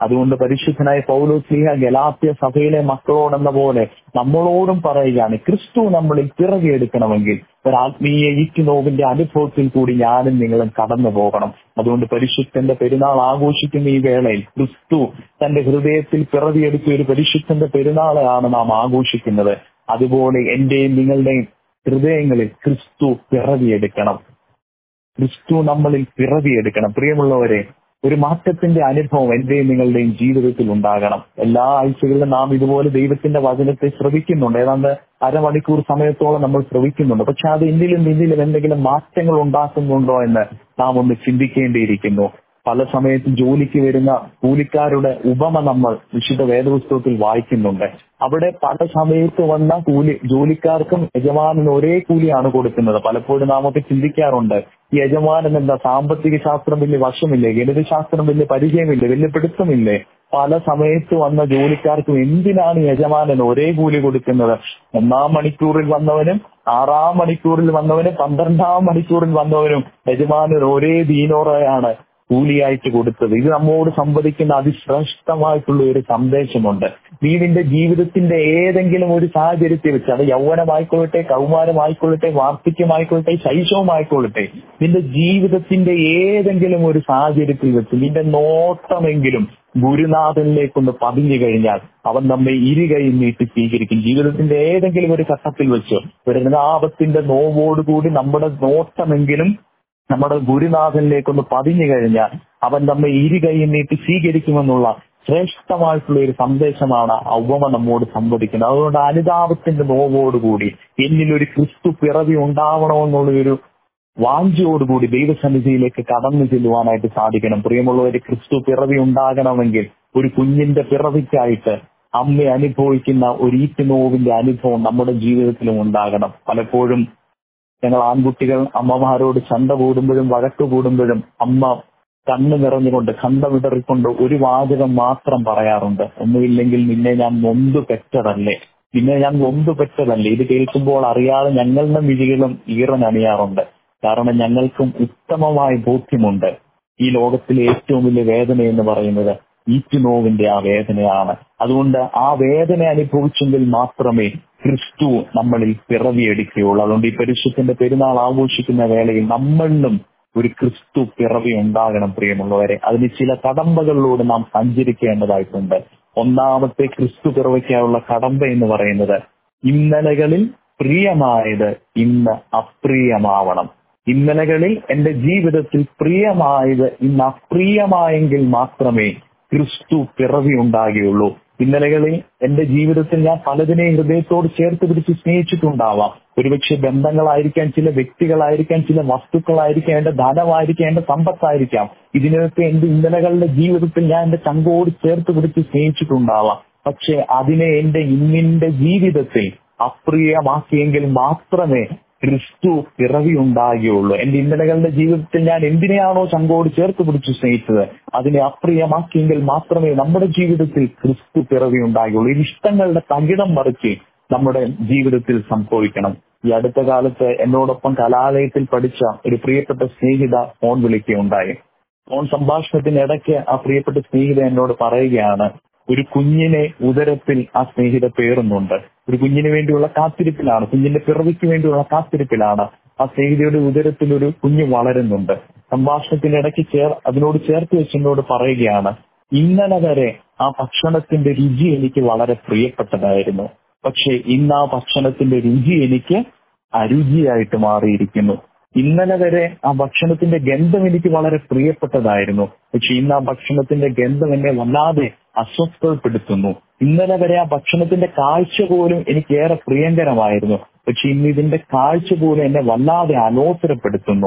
അതുകൊണ്ട് പരിശുദ്ധനായ പൗലോസ്ലിഹ ഗലാത്യ സഭയിലെ മക്കളോടെന്ന പോലെ നമ്മളോടും പറയുകയാണ് ക്രിസ്തു നമ്മളിൽ പിറകിയെടുക്കണമെങ്കിൽ ഒരു ആത്മീയ ഈറ്റുനോവിന്റെ അനുഭവത്തിൽ കൂടി ഞാനും നിങ്ങളും കടന്നു പോകണം അതുകൊണ്ട് പരിശുദ്ധന്റെ പെരുന്നാൾ ആഘോഷിക്കുന്ന ഈ വേളയിൽ ക്രിസ്തു തന്റെ ഹൃദയത്തിൽ പിറവിയെടുത്ത ഒരു പരിശുദ്ധന്റെ പെരുന്നാളാണ് നാം ആഘോഷിക്കുന്നത് അതുപോലെ എന്റെയും നിങ്ങളുടെയും ഹൃദയങ്ങളിൽ ക്രിസ്തു പിറവിയെടുക്കണം ക്രിസ്തു നമ്മളിൽ പിറവിയെടുക്കണം പ്രിയമുള്ളവരെ ഒരു മാറ്റത്തിന്റെ അനുഭവം എന്റെയും നിങ്ങളുടെയും ജീവിതത്തിൽ ഉണ്ടാകണം എല്ലാ ആഴ്ചകളിലും നാം ഇതുപോലെ ദൈവത്തിന്റെ വചനത്തെ ശ്രവിക്കുന്നുണ്ട് ഏതാണ്ട് അരമണിക്കൂർ സമയത്തോളം നമ്മൾ ശ്രവിക്കുന്നുണ്ട് പക്ഷെ അത് എന്നിലും നിന്നിലും എന്തെങ്കിലും മാറ്റങ്ങൾ ഉണ്ടാക്കുന്നുണ്ടോ എന്ന് നാം ഒന്ന് ചിന്തിക്കേണ്ടിയിരിക്കുന്നു പല സമയത്തും ജോലിക്ക് വരുന്ന കൂലിക്കാരുടെ ഉപമ നമ്മൾ വിശുദ്ധ വേദപുസ്തകത്തിൽ വായിക്കുന്നുണ്ട് അവിടെ പല സമയത്ത് വന്ന കൂലി ജോലിക്കാർക്കും യജമാനന് ഒരേ കൂലിയാണ് കൊടുക്കുന്നത് പലപ്പോഴും നാം ഒക്കെ ചിന്തിക്കാറുണ്ട് ഈ യജമാനൻ എന്താ സാമ്പത്തിക ശാസ്ത്രം വലിയ വശമില്ലേ ഗണിതശാസ്ത്രം വലിയ പരിചയമില്ലേ വലിയ പിടുത്തമില്ലേ പല സമയത്ത് വന്ന ജോലിക്കാർക്കും എന്തിനാണ് യജമാനൻ ഒരേ കൂലി കൊടുക്കുന്നത് ഒന്നാം മണിക്കൂറിൽ വന്നവനും ആറാം മണിക്കൂറിൽ വന്നവനും പന്ത്രണ്ടാം മണിക്കൂറിൽ വന്നവനും യജമാനൻ ഒരേ ദീനോറയാണ് കൂലിയായിട്ട് കൊടുത്തത് ഇത് നമ്മോട് സംവദിക്കുന്ന അതിശ്രേഷ്ഠമായിട്ടുള്ള ഒരു സന്ദേശമുണ്ട് നീ നിന്റെ ജീവിതത്തിന്റെ ഏതെങ്കിലും ഒരു സാഹചര്യത്തിൽ വെച്ച് അത് യൗവനമായിക്കൊള്ളട്ടെ കൗമാരമായിക്കൊള്ളട്ടെ വാർദ്ധക്യമായിക്കൊള്ളട്ടെ ശൈശവമായിക്കൊള്ളട്ടെ നിന്റെ ജീവിതത്തിന്റെ ഏതെങ്കിലും ഒരു സാഹചര്യത്തിൽ വെച്ച് നിന്റെ നോട്ടമെങ്കിലും ഗുരുനാഥനിലേക്കൊന്ന് പതിഞ്ഞു കഴിഞ്ഞാൽ അവൻ നമ്മെ ഇരുകൈ നീട്ടി സ്വീകരിക്കും ജീവിതത്തിന്റെ ഏതെങ്കിലും ഒരു ഘട്ടത്തിൽ വെച്ച് ഒരു ഋണാപത്തിന്റെ നോവോടുകൂടി നമ്മുടെ നോട്ടമെങ്കിലും നമ്മുടെ ഗുരുനാഥനിലേക്കൊന്ന് പതിഞ്ഞു കഴിഞ്ഞാൽ അവൻ നമ്മെ ഇരുകൈ നീട്ടി സ്വീകരിക്കുമെന്നുള്ള ശ്രേഷ്ഠമായിട്ടുള്ള ഒരു സന്ദേശമാണ് ഔവമ നമ്മോട് സംവദിക്കുന്നത് അതുകൊണ്ട് അനുതാപത്തിന്റെ നോവോടുകൂടി എന്നിൽ ഒരു ക്രിസ്തു പിറവി ഉണ്ടാവണമെന്നുള്ള ഒരു വാഞ്ചയോടുകൂടി ദൈവസന്നിധിയിലേക്ക് കടന്നു ചെല്ലുവാനായിട്ട് സാധിക്കണം പ്രിയമുള്ളവര് ക്രിസ്തു പിറവി ഉണ്ടാകണമെങ്കിൽ ഒരു കുഞ്ഞിന്റെ പിറവിക്കായിട്ട് അമ്മ അനുഭവിക്കുന്ന ഒരു ഈറ്റുനോവിന്റെ അനുഭവം നമ്മുടെ ജീവിതത്തിലും ഉണ്ടാകണം പലപ്പോഴും ഞങ്ങൾ ആൺകുട്ടികൾ അമ്മമാരോട് ചണ്ട കൂടുമ്പോഴും വഴക്ക് കൂടുമ്പോഴും അമ്മ കണ്ണു നിറഞ്ഞുകൊണ്ട് കണ്ട വിടറിക്കൊണ്ട് ഒരു വാചകം മാത്രം പറയാറുണ്ട് ഒന്നുമില്ലെങ്കിൽ നിന്നെ ഞാൻ നൊന്തു പെറ്റതല്ലേ നിന്നെ ഞാൻ നൊന്തു പെറ്റതല്ലേ ഇത് കേൾക്കുമ്പോൾ അറിയാതെ ഞങ്ങളുടെ മിഴികളും ഈറനണിയാറുണ്ട് കാരണം ഞങ്ങൾക്കും ഉത്തമമായ ബോധ്യമുണ്ട് ഈ ലോകത്തിലെ ഏറ്റവും വലിയ വേദന എന്ന് പറയുന്നത് ഈറ്റുനോവിന്റെ ആ വേദനയാണ് അതുകൊണ്ട് ആ വേദന അനുഭവിച്ചെങ്കിൽ മാത്രമേ ക്രിസ്തു നമ്മളിൽ പിറവിയെടുക്കുകയുള്ളൂ അതുകൊണ്ട് ഈ പരിശുദ്ധന്റെ പെരുന്നാൾ ആഘോഷിക്കുന്ന വേളയിൽ നമ്മളിലും ഒരു ക്രിസ്തു പിറവി ഉണ്ടാകണം പ്രിയമുള്ളവരെ അതിന് ചില കടമ്പകളിലൂടെ നാം സഞ്ചരിക്കേണ്ടതായിട്ടുണ്ട് ഒന്നാമത്തെ ക്രിസ്തു പിറവിക്കാനുള്ള കടമ്പ എന്ന് പറയുന്നത് ഇന്നലകളിൽ പ്രിയമായത് ഇന്ന് അപ്രിയമാവണം ഇന്നലകളിൽ എന്റെ ജീവിതത്തിൽ പ്രിയമായത് ഇന്ന് അപ്രിയമായെങ്കിൽ മാത്രമേ ക്രിസ്തു പിറവി ഉണ്ടാകുകയുള്ളൂ ഇന്നലകളിൽ എന്റെ ജീവിതത്തിൽ ഞാൻ പലതിനെയും ഹൃദയത്തോട് ചേർത്ത് പിടിച്ച് സ്നേഹിച്ചിട്ടുണ്ടാവാം ഒരുപക്ഷെ ബന്ധങ്ങളായിരിക്കാം ചില വ്യക്തികളായിരിക്കാം ചില വസ്തുക്കളായിരിക്കാം എന്റെ ധനമായിരിക്കാം എന്റെ സമ്പത്തായിരിക്കാം ഇതിനൊക്കെ എന്റെ ഇന്നലകളുടെ ജീവിതത്തിൽ ഞാൻ എന്റെ ചങ്കോട് ചേർത്ത് പിടിച്ച് സ്നേഹിച്ചിട്ടുണ്ടാവാം പക്ഷെ അതിനെ എന്റെ ഇന്നിന്റെ ജീവിതത്തിൽ അപ്രിയമാക്കിയെങ്കിൽ മാത്രമേ ക്രിസ്തു പിറവി ഉണ്ടാകുകയുള്ളൂ എന്റെ ഇന്നലകളുടെ ജീവിതത്തിൽ ഞാൻ എന്തിനെയാണോ ചങ്കോട് ചേർത്ത് പിടിച്ച് സ്നേഹിച്ചത് അതിനെ അപ്രിയമാക്കിയെങ്കിൽ മാത്രമേ നമ്മുടെ ജീവിതത്തിൽ ക്രിസ്തു പിറവി ഉണ്ടാകുകയുള്ളൂ ഈ ഇഷ്ടങ്ങളുടെ തകിടം മറിച്ച് നമ്മുടെ ജീവിതത്തിൽ സംഭവിക്കണം ഈ അടുത്ത കാലത്ത് എന്നോടൊപ്പം കലാലയത്തിൽ പഠിച്ച ഒരു പ്രിയപ്പെട്ട സ്നേഹിത ഫോൺ വിളിക്കുകയുണ്ടായി ഫോൺ സംഭാഷണത്തിനിടയ്ക്ക് ആ പ്രിയപ്പെട്ട സ്നേഹിത എന്നോട് പറയുകയാണ് ഒരു കുഞ്ഞിനെ ഉദരത്തിൽ ആ സ്നേഹിത പേറുന്നുണ്ട് ഒരു കുഞ്ഞിന് വേണ്ടിയുള്ള കാത്തിരിപ്പിലാണ് കുഞ്ഞിന്റെ പിറവിക്ക് വേണ്ടിയുള്ള കാത്തിരിപ്പിലാണ് ആ സ്നേഹിതയുടെ ഉദരത്തിൽ ഒരു കുഞ്ഞ് വളരുന്നുണ്ട് സംഭാഷണത്തിനിടയ്ക്ക് ചേർ അതിനോട് ചേർത്ത് വെച്ചെന്നോട് പറയുകയാണ് ഇന്നലെ വരെ ആ ഭക്ഷണത്തിന്റെ രുചി എനിക്ക് വളരെ പ്രിയപ്പെട്ടതായിരുന്നു പക്ഷെ ഇന്ന് ആ ഭക്ഷണത്തിന്റെ രുചി എനിക്ക് അരുചിയായിട്ട് മാറിയിരിക്കുന്നു ഇന്നലെ വരെ ആ ഭക്ഷണത്തിന്റെ ഗന്ധം എനിക്ക് വളരെ പ്രിയപ്പെട്ടതായിരുന്നു പക്ഷെ ഇന്ന് ആ ഭക്ഷണത്തിന്റെ ഗന്ധം എന്നെ വല്ലാതെ അസ്വസ്ഥപ്പെടുത്തുന്നു ഇന്നലെ വരെ ആ ഭക്ഷണത്തിന്റെ കാഴ്ച പോലും എനിക്ക് ഏറെ പ്രിയങ്കരമായിരുന്നു പക്ഷെ ഇന്ന് ഇതിന്റെ കാഴ്ച പോലും എന്നെ വല്ലാതെ അലോസരപ്പെടുത്തുന്നു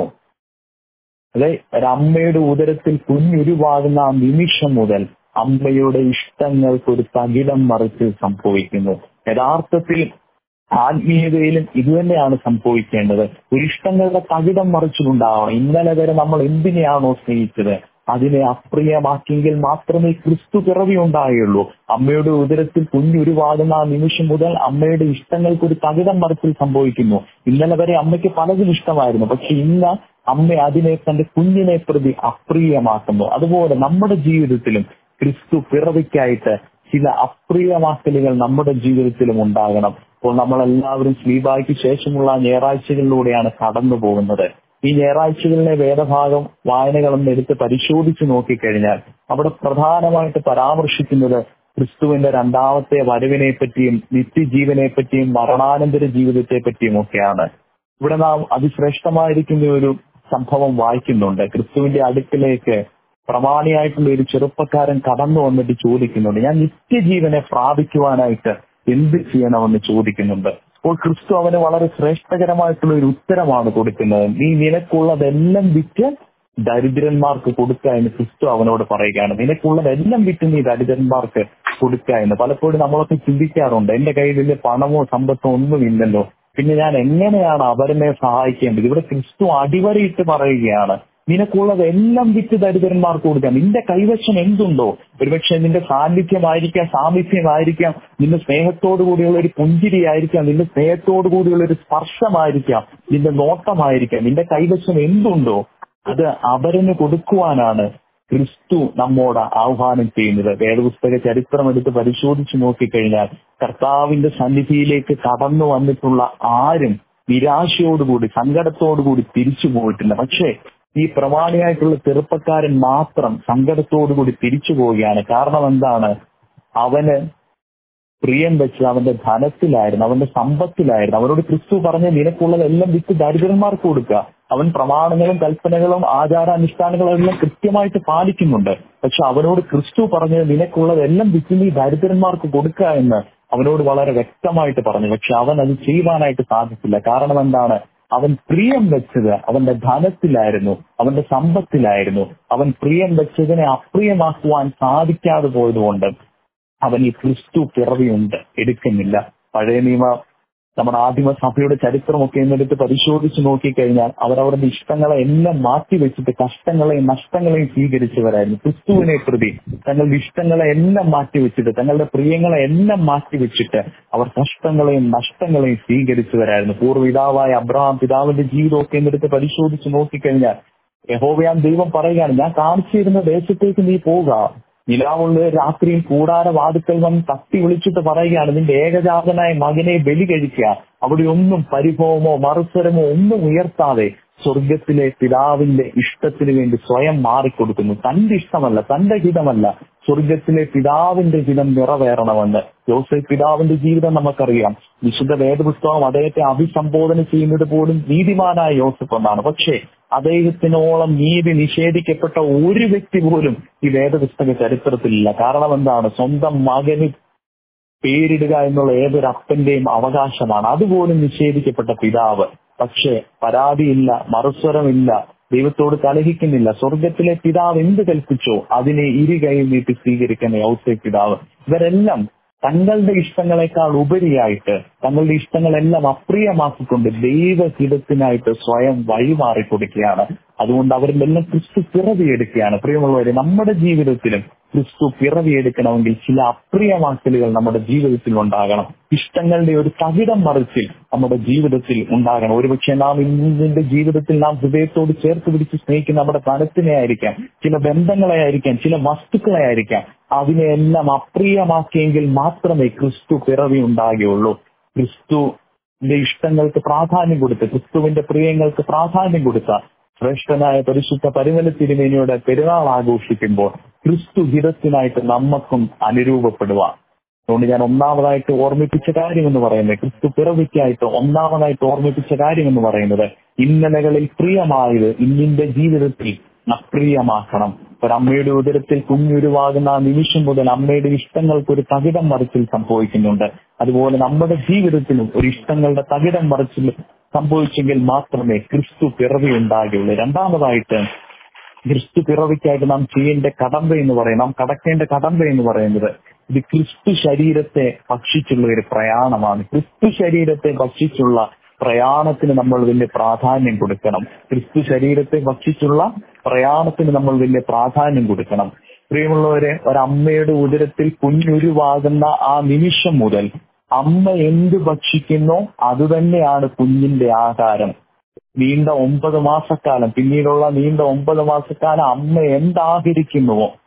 അതെ ഒരമ്മയുടെ ഉദരത്തിൽ കുഞ്ഞുരുവാകുന്ന ആ നിമിഷം മുതൽ അമ്മയുടെ ഇഷ്ടങ്ങൾക്ക് ഒരു തകിടം മറിച്ച് സംഭവിക്കുന്നു യഥാർത്ഥത്തിൽ ആത്മീയതയിലും ഇതുതന്നെയാണ് സംഭവിക്കേണ്ടത് ഒരു ഇഷ്ടങ്ങളുടെ തകിടം മറിച്ചിട്ടുണ്ടാവണം ഇന്നലെ വരെ നമ്മൾ എന്തിനെയാണോ സ്നേഹിച്ചത് അതിനെ അപ്രിയമാക്കിയെങ്കിൽ മാത്രമേ ക്രിസ്തു പിറവി ഉണ്ടായുള്ളൂ അമ്മയുടെ ഉദരത്തിൽ കുഞ്ഞുരുവാകുന്ന ആ നിമിഷം മുതൽ അമ്മയുടെ ഇഷ്ടങ്ങൾക്ക് ഒരു തകിടം മറിച്ചിൽ സംഭവിക്കുന്നു ഇന്നലെ വരെ അമ്മയ്ക്ക് പലതും ഇഷ്ടമായിരുന്നു പക്ഷെ ഇന്ന് അമ്മ അതിനെ തന്റെ കുഞ്ഞിനെ പ്രതി അപ്രിയമാക്കുന്നു അതുപോലെ നമ്മുടെ ജീവിതത്തിലും ക്രിസ്തു പിറവിക്കായിട്ട് ചില അപ്രിയമാക്കലുകൾ നമ്മുടെ ജീവിതത്തിലും ഉണ്ടാകണം അപ്പോൾ നമ്മളെല്ലാവരും സ്ലീബായ്ക്ക് ശേഷമുള്ള ഞായറാഴ്ചകളിലൂടെയാണ് കടന്നു പോകുന്നത് ഈ ഞായറാഴ്ചകളിലെ വേദഭാഗം വായനകളൊന്നും എടുത്ത് പരിശോധിച്ച് നോക്കിക്കഴിഞ്ഞാൽ അവിടെ പ്രധാനമായിട്ട് പരാമർശിക്കുന്നത് ക്രിസ്തുവിന്റെ രണ്ടാമത്തെ വരവിനെ പറ്റിയും നിത്യജീവനെ പറ്റിയും മരണാനന്തര ജീവിതത്തെ പറ്റിയും ഒക്കെയാണ് ഇവിടെ നാം അതിശ്രേഷ്ഠമായിരിക്കുന്ന ഒരു സംഭവം വായിക്കുന്നുണ്ട് ക്രിസ്തുവിന്റെ അടുക്കിലേക്ക് പ്രമാണിയായിട്ടുള്ള ഒരു ചെറുപ്പക്കാരൻ കടന്നു വന്നിട്ട് ചോദിക്കുന്നുണ്ട് ഞാൻ നിത്യജീവനെ പ്രാപിക്കുവാനായിട്ട് എന്ത് ചെയ്യണമെന്ന് ചോദിക്കുന്നുണ്ട് അപ്പോൾ ക്രിസ്തു അവന് വളരെ ശ്രേഷ്ഠകരമായിട്ടുള്ള ഒരു ഉത്തരമാണ് കൊടുക്കുന്നത് നീ നിനക്കുള്ളതെല്ലാം വിറ്റ് ദരിദ്രന്മാർക്ക് കൊടുക്കുക എന്ന് ക്രിസ്തു അവനോട് പറയുകയാണ് നിനക്കുള്ളതെല്ലാം വിറ്റ് നീ ദരിദ്രന്മാർക്ക് കൊടുക്കുക എന്ന് പലപ്പോഴും നമ്മളൊക്കെ ചിന്തിക്കാറുണ്ട് എന്റെ കയ്യിൽ വലിയ പണമോ സമ്പത്തോ ഒന്നുമില്ലല്ലോ പിന്നെ ഞാൻ എങ്ങനെയാണ് അവരെ സഹായിക്കേണ്ടത് ഇവിടെ ക്രിസ്തു അടിവരയിട്ട് പറയുകയാണ് നിനക്കുള്ളത് എല്ലാം വിറ്റ് ദരിദ്രന്മാർക്ക് കൊടുക്കാം നിന്റെ കൈവശം എന്തുണ്ടോ ഒരുപക്ഷെ നിന്റെ സാന്നിധ്യമായിരിക്കാം സാമീപ്യമായിരിക്കാം നിന്റെ സ്നേഹത്തോടു കൂടിയുള്ള ഒരു പുഞ്ചിരിയായിരിക്കാം നിന്റെ സ്നേഹത്തോടു കൂടിയുള്ള ഒരു സ്പർശമായിരിക്കാം നിന്റെ നോട്ടമായിരിക്കാം നിന്റെ കൈവശം എന്തുണ്ടോ അത് അവരന് കൊടുക്കുവാനാണ് ക്രിസ്തു നമ്മോട് ആഹ്വാനം ചെയ്യുന്നത് വേദപുസ്തക ചരിത്രം എടുത്ത് പരിശോധിച്ചു നോക്കിക്കഴിഞ്ഞാൽ കർത്താവിന്റെ സന്നിധിയിലേക്ക് കടന്നു വന്നിട്ടുള്ള ആരും നിരാശയോടുകൂടി സങ്കടത്തോടുകൂടി തിരിച്ചു പോയിട്ടില്ല പക്ഷേ ഈ പ്രമാണിയായിട്ടുള്ള ചെറുപ്പക്കാരൻ മാത്രം സങ്കടത്തോടുകൂടി തിരിച്ചു പോവുകയാണ് കാരണം എന്താണ് അവന് പ്രിയം വെച്ച് അവന്റെ ധനത്തിലായിരുന്നു അവന്റെ സമ്പത്തിലായിരുന്നു അവനോട് ക്രിസ്തു പറഞ്ഞ നിനക്കുള്ളതെല്ലാം വിറ്റ് ദരിദ്രന്മാർക്ക് കൊടുക്കുക അവൻ പ്രമാണങ്ങളും കൽപ്പനകളും ആചാരാനുഷ്ഠാനങ്ങളും എല്ലാം കൃത്യമായിട്ട് പാലിക്കുന്നുണ്ട് പക്ഷെ അവനോട് ക്രിസ്തു പറഞ്ഞത് നിനക്കുള്ളതെല്ലാം വിറ്റ് നീ ദരിദ്രന്മാർക്ക് കൊടുക്കുക എന്ന് അവനോട് വളരെ വ്യക്തമായിട്ട് പറഞ്ഞു പക്ഷെ അവൻ അത് ചെയ്യുവാനായിട്ട് സാധിച്ചില്ല കാരണം എന്താണ് അവൻ പ്രിയം വെച്ചത് അവന്റെ ധനത്തിലായിരുന്നു അവന്റെ സമ്പത്തിലായിരുന്നു അവൻ പ്രിയം വെച്ചതിനെ അപ്രിയമാക്കുവാൻ സാധിക്കാതെ പോയതുകൊണ്ട് അവൻ ഈ ക്രിസ്തു പിറവിയുണ്ട് എടുക്കുന്നില്ല പഴയ നിയമ നമ്മുടെ ആദിമ സഭയുടെ ചരിത്രമൊക്കെ എന്നെടുത്ത് പരിശോധിച്ച് നോക്കിക്കഴിഞ്ഞാൽ അവർ അവരുടെ ഇഷ്ടങ്ങളെ എല്ലാം മാറ്റിവെച്ചിട്ട് കഷ്ടങ്ങളെയും നഷ്ടങ്ങളെയും സ്വീകരിച്ചവരായിരുന്നു ക്രിസ്തുവിനെ പ്രതി തങ്ങളുടെ ഇഷ്ടങ്ങളെ എല്ലാം മാറ്റിവെച്ചിട്ട് തങ്ങളുടെ പ്രിയങ്ങളെ എല്ലാം മാറ്റിവെച്ചിട്ട് അവർ കഷ്ടങ്ങളെയും നഷ്ടങ്ങളെയും സ്വീകരിച്ചവരായിരുന്നു പൂർവ്വപിതാവായ അബ്രഹാം പിതാവിന്റെ ജീവിതമൊക്കെ എന്നെടുത്ത് പരിശോധിച്ച് നോക്കിക്കഴിഞ്ഞാൽ യഹോവയാൻ ദൈവം പറയുകയാണ് ഞാൻ കാണിച്ചിരുന്ന ദേശത്തേക്ക് നീ പോവുക നിലാവുള്ള രാത്രിയിൽ കൂടാര വാതുക്കൽ വന്ന് തട്ടി വിളിച്ചിട്ട് പറയുകയാണ് നിന്റെ ഏകജാതനായ മകനെ ബലി കഴിക്കുക അവിടെ ഒന്നും പരിഭവമോ മറുസ്വരമോ ഒന്നും ഉയർത്താതെ സ്വർഗത്തിലെ പിതാവിന്റെ ഇഷ്ടത്തിന് വേണ്ടി സ്വയം മാറിക്കൊടുക്കുന്നു തന്റെ ഇഷ്ടമല്ല തന്റെ ഹിതമല്ല സ്വർഗത്തിലെ പിതാവിന്റെ ഹിതം നിറവേറണമെന്ന് യോസഫ് പിതാവിന്റെ ജീവിതം നമുക്കറിയാം വിശുദ്ധ വേദപുസ്തകം അദ്ദേഹത്തെ അഭിസംബോധന ചെയ്യുന്നത് പോലും നീതിമാനായ യോസഫ് എന്നാണ് പക്ഷേ അദ്ദേഹത്തിനോളം നീതി നിഷേധിക്കപ്പെട്ട ഒരു വ്യക്തി പോലും ഈ വേദപുസ്തക ചരിത്രത്തിലില്ല കാരണം എന്താണ് സ്വന്തം മകന് പേരിടുക എന്നുള്ള ഏതൊരു അപ്പന്റെയും അവകാശമാണ് അതുപോലും നിഷേധിക്കപ്പെട്ട പിതാവ് പക്ഷേ പരാതിയില്ല മറുസ്വരമില്ല ദൈവത്തോട് കലഹിക്കുന്നില്ല സ്വർഗത്തിലെ പിതാവ് എന്ത് കൽപ്പിച്ചോ അതിനെ ഇരു കൈ നീട്ടി സ്വീകരിക്കുന്ന ഔസേ പിതാവ് ഇവരെല്ലാം തങ്ങളുടെ ഇഷ്ടങ്ങളെക്കാൾ ഉപരിയായിട്ട് തങ്ങളുടെ ഇഷ്ടങ്ങളെല്ലാം അപ്രിയമാക്കിക്കൊണ്ട് ദൈവഹിതത്തിനായിട്ട് സ്വയം വഴിമാറി കൊടുക്കുകയാണ് അതുകൊണ്ട് അവരിലെല്ലാം ക്രിസ്തു പിറവിയെടുക്കുകയാണ് പ്രിയമുള്ളവരെ നമ്മുടെ ജീവിതത്തിലും ക്രിസ്തു പിറവിയെടുക്കണമെങ്കിൽ ചില അപ്രിയമാക്കലുകൾ നമ്മുടെ ജീവിതത്തിൽ ഉണ്ടാകണം ഇഷ്ടങ്ങളുടെ ഒരു തകിടം മറിച്ചിൽ നമ്മുടെ ജീവിതത്തിൽ ഉണ്ടാകണം ഒരുപക്ഷെ നാം ഇന്നിന്റെ ജീവിതത്തിൽ നാം ഹൃദയത്തോട് ചേർത്ത് പിടിച്ച് സ്നേഹിക്കുന്ന നമ്മുടെ മനസ്സിനെ ആയിരിക്കാം ചില ബന്ധങ്ങളെ ആയിരിക്കാം ചില വസ്തുക്കളെ ആയിരിക്കാം അതിനെയെല്ലാം അപ്രിയമാക്കിയെങ്കിൽ മാത്രമേ ക്രിസ്തു പിറവി ഉണ്ടാകുകയുള്ളൂ ക്രിസ്തുവിന്റെ ഇഷ്ടങ്ങൾക്ക് പ്രാധാന്യം കൊടുത്ത് ക്രിസ്തുവിന്റെ പ്രിയങ്ങൾക്ക് പ്രാധാന്യം കൊടുത്ത ശ്രേഷ്ഠനായ പരിശുദ്ധ പരിമല തിരുമേനിയുടെ പെരുന്നാൾ ആഘോഷിക്കുമ്പോൾ ക്രിസ്തു ഹിതത്തിനായിട്ട് നമുക്കും അനുരൂപപ്പെടുവാൻ അതുകൊണ്ട് ഞാൻ ഒന്നാമതായിട്ട് ഓർമ്മിപ്പിച്ച കാര്യം എന്ന് പറയുന്നത് ക്രിസ്തു പിറവിക്കായിട്ട് ഒന്നാമതായിട്ട് ഓർമ്മിപ്പിച്ച കാര്യം എന്ന് പറയുന്നത് ഇന്നലകളിൽ പ്രിയമായത് ഇന്നിന്റെ ജീവിതത്തിൽ അപ്രിയമാക്കണം ഒരമ്മയുടെ ഉദരത്തിൽ കുഞ്ഞുരുവാകുന്ന ആ നിമിഷം മുതൽ അമ്മയുടെ ഇഷ്ടങ്ങൾക്ക് ഒരു തകിടം മറിച്ചിൽ സംഭവിക്കുന്നുണ്ട് അതുപോലെ നമ്മുടെ ജീവിതത്തിലും ഒരു ഇഷ്ടങ്ങളുടെ തകിടം മറിച്ചിൽ സംഭവിച്ചെങ്കിൽ മാത്രമേ ക്രിസ്തു പിറവി ഉണ്ടാകുകയുള്ളൂ രണ്ടാമതായിട്ട് ക്രിസ്തു പിറവിക്കായിട്ട് നാം ചെയ്യേണ്ട കടമ്പ എന്ന് പറയും നാം കടക്കേണ്ട കടമ്പ എന്ന് പറയുന്നത് ഇത് ക്രിസ്തു ശരീരത്തെ ഭക്ഷിച്ചുള്ള ഒരു പ്രയാണമാണ് ക്രിസ്തു ശരീരത്തെ ഭക്ഷിച്ചുള്ള പ്രയാണത്തിന് നമ്മൾ വലിയ പ്രാധാന്യം കൊടുക്കണം ക്രിസ്തു ശരീരത്തെ ഭക്ഷിച്ചുള്ള പ്രയാണത്തിന് നമ്മൾ വലിയ പ്രാധാന്യം കൊടുക്കണം പ്രിയമുള്ളവരെ ഒരമ്മയുടെ ഉദരത്തിൽ കുഞ്ഞുരുവാകുന്ന ആ നിമിഷം മുതൽ അമ്മ എന്ത് ഭക്ഷിക്കുന്നോ അതുതന്നെയാണ് കുഞ്ഞിന്റെ ആഹാരം നീണ്ട ഒമ്പത് മാസക്കാലം പിന്നീടുള്ള നീണ്ട ഒമ്പത് മാസക്കാലം അമ്മ എന്താഹരിക്കുന്നുവോ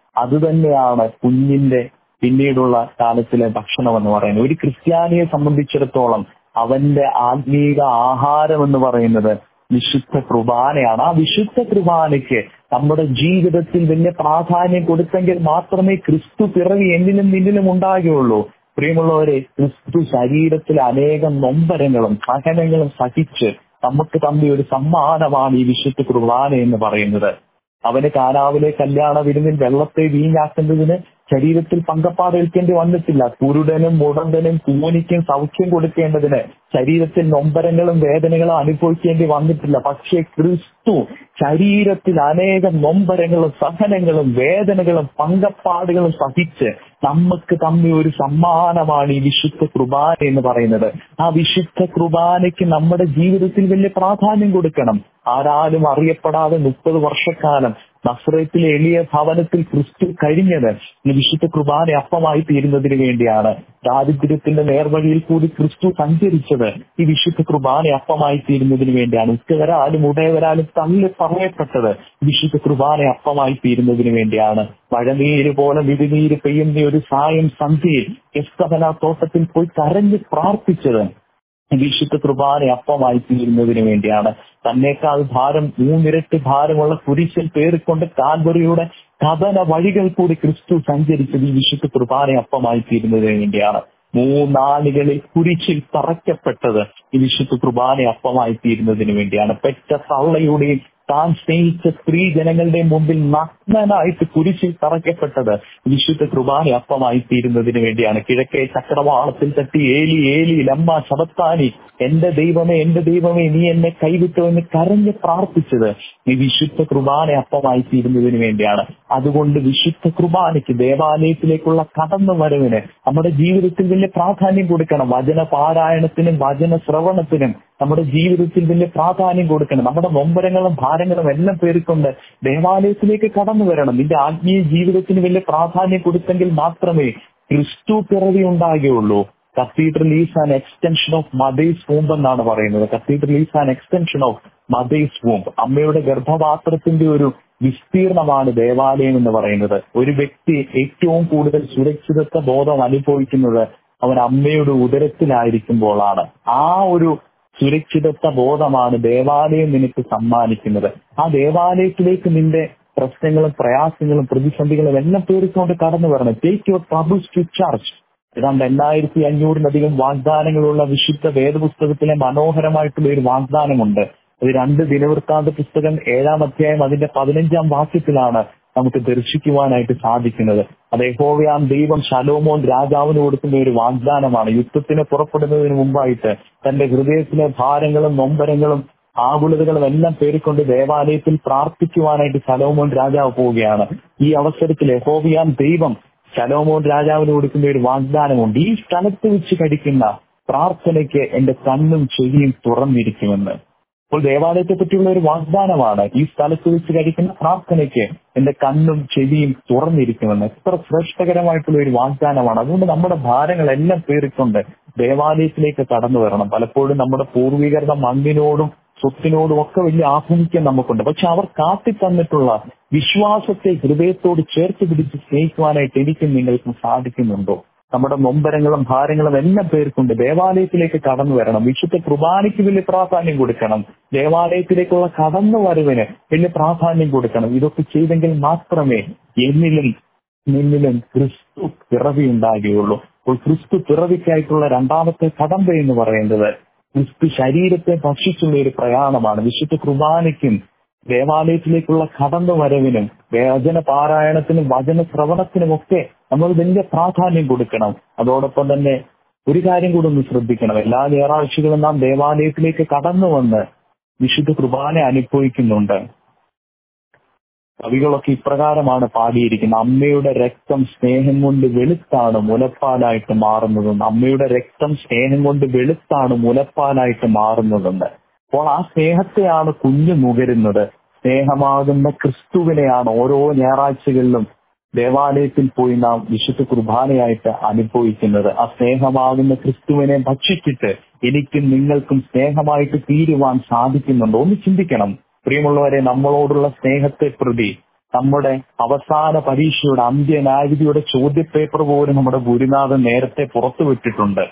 അത് തന്നെയാണ് കുഞ്ഞിന്റെ പിന്നീടുള്ള കാലത്തിലെ ഭക്ഷണം എന്ന് പറയുന്നത് ഒരു ക്രിസ്ത്യാനിയെ സംബന്ധിച്ചിടത്തോളം അവന്റെ ആത്മീക ആഹാരം എന്ന് പറയുന്നത് വിശുദ്ധ കുർബാനയാണ് ആ വിശുദ്ധ കുർബാനയ്ക്ക് നമ്മുടെ ജീവിതത്തിൽ വലിയ പ്രാധാന്യം കൊടുത്തെങ്കിൽ മാത്രമേ ക്രിസ്തു പിറവി എന്നിലും നിന്നിലും ഉണ്ടാകുകയുള്ളൂ പ്രിയമുള്ളവരെ ക്രിസ്തു ശരീരത്തിൽ അനേകം നൊമ്പരങ്ങളും സഹനങ്ങളും സഹിച്ച് നമുക്ക് തമ്മിൽ ഒരു സമ്മാനമാണ് ഈ വിശുദ്ധ കുർബാന എന്ന് പറയുന്നത് അവന് കാനാവിലെ കല്യാണ വിരുന്നിൽ വെള്ളത്തെ വീഞ്ഞാക്കുന്നതിന് ശരീരത്തിൽ പങ്കപ്പാടേൽക്കേണ്ടി വന്നിട്ടില്ല കുരുടനും മുടന്തനും കൂനിക്കും സൗഖ്യം കൊടുക്കേണ്ടതിന് ശരീരത്തിൽ നൊമ്പരങ്ങളും വേദനകളും അനുഭവിക്കേണ്ടി വന്നിട്ടില്ല പക്ഷേ ക്രിസ്തു ശരീരത്തിൽ അനേകം നൊമ്പരങ്ങളും സഹനങ്ങളും വേദനകളും പങ്കപ്പാടുകളും സഹിച്ച് നമുക്ക് തമ്മിൽ ഒരു സമ്മാനമാണ് ഈ വിശുദ്ധ കുർബാന എന്ന് പറയുന്നത് ആ വിശുദ്ധ കുർബാനയ്ക്ക് നമ്മുടെ ജീവിതത്തിൽ വലിയ പ്രാധാന്യം കൊടുക്കണം ആരാലും അറിയപ്പെടാതെ മുപ്പത് വർഷക്കാലം നസ്രത്തിലെ എളിയ ഭവനത്തിൽ ക്രിസ്തു കഴിഞ്ഞത് ഈ വിശുദ്ധ കുർബാന അപ്പമായി തീരുന്നതിന് വേണ്ടിയാണ് ദാരിദ്ര്യത്തിന്റെ നേർവഴിയിൽ കൂടി ക്രിസ്തു സഞ്ചരിച്ചത് ഈ വിശുദ്ധ കുർബാന അപ്പമായി തീരുന്നതിന് വേണ്ടിയാണ് ഉച്ചവരാലും ഉടയവരാലും തള്ളി പറയപ്പെട്ടത് വിശുദ്ധ കുർബാന അപ്പമായി തീരുന്നതിന് വേണ്ടിയാണ് മഴനീര് പോലെ വിധിനീര് പെയ്യുന്ന ഒരു സായം സന്ധ്യയിൽ എസ്തവന തോട്ടത്തിൽ പോയി കരഞ്ഞ് പ്രാർത്ഥിച്ചത് വിശുദ്ധ കുർബാന അപ്പമായി തീരുന്നതിന് വേണ്ടിയാണ് തന്നേക്കാൾ ഭാരം മൂന്നിരട്ടി ഭാരമുള്ള കുരിശിൽ പേറിക്കൊണ്ട് കാൽവറിയുടെ കഥന വഴികൾ കൂടി ക്രിസ്തു സഞ്ചരിച്ചത് ഈ വിശുദ്ധ കുർബാന അപ്പമായി തീരുന്നതിന് വേണ്ടിയാണ് മൂന്നാളുകളിൽ കുരിശിൽ തറയ്ക്കപ്പെട്ടത് ഈ വിശുദ്ധ കുർബാന അപ്പമായി തീരുന്നതിന് വേണ്ടിയാണ് പെറ്റ തള്ളയുടെയും താൻ സ്നേഹിച്ച സ്ത്രീ ജനങ്ങളുടെ മുമ്പിൽ നഗ്നനായിട്ട് കുരിശിൽ തറയ്ക്കപ്പെട്ടത് വിശുദ്ധ കുർബാന അപ്പമായി തീരുന്നതിന് വേണ്ടിയാണ് കിഴക്കേ ചക്രവാളത്തിൽ തട്ടി ഏലി ഏലി ലമ്മ ശബത്താനി എന്റെ ദൈവമേ എന്റെ ദൈവമേ നീ എന്നെ കൈവിട്ടോ എന്ന് കരഞ്ഞ് പ്രാർത്ഥിച്ചത് ഈ വിശുദ്ധ കുർബാന അപ്പമായി തീരുന്നതിന് വേണ്ടിയാണ് അതുകൊണ്ട് വിശുദ്ധ കുർബാനയ്ക്ക് ദേവാലയത്തിലേക്കുള്ള കടന്നു വരവിന് നമ്മുടെ ജീവിതത്തിൽ വലിയ പ്രാധാന്യം കൊടുക്കണം വചന പാരായണത്തിനും വചന ശ്രവണത്തിനും നമ്മുടെ ജീവിതത്തിൽ വലിയ പ്രാധാന്യം കൊടുക്കണം നമ്മുടെ നൊമ്പരങ്ങളും ഭാരങ്ങളും എല്ലാം പേറിക്കൊണ്ട് ദേവാലയത്തിലേക്ക് കടന്നു വരണം നിന്റെ ആത്മീയ ജീവിതത്തിന് വലിയ പ്രാധാന്യം കൊടുത്തെങ്കിൽ മാത്രമേ ക്രിസ്തു പിറവി ഉണ്ടാകുകയുള്ളൂ cathedral is an extension of mother's womb എന്നാണ് പറയുന്നത് cathedral is an extension of mother's womb അമ്മയുടെ ഗർഭപാത്രത്തിന്റെ ഒരു വിസ്തീർണമാണ് ദേവാലയം എന്ന് പറയുന്നത് ഒരു വ്യക്തി ഏറ്റവും കൂടുതൽ സുരക്ഷിതത്വ ബോധം അനുഭവിക്കുന്നത് അവൻ അമ്മയുടെ ഉദരത്തിലായിരിക്കുമ്പോഴാണ് ആ ഒരു സുരക്ഷിതത്വ ബോധമാണ് ദേവാലയം നിനക്ക് സമ്മാനിക്കുന്നത് ആ ദേവാലയത്തിലേക്ക് നിന്റെ പ്രശ്നങ്ങളും പ്രയാസങ്ങളും പ്രതിസന്ധികളും എല്ലാം പേറിക്കൊണ്ട് കടന്നു വരണം take your troubles to church ഏതാണ്ട് എണ്ണായിരത്തി അഞ്ഞൂറിലധികം വാഗ്ദാനങ്ങളുള്ള വിശുദ്ധ വേദപുസ്തകത്തിലെ മനോഹരമായിട്ടുള്ള ഒരു വാഗ്ദാനമുണ്ട് അത് രണ്ട് ദിനവൃത്താന്ത പുസ്തകം ഏഴാം അധ്യായം അതിന്റെ പതിനഞ്ചാം വാക്യത്തിലാണ് നമുക്ക് ദർശിക്കുവാനായിട്ട് സാധിക്കുന്നത് അത് യഹോവയാം ദൈവം ശലോമോൻ രാജാവിന് കൊടുക്കുന്ന ഒരു വാഗ്ദാനമാണ് യുദ്ധത്തിന് പുറപ്പെടുന്നതിന് മുമ്പായിട്ട് തന്റെ ഹൃദയത്തിലെ ഭാരങ്ങളും നൊമ്പരങ്ങളും ആകുലതകളും എല്ലാം പേറിക്കൊണ്ട് ദേവാലയത്തിൽ പ്രാർത്ഥിക്കുവാനായിട്ട് ശലോമോൻ രാജാവ് പോവുകയാണ് ഈ അവസരത്തിൽ യഹോവയാം ദൈവം ശലോമോൻ രാജാവിന് കൊടുക്കുന്ന ഒരു വാഗ്ദാനമുണ്ട് ഈ സ്ഥലത്ത് വെച്ച് കഴിക്കുന്ന പ്രാർത്ഥനയ്ക്ക് എന്റെ കണ്ണും ചെവിയും തുറന്നിരിക്കുമെന്ന് അപ്പോൾ ദേവാലയത്തെ പറ്റിയുള്ള ഒരു വാഗ്ദാനമാണ് ഈ സ്ഥലത്ത് വെച്ച് കഴിക്കുന്ന പ്രാർത്ഥനയ്ക്ക് എന്റെ കണ്ണും ചെവിയും തുറന്നിരിക്കുമെന്ന് എത്ര ശ്രേഷ്ഠകരമായിട്ടുള്ള ഒരു വാഗ്ദാനമാണ് അതുകൊണ്ട് നമ്മുടെ ഭാരങ്ങളെല്ലാം പേറിക്കൊണ്ട് ദേവാലയത്തിലേക്ക് കടന്നു വരണം പലപ്പോഴും നമ്മുടെ പൂർവികരുടെ മണ്ണിനോടും സ്വത്തിനോടും ഒക്കെ വലിയ ആഭിമുഖ്യം നമുക്കുണ്ട് പക്ഷെ അവർ കാട്ടി തന്നിട്ടുള്ള വിശ്വാസത്തെ ഹൃദയത്തോട് ചേർത്ത് പിടിച്ച് സ്നേഹിക്കുവാനായിട്ട് എനിക്കും നിങ്ങൾക്കും സാധിക്കുന്നുണ്ടോ നമ്മുടെ നൊമ്പരങ്ങളും ഭാരങ്ങളും എല്ലാം പേർക്കുണ്ട് ദേവാലയത്തിലേക്ക് കടന്നു വരണം വിശുദ്ധ കുർബാനയ്ക്ക് വലിയ പ്രാധാന്യം കൊടുക്കണം ദേവാലയത്തിലേക്കുള്ള കടന്നു വരവിന് വലിയ പ്രാധാന്യം കൊടുക്കണം ഇതൊക്കെ ചെയ്തെങ്കിൽ മാത്രമേ എന്നിലും നിന്നിലും ക്രിസ്തു പിറവി ഉണ്ടാകുകയുള്ളൂ അപ്പോൾ ക്രിസ്തു പിറവിക്കായിട്ടുള്ള രണ്ടാമത്തെ കടമ്പ എന്ന് പറയുന്നത് ക്രിസ്തു ശരീരത്തെ ഭക്ഷിച്ചുള്ള ഒരു പ്രയാണമാണ് വിശുദ്ധ കുർബാനയ്ക്കും ദേവാലയത്തിലേക്കുള്ള കടന്നു വരവിനും വചന പാരായണത്തിനും വചന ശ്രവണത്തിനും ഒക്കെ നമ്മൾ വലിയ പ്രാധാന്യം കൊടുക്കണം അതോടൊപ്പം തന്നെ ഒരു കാര്യം കൂടെ ഒന്ന് ശ്രദ്ധിക്കണം എല്ലാ ഞായറാഴ്ചകളും നാം ദേവാലയത്തിലേക്ക് കടന്നു വന്ന് വിശുദ്ധ കുർബാന അനുഭവിക്കുന്നുണ്ട് കവികളൊക്കെ ഇപ്രകാരമാണ് പാടിയിരിക്കുന്നത് അമ്മയുടെ രക്തം സ്നേഹം കൊണ്ട് വെളുത്താണ് മുലപ്പാലായിട്ട് മാറുന്നതെന്ന് അമ്മയുടെ രക്തം സ്നേഹം കൊണ്ട് വെളുത്താണ് മുലപ്പാലായിട്ട് മാറുന്നതെന്ന് അപ്പോൾ ആ സ്നേഹത്തെയാണ് കുഞ്ഞു നുകരുന്നത് സ്നേഹമാകുന്ന ക്രിസ്തുവിനെയാണ് ഓരോ ഞായറാഴ്ചകളിലും ദേവാലയത്തിൽ പോയി നാം വിശുദ്ധ കുർബാനയായിട്ട് അനുഭവിക്കുന്നത് ആ സ്നേഹമാകുന്ന ക്രിസ്തുവിനെ ഭക്ഷിച്ചിട്ട് എനിക്കും നിങ്ങൾക്കും സ്നേഹമായിട്ട് തീരുവാൻ സാധിക്കുന്നുണ്ടോ ഒന്ന് ചിന്തിക്കണം പ്രിയമുള്ളവരെ നമ്മളോടുള്ള സ്നേഹത്തെ പ്രതി നമ്മുടെ അവസാന പരീക്ഷയുടെ അന്ത്യനായകതയുടെ ചോദ്യപേപ്പർ പോലും നമ്മുടെ ഗുരുനാഥൻ നേരത്തെ പുറത്തുവിട്ടിട്ടുണ്ട്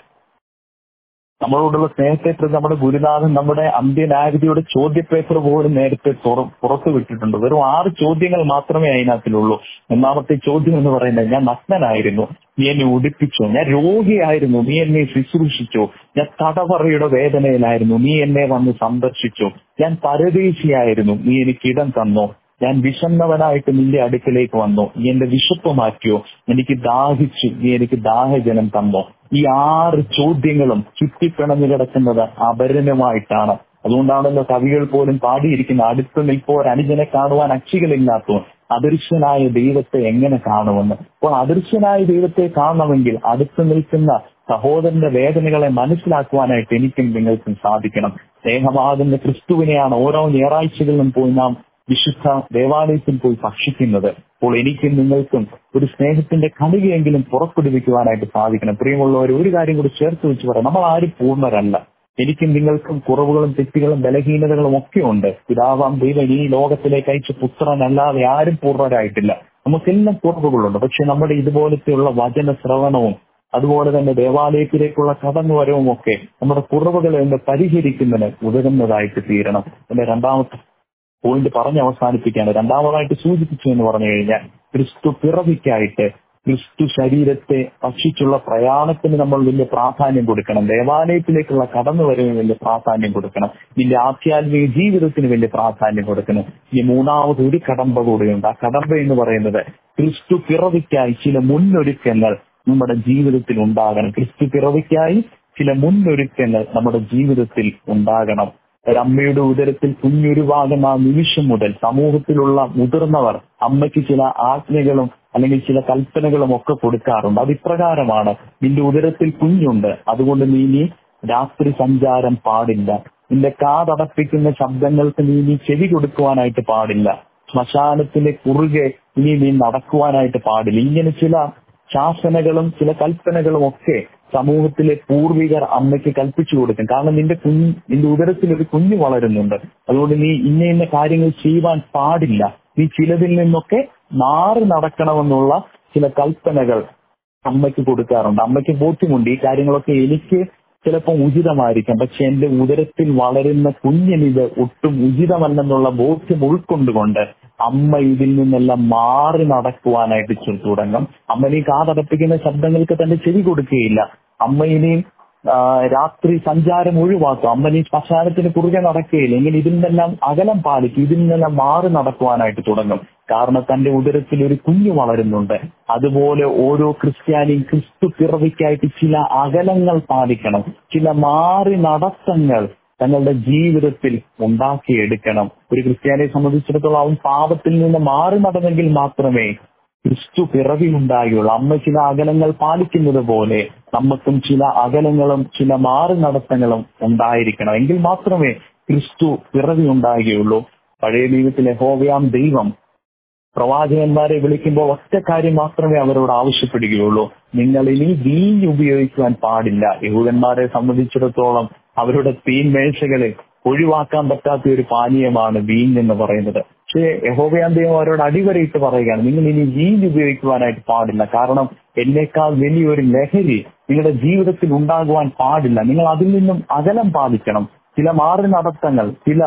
നമ്മളോടുള്ള സ്നേഹത്തെ പ്രതി നമ്മുടെ ഗുരുനാഥൻ നമ്മുടെ അന്ത്യനായകതയുടെ ചോദ്യപേപ്പർ പോലും നേരത്തെ തുറ- പുറത്തുവിട്ടിട്ടുണ്ട് വെറും ആറ് ചോദ്യങ്ങൾ മാത്രമേ അതിനകത്തിലുള്ളൂ ഒന്നാമത്തെ ചോദ്യം എന്ന് പറയുന്നത് ഞാൻ നഗ്നനായിരുന്നു നീ എന്നെ ഉടുപ്പിച്ചു ഞാൻ രോഗിയായിരുന്നു നീ എന്നെ ശുശ്രൂഷിച്ചു ഞാൻ തടവറയുടെ വേദനയിലായിരുന്നു നീ എന്നെ വന്ന് സന്ദർശിച്ചു ഞാൻ പരദേശിയായിരുന്നു നീ എനിക്ക് ഇടം തന്നു ഞാൻ വിശന്നവനായിട്ട് നിന്റെ അടുക്കലേക്ക് വന്നു നീ എന്റെ വിശപ്പ് മാറ്റിയോ എനിക്ക് ദാഹിച്ചു നീ എനിക്ക് ദാഹജനം തന്നോ ഈ ആറ് ചോദ്യങ്ങളും ചുറ്റിപ്പിണഞ്ഞു കിടക്കുന്നത് അപരനുമായിട്ടാണ് അതുകൊണ്ടാണല്ലോ കവികൾ പോലും പാടിയിരിക്കുന്ന അടുത്ത് നിൽപ്പോർ അനുജനെ കാണുവാൻ അക്ഷികളില്ലാത്തോ അദൃശ്യനായ ദൈവത്തെ എങ്ങനെ കാണുമെന്ന് അപ്പോൾ അദൃശ്യനായ ദൈവത്തെ കാണണമെങ്കിൽ അടുത്ത് നിൽക്കുന്ന സഹോദരന്റെ വേദനകളെ മനസ്സിലാക്കുവാനായിട്ട് എനിക്കും നിങ്ങൾക്കും സാധിക്കണം സ്നേഹമാകുന്ന ക്രിസ്തുവിനെയാണ് ഓരോ ഞായറാഴ്ചകളിലും പോയി നാം വിശുദ്ധ ദേവാലയത്തിൽ പോയി ഭക്ഷിക്കുന്നത് അപ്പോൾ എനിക്കും നിങ്ങൾക്കും ഒരു സ്നേഹത്തിന്റെ കണികയെങ്കിലും പുറപ്പെടുവിക്കുവാനായിട്ട് സാധിക്കണം പ്രിയമുള്ളവർ ഒരു കാര്യം കൂടി ചേർത്ത് വെച്ച് പറയാം നമ്മൾ ആരും പൂർണ്ണരല്ല എനിക്കും നിങ്ങൾക്കും കുറവുകളും തെറ്റുകളും ബലഹീനതകളും ഒക്കെ ഉണ്ട് പിതാവാം ദൈവം ഈ ലോകത്തിലേക്ക് അയച്ച പുത്രനല്ലാതെ ആരും പൂർണ്ണരായിട്ടില്ല നമുക്കെല്ലാം കുറവുകളുണ്ട് പക്ഷെ നമ്മുടെ ഇതുപോലത്തെയുള്ള വചന ശ്രവണവും അതുപോലെ തന്നെ ദേവാലയത്തിലേക്കുള്ള കടന്നുവരവും ഒക്കെ നമ്മുടെ കുറവുകളെ ഒന്ന് പരിഹരിക്കുന്നതിന് ഉതകുന്നതായിട്ട് തീരണം എന്റെ രണ്ടാമത്തെ പോയിന്റ് പറഞ്ഞ് അവസാനിപ്പിക്കുകയാണ് രണ്ടാമതായിട്ട് സൂചിപ്പിച്ചു എന്ന് പറഞ്ഞു കഴിഞ്ഞാൽ ക്രിസ്തു പിറവിക്കായിട്ട് ക്രിസ്തു ശരീരത്തെ ഭക്ഷിച്ചുള്ള പ്രയാണത്തിന് നമ്മൾ വലിയ പ്രാധാന്യം കൊടുക്കണം ദേവാലയത്തിലേക്കുള്ള കടന്നുവരവിന് വലിയ പ്രാധാന്യം കൊടുക്കണം നിന്റെ ആധ്യാത്മിക ജീവിതത്തിന് വലിയ പ്രാധാന്യം കൊടുക്കണം ഈ മൂന്നാമത് ഒരു കടമ്പ കൂടിയുണ്ട് ആ കടമ്പ എന്ന് പറയുന്നത് ക്രിസ്തു പിറവിക്കായി ചില മുന്നൊരുക്കങ്ങൾ നമ്മുടെ ജീവിതത്തിൽ ഉണ്ടാകണം ക്രിസ്തു പിറവിക്കായി ചില മുന്നൊരുക്കങ്ങൾ നമ്മുടെ ജീവിതത്തിൽ ഉണ്ടാകണം ഒരമ്മയുടെ ഉദരത്തിൽ കുഞ്ഞുരുവാകുന്ന ആ നിമിഷം മുതൽ സമൂഹത്തിലുള്ള മുതിർന്നവർ അമ്മയ്ക്ക് ചില ആജ്ഞകളും അല്ലെങ്കിൽ ചില കൽപ്പനകളും ഒക്കെ കൊടുക്കാറുണ്ട് അത് ഇപ്രകാരമാണ് നിന്റെ ഉദരത്തിൽ കുഞ്ഞുണ്ട് അതുകൊണ്ട് നീ ഇനി രാത്രി സഞ്ചാരം പാടില്ല നിന്റെ കാതടപ്പിക്കുന്ന ശബ്ദങ്ങൾക്ക് നീ ഇനി ചെവി കൊടുക്കുവാനായിട്ട് പാടില്ല ശ്മശാനത്തിന്റെ കുറുകെ ഇനി നീ നടക്കുവാനായിട്ട് പാടില്ല ഇങ്ങനെ ചില ശാസനകളും ചില കൽപ്പനകളും ഒക്കെ സമൂഹത്തിലെ പൂർവികർ അമ്മയ്ക്ക് കൽപ്പിച്ചു കൊടുക്കും കാരണം നിന്റെ കുഞ്ഞ് നിന്റെ ഉദരത്തിൽ ഒരു കുഞ്ഞ് വളരുന്നുണ്ട് അതുകൊണ്ട് നീ ഇന്ന ഇന്ന കാര്യങ്ങൾ ചെയ്യുവാൻ പാടില്ല നീ ചിലതിൽ നിന്നൊക്കെ മാറി നടക്കണമെന്നുള്ള ചില കൽപ്പനകൾ അമ്മയ്ക്ക് കൊടുക്കാറുണ്ട് അമ്മയ്ക്ക് ബോധ്യമുണ്ട് ഈ കാര്യങ്ങളൊക്കെ എനിക്ക് ചിലപ്പോൾ ഉചിതമായിരിക്കാം പക്ഷെ എന്റെ ഉദരത്തിൽ വളരുന്ന കുഞ്ഞിനിത് ഒട്ടും ഉചിതമല്ലെന്നുള്ള ബോധ്യം ഉൾക്കൊണ്ടുകൊണ്ട് അമ്മ ഇതിൽ നിന്നെല്ലാം മാറി നടക്കുവാനായിട്ട് ചു- തുടങ്ങും അമ്മ ഇനി കാതടപ്പിക്കുന്ന ശബ്ദങ്ങൾക്ക് തന്റെ ചെവി കൊടുക്കുകയില്ല അമ്മ ഇനിയും ആ, രാത്രി സഞ്ചാരം ഒഴിവാക്കും അമ്മ ഇനി ശ്മശാനത്തിന് കുറുകെ നടക്കുകയില്ല ഇങ്ങനെ ഇതിൽ നിന്നെല്ലാം അകലം പാലിക്കും ഇതിൽ നിന്നെല്ലാം മാറി നടക്കുവാനായിട്ട് തുടങ്ങും കാരണം തന്റെ ഉദരത്തിൽ ഒരു കുഞ്ഞു വളരുന്നുണ്ട് അതുപോലെ ഓരോ ക്രിസ്ത്യാനിയും ക്രിസ്തു പിറവിക്കായിട്ട് ചില അകലങ്ങൾ പാലിക്കണം ചില മാറി നടത്തങ്ങൾ തങ്ങളുടെ ജീവിതത്തിൽ ഉണ്ടാക്കിയെടുക്കണം ഒരു ക്രിസ്ത്യാനിയെ സംബന്ധിച്ചിടത്തോളം അവൻ പാപത്തിൽ നിന്ന് മാറി നടന്നെങ്കിൽ മാത്രമേ ക്രിസ്തു പിറവി ഉണ്ടാകുകയുള്ളൂ അമ്മ ചില അകലങ്ങൾ പാലിക്കുന്നത് പോലെ നമുക്കും ചില അകലങ്ങളും ചില മാറി നടത്തങ്ങളും ഉണ്ടായിരിക്കണം എങ്കിൽ മാത്രമേ ക്രിസ്തു പിറവി ഉണ്ടാകുകയുള്ളൂ പഴയ ദൈവത്തിലെ ഹോവയാം ദൈവം പ്രവാചകന്മാരെ വിളിക്കുമ്പോൾ ഒറ്റ കാര്യം മാത്രമേ അവരോട് ആവശ്യപ്പെടുകയുള്ളൂ നിങ്ങൾ ഇനി വീഞ്ഞ് ഉപയോഗിക്കുവാൻ പാടില്ല യഹൂദന്മാരെ സംബന്ധിച്ചിടത്തോളം അവരുടെ തീൻമേശകളിൽ ഒഴിവാക്കാൻ പറ്റാത്ത ഒരു പാനീയമാണ് വീഞ്ഞ് എന്ന് പറയുന്നത് പക്ഷേ യഹോവയാൻ ദൈവം അവരോട് അടിവരയിട്ട് പറയുകയാണ് നിങ്ങൾ ഇനി വീഞ്ഞ് ഉപയോഗിക്കുവാനായിട്ട് പാടില്ല കാരണം എന്നേക്കാൾ വലിയൊരു ലഹരി നിങ്ങളുടെ ജീവിതത്തിൽ ഉണ്ടാകുവാൻ പാടില്ല നിങ്ങൾ അതിൽ നിന്നും അകലം പാലിക്കണം ചില മാറി നടത്തങ്ങൾ ചില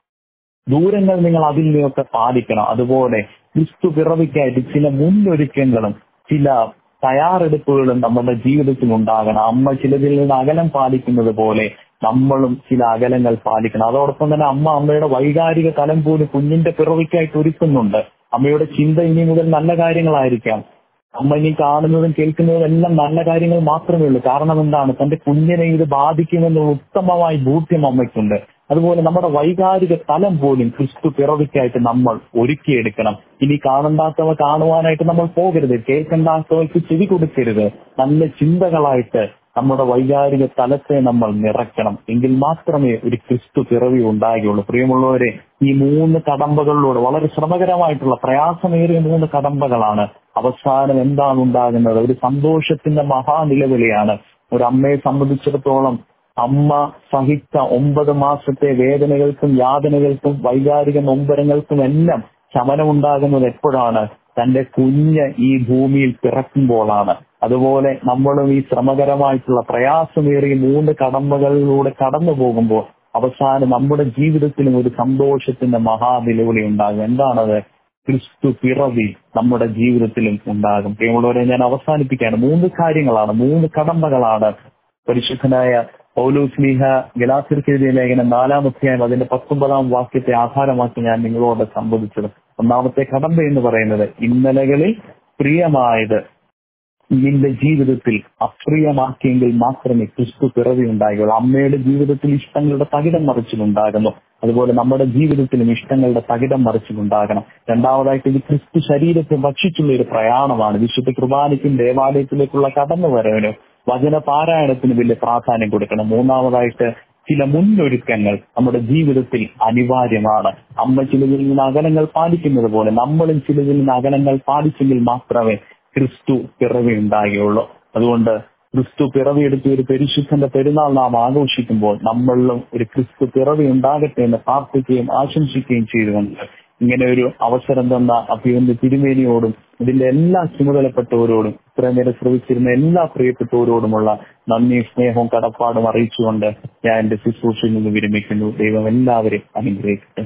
ദൂരങ്ങൾ നിങ്ങൾ അതിൽ നിന്നൊക്കെ പാലിക്കണം അതുപോലെ ക്രിസ്തു പിറവിക്കായിട്ട് ചില മുന്നൊരുക്കങ്ങളും ചില തയ്യാറെടുപ്പുകളും നമ്മുടെ ജീവിതത്തിൽ ഉണ്ടാകണം അമ്മ ചിലതിൽ നിന്ന് അകലം പാലിക്കുന്നത് പോലെ നമ്മളും ചില അകലങ്ങൾ പാലിക്കണം അതോടൊപ്പം തന്നെ അമ്മ അമ്മയുടെ വൈകാരിക തലം പോലും കുഞ്ഞിന്റെ പിറവിക്കായിട്ട് ഒരുക്കുന്നുണ്ട് അമ്മയുടെ ചിന്ത ഇനി മുതൽ നല്ല കാര്യങ്ങളായിരിക്കാം അമ്മ ഇനി കാണുന്നതും കേൾക്കുന്നതും എല്ലാം നല്ല കാര്യങ്ങൾ മാത്രമേ ഉള്ളൂ കാരണം എന്താണ് തന്റെ കുഞ്ഞിനെ ഇത് ബാധിക്കുമെന്നുള്ള ഉത്തമമായ ബോധ്യം അമ്മയ്ക്കുണ്ട് അതുപോലെ നമ്മുടെ വൈകാരിക തലം പോലും ക്രിസ്തു പിറവിക്കായിട്ട് നമ്മൾ ഒരുക്കിയെടുക്കണം ഇനി കാണണ്ടാത്തവ കാണുവാനായിട്ട് നമ്മൾ പോകരുത് കേൾക്കണ്ടാത്തവർക്ക് ചെവി കൊടുക്കരുത് നല്ല ചിന്തകളായിട്ട് നമ്മുടെ വൈകാരിക തലത്തെ നമ്മൾ നിറയ്ക്കണം എങ്കിൽ മാത്രമേ ഒരു ക്രിസ്തു പിറവി ഉണ്ടാകുകയുള്ളൂ പ്രിയമുള്ളവരെ ഈ മൂന്ന് കടമ്പകളിലൂടെ വളരെ ശ്രമകരമായിട്ടുള്ള പ്രയാസമേറിയ മൂന്ന് കടമ്പകളാണ് അവസാനം എന്താണ് ഉണ്ടാകുന്നത് ഒരു സന്തോഷത്തിന്റെ മഹാനിലവിളിയാണ് ഒരു അമ്മയെ സംബന്ധിച്ചിടത്തോളം അമ്മ സഹിച്ച ഒമ്പത് മാസത്തെ വേദനകൾക്കും യാതനകൾക്കും വൈകാരിക നൊമ്പരങ്ങൾക്കും എല്ലാം ശമനമുണ്ടാകുന്നത് എപ്പോഴാണ് തന്റെ കുഞ്ഞ് ഈ ഭൂമിയിൽ പിറക്കുമ്പോഴാണ് അതുപോലെ നമ്മളും ഈ ശ്രമകരമായിട്ടുള്ള പ്രയാസമേറിയ മൂന്ന് കടമ്പകളിലൂടെ കടന്നു പോകുമ്പോൾ അവസാനം നമ്മുടെ ജീവിതത്തിലും ഒരു സന്തോഷത്തിന്റെ മഹാനിലവിളി ഉണ്ടാകും എന്താണത് ക്രിസ്തു പിറവി നമ്മുടെ ജീവിതത്തിലും ഉണ്ടാകും പ്രിയമുള്ളവരെ ഞാൻ അവസാനിപ്പിക്കുകയാണ് മൂന്ന് കാര്യങ്ങളാണ് മൂന്ന് കടമ്പകളാണ് പരിശുദ്ധനായ പൗലോസ്ലീഹ ഗലാസിർക്കെഴുതിയ ലേഖനം നാലാമധ്യായം അതിന്റെ പത്തൊമ്പതാം വാക്യത്തെ ആധാരമാക്കി ഞാൻ നിങ്ങളോട് സംവദിച്ചത് ഒന്നാമത്തെ കടമ്പ എന്ന് പറയുന്നത് ഇന്നലകളിൽ പ്രിയമായത് നിന്റെ ജീവിതത്തിൽ അപ്രിയമാക്കിയെങ്കിൽ മാത്രമേ ക്രിസ്തു പിറവി ഉണ്ടാകുകയുള്ളൂ അമ്മയുടെ ജീവിതത്തിൽ ഇഷ്ടങ്ങളുടെ തകിടം മറിച്ചിലുണ്ടാകുന്നു അതുപോലെ നമ്മുടെ ജീവിതത്തിലും ഇഷ്ടങ്ങളുടെ തകിടം മറിച്ചിലുണ്ടാകണം രണ്ടാമതായിട്ട് ഇത് ക്രിസ്തു ശരീരത്തെ ഭക്ഷിച്ചുള്ള ഒരു പ്രയാണമാണ് വിശുദ്ധ കുർബാനയ്ക്കും ദേവാലയത്തിലേക്കുള്ള കടന്നുവരവിനും വചന പാരായണത്തിന് വലിയ പ്രാധാന്യം കൊടുക്കണം മൂന്നാമതായിട്ട് ചില മുന്നൊരുക്കങ്ങൾ നമ്മുടെ ജീവിതത്തിൽ അനിവാര്യമാണ് അമ്മ ചിലതിൽ നിന്ന് അകലങ്ങൾ പാലിക്കുന്നത് പോലെ നമ്മളും ചിലതിൽ നിന്ന് അകലങ്ങൾ പാലിച്ചെങ്കിൽ മാത്രമേ ക്രിസ്തു പിറവി ഉണ്ടാകുകയുള്ളൂ അതുകൊണ്ട് ക്രിസ്തു പിറവിയെടുത്ത് ഒരു പരിശുദ്ധന്റെ പെരുന്നാൾ നാം ആഘോഷിക്കുമ്പോൾ നമ്മളിലും ഒരു ക്രിസ്തു പിറവി ഉണ്ടാകട്ടെ എന്ന് പ്രാർത്ഥിക്കുകയും ആശംസിക്കുകയും ചെയ്തുകൊണ്ട് ഇങ്ങനെ ഒരു അവസരം തന്ന അഭിവന്യ തിരുമേനിയോടും ഇതിന്റെ എല്ലാ ചുമതലപ്പെട്ടവരോടും ഇത്രയും നേരം ശ്രമിച്ചിരുന്ന എല്ലാ പ്രിയപ്പെട്ടവരോടുമുള്ള നന്ദി സ്നേഹവും കടപ്പാടും അറിയിച്ചുകൊണ്ട് ഞാൻ എന്റെ ശുശ്രൂഷയിൽ നിന്ന് വിരമിക്കുന്നു ദൈവം എല്ലാവരെയും അനുഗ്രഹിക്കട്ടെ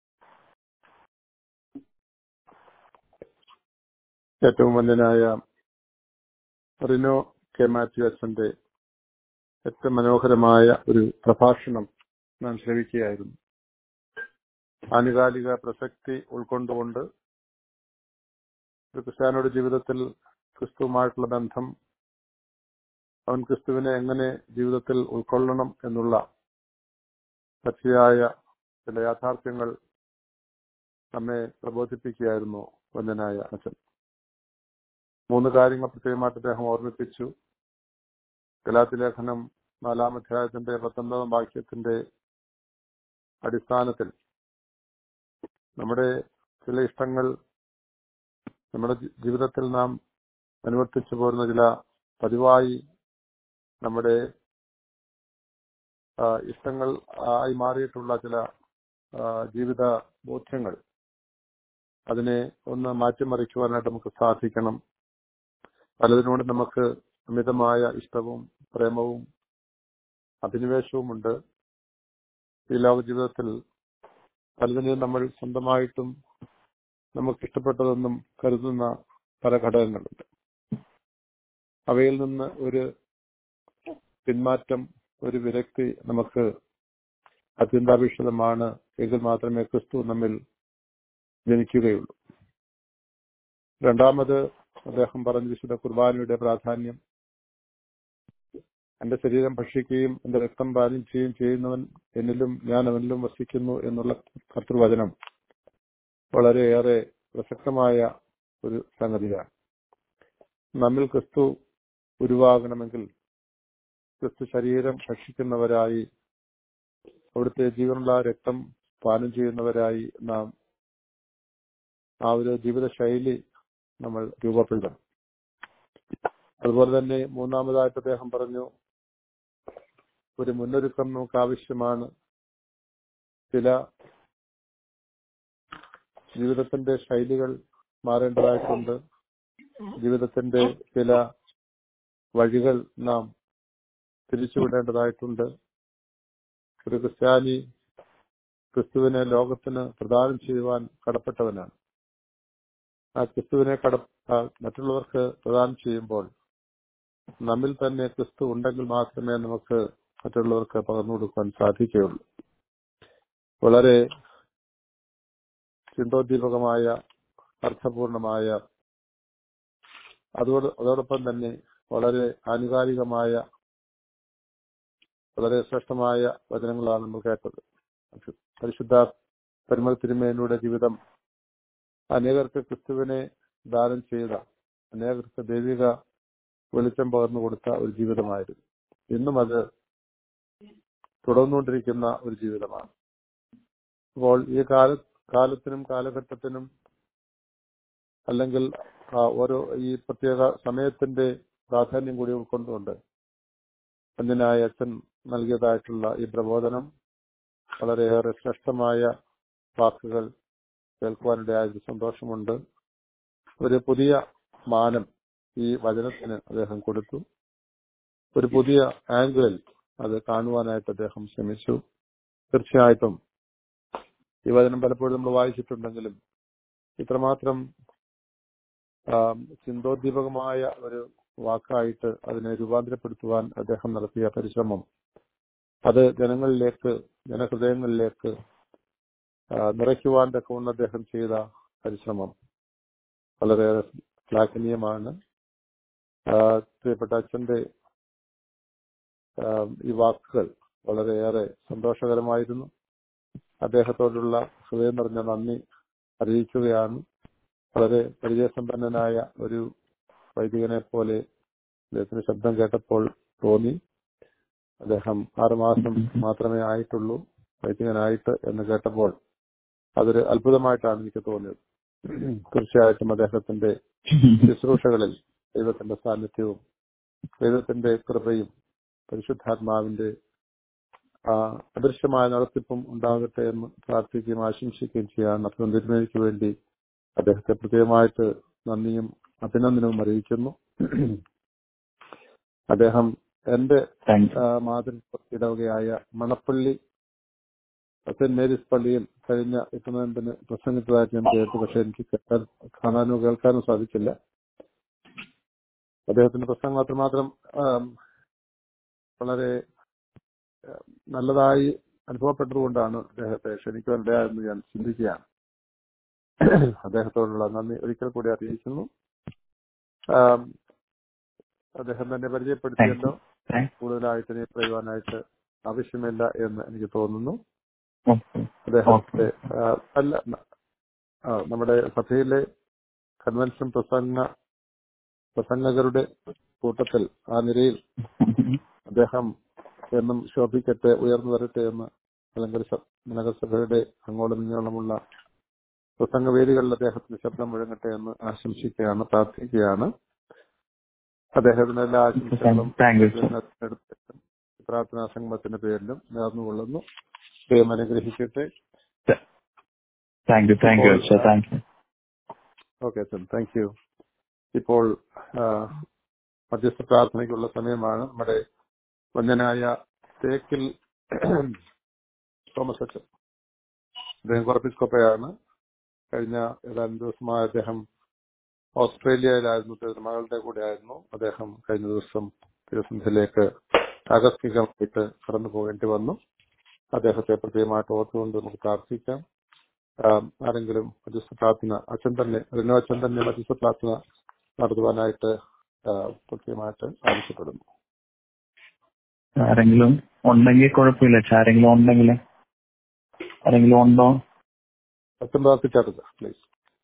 ഏറ്റവും വന്യനായ റിനോ കെ മാത്യു അച്ഛന്റെ ഏറ്റവും മനോഹരമായ ഒരു പ്രഭാഷണം നാം ശ്രവിക്കുകയായിരുന്നു ആനുകാലിക പ്രസക്തി ഉൾക്കൊണ്ടുകൊണ്ട് ഒരു ക്രിസ്ത്യാനിയുടെ ജീവിതത്തിൽ ക്രിസ്തുവുമായിട്ടുള്ള ബന്ധം അവൻ ക്രിസ്തുവിനെ എങ്ങനെ ജീവിതത്തിൽ ഉൾക്കൊള്ളണം എന്നുള്ള പച്ചയായ ചില യാഥാർത്ഥ്യങ്ങൾ നമ്മെ പ്രബോധിപ്പിക്കുകയായിരുന്നു വന്ദനായ അച്ഛൻ മൂന്ന് കാര്യങ്ങൾ പ്രത്യേകമായിട്ട് അദ്ദേഹം ഓർമ്മിപ്പിച്ചു ഗലാത്തി ലേഖനം നാലാം അധ്യായത്തിന്റെ പത്തൊമ്പതാം വാക്യത്തിന്റെ അടിസ്ഥാനത്തിൽ നമ്മുടെ ചില ഇഷ്ടങ്ങൾ നമ്മുടെ ജി- ജീവിതത്തിൽ നാം അനുവർത്തിച്ചു പോരുന്ന ചില പതിവായി നമ്മുടെ ആ, ഇഷ്ടങ്ങൾ ആയി മാറിയിട്ടുള്ള ചില ആ, ജീവിത ബോധ്യങ്ങൾ അതിനെ ഒന്ന് മാറ്റിമറിക്കുവാനായിട്ട് നമുക്ക് സാധിക്കണം പലതിനോട് നമുക്ക് അമിതമായ ഇഷ്ടവും പ്രേമവും അഭിനിവേശവുമുണ്ട് ഈ ലോക ജീവിതത്തിൽ പലതിനെയും നമ്മൾ സ്വന്തമായിട്ടും നമുക്ക് ഇഷ്ടപ്പെട്ടതെന്നും കരുതുന്ന പല ഘടകങ്ങളുണ്ട് അവയിൽ നിന്ന് ഒരു പിന്മാറ്റം ഒരു വിരക്തി നമുക്ക് അത്യന്താപേക്ഷിതമാണ് എങ്കിൽ മാത്രമേ ക്രിസ്തു നമ്മിൽ ജനിക്കുകയുള്ളൂ രണ്ടാമത് അദ്ദേഹം പറഞ്ഞ വിശുദ്ധ കുർബാനയുടെ പ്രാധാന്യം എന്റെ ശരീരം ഭക്ഷിക്കുകയും എന്റെ രക്തം പാനം ചെയ്യുകയും ചെയ്യുന്നവൻ എന്നിലും ഞാൻ അവനിലും വസിക്കുന്നു എന്നുള്ള കർത്തൃവചനം വളരെയേറെ പ്രസക്തമായ ഒരു സംഗതിയാണ് നമ്മിൽ ക്രിസ്തു ഉരുവാകണമെങ്കിൽ ക്രിസ്തു ശരീരം ഭക്ഷിക്കുന്നവരായി അവിടുത്തെ ജീവനുള്ള രക്തം പാനം ചെയ്യുന്നവരായി നാം ആ ഒരു ജീവിത ശൈലി നമ്മൾ രൂപപ്പെടുത്തണം അതുപോലെ തന്നെ മൂന്നാമതായിട്ട് അദ്ദേഹം പറഞ്ഞു ഒരു മുന്നൊരുക്കം നമുക്ക് ആവശ്യമാണ് ചില ജീവിതത്തിന്റെ ശൈലികൾ മാറേണ്ടതായിട്ടുണ്ട് ജീവിതത്തിന്റെ ചില വഴികൾ നാം തിരിച്ചുവിടേണ്ടതായിട്ടുണ്ട് ഒരു ക്രിസ്ത്യാനി ക്രിസ്തുവിനെ ലോകത്തിന് പ്രദാനം ചെയ്യുവാൻ കടപ്പെട്ടവനാണ് ആ ക്രിസ്തുവിനെ കട ആ മറ്റുള്ളവർക്ക് പ്രദാനം ചെയ്യുമ്പോൾ നമ്മിൽ തന്നെ ക്രിസ്തു ഉണ്ടെങ്കിൽ മാത്രമേ നമുക്ക് മറ്റുള്ളവർക്ക് പകർന്നു കൊടുക്കാൻ സാധിക്കുകയുള്ളൂ വളരെ ചിന്തോദ്ദീപകമായ അർത്ഥപൂർണമായ അതോട് അതോടൊപ്പം തന്നെ വളരെ ആനുകാലികമായ വളരെ ശ്രേഷ്ഠമായ വചനങ്ങളാണ് നമ്മൾ കേട്ടത് പരിശുദ്ധ പരിമൾ തിരുമേനിയുടെ ജീവിതം അനേകർക്ക് ക്രിസ്തുവിനെ ദാനം ചെയ്ത അനേകർക്ക് ദൈവിക വെളിച്ചം പകർന്നു കൊടുത്ത ഒരു ജീവിതമായിരുന്നു ഇന്നും അത് തുടർന്നുകൊണ്ടിരിക്കുന്ന ഒരു ജീവിതമാണ് അപ്പോൾ ഈ കാല കാലത്തിനും കാലഘട്ടത്തിനും അല്ലെങ്കിൽ ആ ഓരോ ഈ പ്രത്യേക സമയത്തിന്റെ പ്രാധാന്യം കൂടി ഉൾക്കൊണ്ടുകൊണ്ട് അന്യനായ അച്ഛൻ നൽകിയതായിട്ടുള്ള ഈ പ്രബോധനം വളരെയേറെ ശ്രേഷ്ഠമായ വാക്കുകൾ കേൾക്കുവാനിടയായ സന്തോഷമുണ്ട് ഒരു പുതിയ മാനം ഈ വചനത്തിന് അദ്ദേഹം കൊടുത്തു ഒരു പുതിയ ആംഗിളിൽ അത് കാണുവാനായിട്ട് അദ്ദേഹം ശ്രമിച്ചു തീർച്ചയായിട്ടും ഈ വചനം പലപ്പോഴും നമ്മൾ വായിച്ചിട്ടുണ്ടെങ്കിലും ഇത്രമാത്രം ചിന്തോദ്ദീപകമായ ഒരു വാക്കായിട്ട് അതിനെ രൂപാന്തരപ്പെടുത്തുവാൻ അദ്ദേഹം നടത്തിയ പരിശ്രമം അത് ജനങ്ങളിലേക്ക് ജനഹൃദയങ്ങളിലേക്ക് നിറയ്ക്കുവാൻ തക്കവണ്ണം അദ്ദേഹം ചെയ്ത പരിശ്രമം വളരെയേറെ ശ്ലാഘനീയമാണ് പ്രിയപ്പെട്ട അച്ഛന്റെ ഈ വാക്കുകൾ വളരെയേറെ സന്തോഷകരമായിരുന്നു അദ്ദേഹത്തോടുള്ള ഹൃദയം നിറഞ്ഞ നന്ദി അറിയിക്കുകയാണ് വളരെ പരിചയസമ്പന്നനായ ഒരു വൈദികനെ പോലെ അദ്ദേഹത്തിന് ശബ്ദം കേട്ടപ്പോൾ തോന്നി അദ്ദേഹം ആറുമാസം മാത്രമേ ആയിട്ടുള്ളൂ വൈദികനായിട്ട് എന്ന് കേട്ടപ്പോൾ അതൊരു അത്ഭുതമായിട്ടാണ് എനിക്ക് തോന്നിയത് തീർച്ചയായിട്ടും അദ്ദേഹത്തിന്റെ ശുശ്രൂഷകളിൽ ദൈവത്തിന്റെ സാന്നിധ്യവും ദൈവത്തിന്റെ കൃപയും പരിശുദ്ധാത്മാവിന്റെ അദൃശ്യമായ നടത്തിപ്പും ഉണ്ടാകട്ടെ എന്ന് പ്രാർത്ഥിക്കുകയും ആശംസിക്കുകയും ചെയ്യാൻ അപ്പം തിരുമേനിക്ക് വേണ്ടി അദ്ദേഹത്തെ പ്രത്യേകമായിട്ട് നന്ദിയും അഭിനന്ദനവും അറിയിക്കുന്നു അദ്ദേഹം എന്റെ മാതൃ ഇടവകയായ മണപ്പള്ളി സെന്റ് മേരീസ് പള്ളിയിൽ കഴിഞ്ഞ എട്ടുനോയമ്പിന് പ്രസംഗിച്ചതായിട്ട് ഞാൻ കേട്ടു പക്ഷെ എനിക്ക് കേൾക്കാൻ കാണാനോ കേൾക്കാനോ സാധിച്ചില്ല അദ്ദേഹത്തിന്റെ പ്രസംഗം അത്രമാത്രം വളരെ നല്ലതായി അനുഭവപ്പെട്ടതുകൊണ്ടാണ് അദ്ദേഹത്തെ ക്ഷണിക്കുവാൻ ഇടയായെന്ന് ഞാൻ ചിന്തിക്കുകയാണ് അദ്ദേഹത്തോടുള്ള നന്ദി ഒരിക്കൽ കൂടി അറിയിക്കുന്നു അദ്ദേഹം തന്നെ പരിചയപ്പെടുത്തിയല്ലോ കൂടുതലായിട്ട് ഇനി പറയുവാനായിട്ട് ആവശ്യമില്ല എന്ന് എനിക്ക് തോന്നുന്നു അദ്ദേഹത്തെ അല്ല നമ്മുടെ സഭയിലെ കൺവെൻഷൻ പ്രസംഗ പ്രസംഗകരുടെ കൂട്ടത്തിൽ ആ നിരയിൽ അദ്ദേഹം എന്നും ശോഭിക്കട്ടെ ഉയർന്നു വരട്ടെ എന്ന് മലങ്കര നഗരസഭയുടെ അങ്ങോളം ഇങ്ങോളമുള്ള പ്രസംഗവേദികളിൽ അദ്ദേഹത്തിന് ശബ്ദം മുഴങ്ങട്ടെ എന്ന് ആശംസിക്കുകയാണ് പ്രാർത്ഥിക്കുകയാണ് അദ്ദേഹത്തിന് എല്ലാ ആശംസകളും പ്രാർത്ഥനാ സംഗമത്തിന്റെ പേരിലും നേർന്നുകൊള്ളുന്നു ദൈവം അനുഗ്രഹിക്കട്ടെ താങ്ക് യു താങ്ക് യു അച്ഛാ താങ്ക് യു ഓക്കെ അച്ഛൻ താങ്ക് യു ഇപ്പോൾ മധ്യസ്ഥ പ്രാർത്ഥനയ്ക്കുള്ള സമയമാണ് നമ്മുടെ വന്യനായ തേക്കിൽ തോമസ് അച്ഛൻ അദ്ദേഹം കുറപ്പിസ്കോപ്പയാണ് കഴിഞ്ഞ ഏതാനും ദിവസമായി അദ്ദേഹം ഓസ്ട്രേലിയയിലായിരുന്നു മകളുടെ കൂടെ ആയിരുന്നു അദ്ദേഹം കഴിഞ്ഞ ദിവസം തിരുസന്ധിയിലേക്ക് ആകസ്മികമായിട്ട് കടന്നു പോകേണ്ടി വന്നു അദ്ദേഹത്തെ പ്രത്യേകമായിട്ട് ഓർത്തുകൊണ്ട് നമുക്ക് പ്രാർത്ഥിക്കാം ആരെങ്കിലും മധ്യസ്ഥ പ്രാർത്ഥന അച്ഛൻ തന്നെ റിനോ അച്ഛൻ തന്നെ മധ്യസ്ഥ പ്രാർത്ഥന നടത്തുവാനായിട്ട് പ്രത്യേകമായിട്ട് ആവശ്യപ്പെടുന്നു ആരെങ്കിലും ഉണ്ടെങ്കിൽ കുഴപ്പമില്ല ആരെങ്കിലും ഉണ്ടെങ്കിൽ ആരെങ്കിലും ഉണ്ടോ അച്ഛൻ പ്രാർത്ഥിച്ചാട്ടത് പ്ലീസ്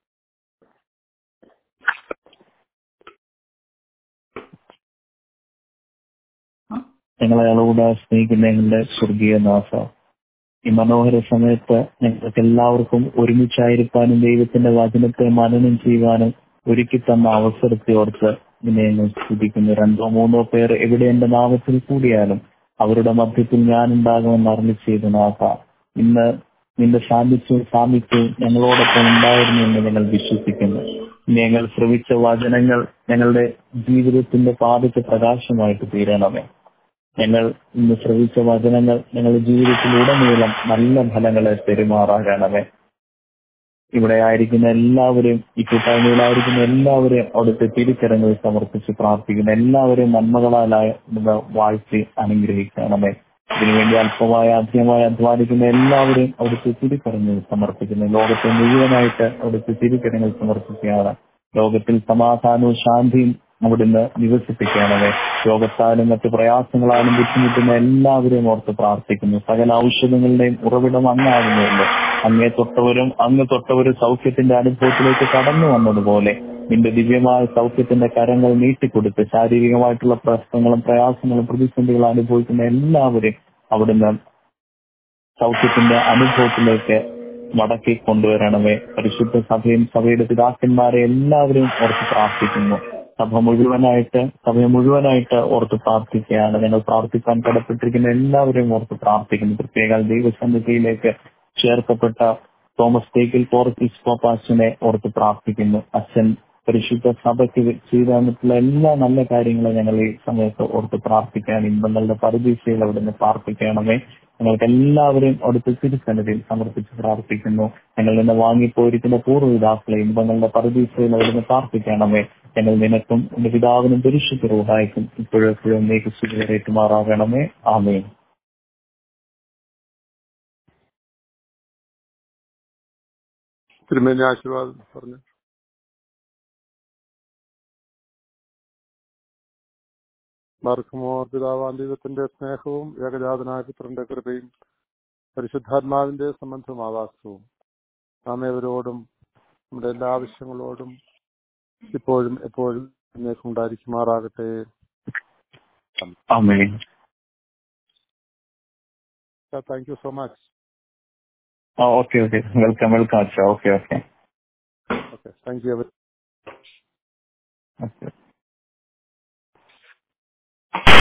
ഞങ്ങളെ അളവിടെ സ്നേഹിക്കുന്ന ഞങ്ങളുടെ സ്വർഗീയ നാഥ ഈ മനോഹര സമയത്ത് ഞങ്ങൾക്ക് എല്ലാവർക്കും ഒരുമിച്ചായിരിക്കാനും ദൈവത്തിന്റെ വചനത്തെ മനനം ചെയ്യുവാനും ഒരുക്കി തന്ന അവസരത്തെ ഓർത്ത് നിന്നെ ഞങ്ങൾ സ്തുതിക്കുന്നു രണ്ടോ മൂന്നോ പേർ എവിടെ എന്റെ നാമത്തിൽ കൂടിയാലും അവരുടെ മധ്യത്തിൽ ഞാൻ ഉണ്ടാകുമെന്ന് അറിഞ്ഞു ചെയ്തു നാഥ ഇന്ന് നിന്റെ സാന്നിധ്യവും സാമീപ്യവും ഞങ്ങളോടൊപ്പം ഉണ്ടായിരുന്നു എന്ന് ഞങ്ങൾ വിശ്വസിക്കുന്നു ഞങ്ങൾ ശ്രവിച്ച വചനങ്ങൾ ഞങ്ങളുടെ ജീവിതത്തിന്റെ പാതയ്ക്ക് പ്രകാശമായിട്ട് തീരണമേ ഞങ്ങൾ ഇന്ന് ശ്രവിച്ച വചനങ്ങൾ ഞങ്ങളുടെ ജീവിതത്തിലുടനീളം നല്ല ഫലങ്ങളെ പെരുമാറാകണമേ ഇവിടെ ആയിരിക്കുന്ന എല്ലാവരെയും ഈ കൂട്ടായ്മയിലായിരിക്കുന്ന എല്ലാവരെയും അവിടുത്തെ തിരിച്ചറിഞ്ഞ് സമർപ്പിച്ച് പ്രാർത്ഥിക്കുന്ന എല്ലാവരെയും നന്മകളാലായ വാഴ്ത്തി അനുഗ്രഹിക്കണമേ ഇതിനുവേണ്ടി അല്പമായ ആദ്യമായി അധ്വാനിക്കുന്ന എല്ലാവരെയും അവിടുത്തെ തിരിച്ചറിഞ്ഞ് സമർപ്പിക്കുന്നു ലോകത്തെ മുഴുവനായിട്ട് അവിടുത്തെ തിരിച്ചറിഞ്ഞ് സമർപ്പിക്കുകയാണ് ലോകത്തിൽ സമാധാനവും ശാന്തിയും അവിടുന്ന് നിവസിപ്പിക്കണമേ രോഗത്താലും മറ്റു പ്രയാസങ്ങളാലും ബുദ്ധിമുട്ടുന്ന എല്ലാവരെയും ഓർത്ത് പ്രാർത്ഥിക്കുന്നു സകല ഔഷധങ്ങളുടെയും ഉറവിടം അങ്ങാകുന്നുണ്ട് അങ്ങേ തൊട്ടവരും അങ്ങ് തൊട്ടവരും സൗഖ്യത്തിന്റെ അനുഭവത്തിലേക്ക് കടന്നു വന്നതുപോലെ നിന്റെ ദിവ്യമായ സൗഖ്യത്തിന്റെ കരങ്ങൾ നീട്ടിക്കൊടുത്ത് ശാരീരികമായിട്ടുള്ള പ്രശ്നങ്ങളും പ്രയാസങ്ങളും പ്രതിസന്ധികളും അനുഭവിക്കുന്ന എല്ലാവരെയും അവിടുന്ന് സൗഖ്യത്തിന്റെ അനുഭവത്തിലേക്ക് മടക്കി കൊണ്ടുവരണമേ പരിശുദ്ധ സഭയും സഭയുടെ പിതാക്കന്മാരെ എല്ലാവരെയും ഓർത്ത് പ്രാർത്ഥിക്കുന്നു സഭ മുഴുവനായിട്ട് സഭയെ മുഴുവനായിട്ട് ഓർത്ത് പ്രാർത്ഥിക്കുകയാണ് ഞങ്ങൾ പ്രാർത്ഥിക്കാൻ കടപ്പെട്ടിരിക്കുന്ന എല്ലാവരെയും ഓർത്ത് പ്രാർത്ഥിക്കുന്നു പ്രത്യേക ദൈവസന്നിധിയിലേക്ക് ചേർക്കപ്പെട്ട തോമസ് തേക്കിൽ പോർക്കിസ് പാപ്പാച്ചനെ ഓർത്ത് പ്രാർത്ഥിക്കുന്നു അച്ഛൻ പരിശുദ്ധ സഭയ്ക്ക് ചെയ്തു തന്നിട്ടുള്ള എല്ലാ നല്ല കാര്യങ്ങളും ഞങ്ങൾ ഈ സമയത്ത് ഓർത്ത് പ്രാർത്ഥിക്കാൻ ഇമ്പങ്ങളുടെ പരദീസയിൽ അവിടുന്ന് പ്രാർത്ഥിക്കണമേ ഞങ്ങൾക്ക് എല്ലാവരെയും അവിടുത്തെ തിരുസന്നിധിയിൽ സമർപ്പിച്ച് പ്രാർത്ഥിക്കുന്നു ഞങ്ങൾ നിന്ന് വാങ്ങിപ്പോയിരിക്കുന്ന പൂർവ്വപിതാക്കളെ ഇമ്പങ്ങളുടെ പരദീസയിൽ അവിടുന്ന് പ്രാർത്ഥിക്കണമേ ഞങ്ങൾ നിനക്കും എന്റെ പിതാവിനും പരിശുദ്ധ റൂഹായിക്കും ഇപ്പോഴെപ്പോഴും നീക്ക് സുഖരേറ്റുമാറാകണമേ ആമേ തിരുമേനി ആശീർവാദം പറഞ്ഞു മർക്കുമോർ പിതാവാൻ ദൈവത്തിന്റെ സ്നേഹവും ഏകജാതനായ പുത്രന്റെ കൃപയും പരിശുദ്ധാത്മാവിന്റെ സംബന്ധവും ആവാസവും നാം ഏവരോടും നമ്മുടെ എല്ലാ ആവശ്യങ്ങളോടും ഇപ്പോഴും എപ്പോഴും എന്നേക്കും ഉണ്ടായിരിക്കുമാറാകട്ടെ ആമേ താങ്ക് യു സോ മച്ച് ആ ഓക്കെ ഓക്കെ വെൽക്കം വെൽക്കം അച്ഛാ okay okay okay thank you okay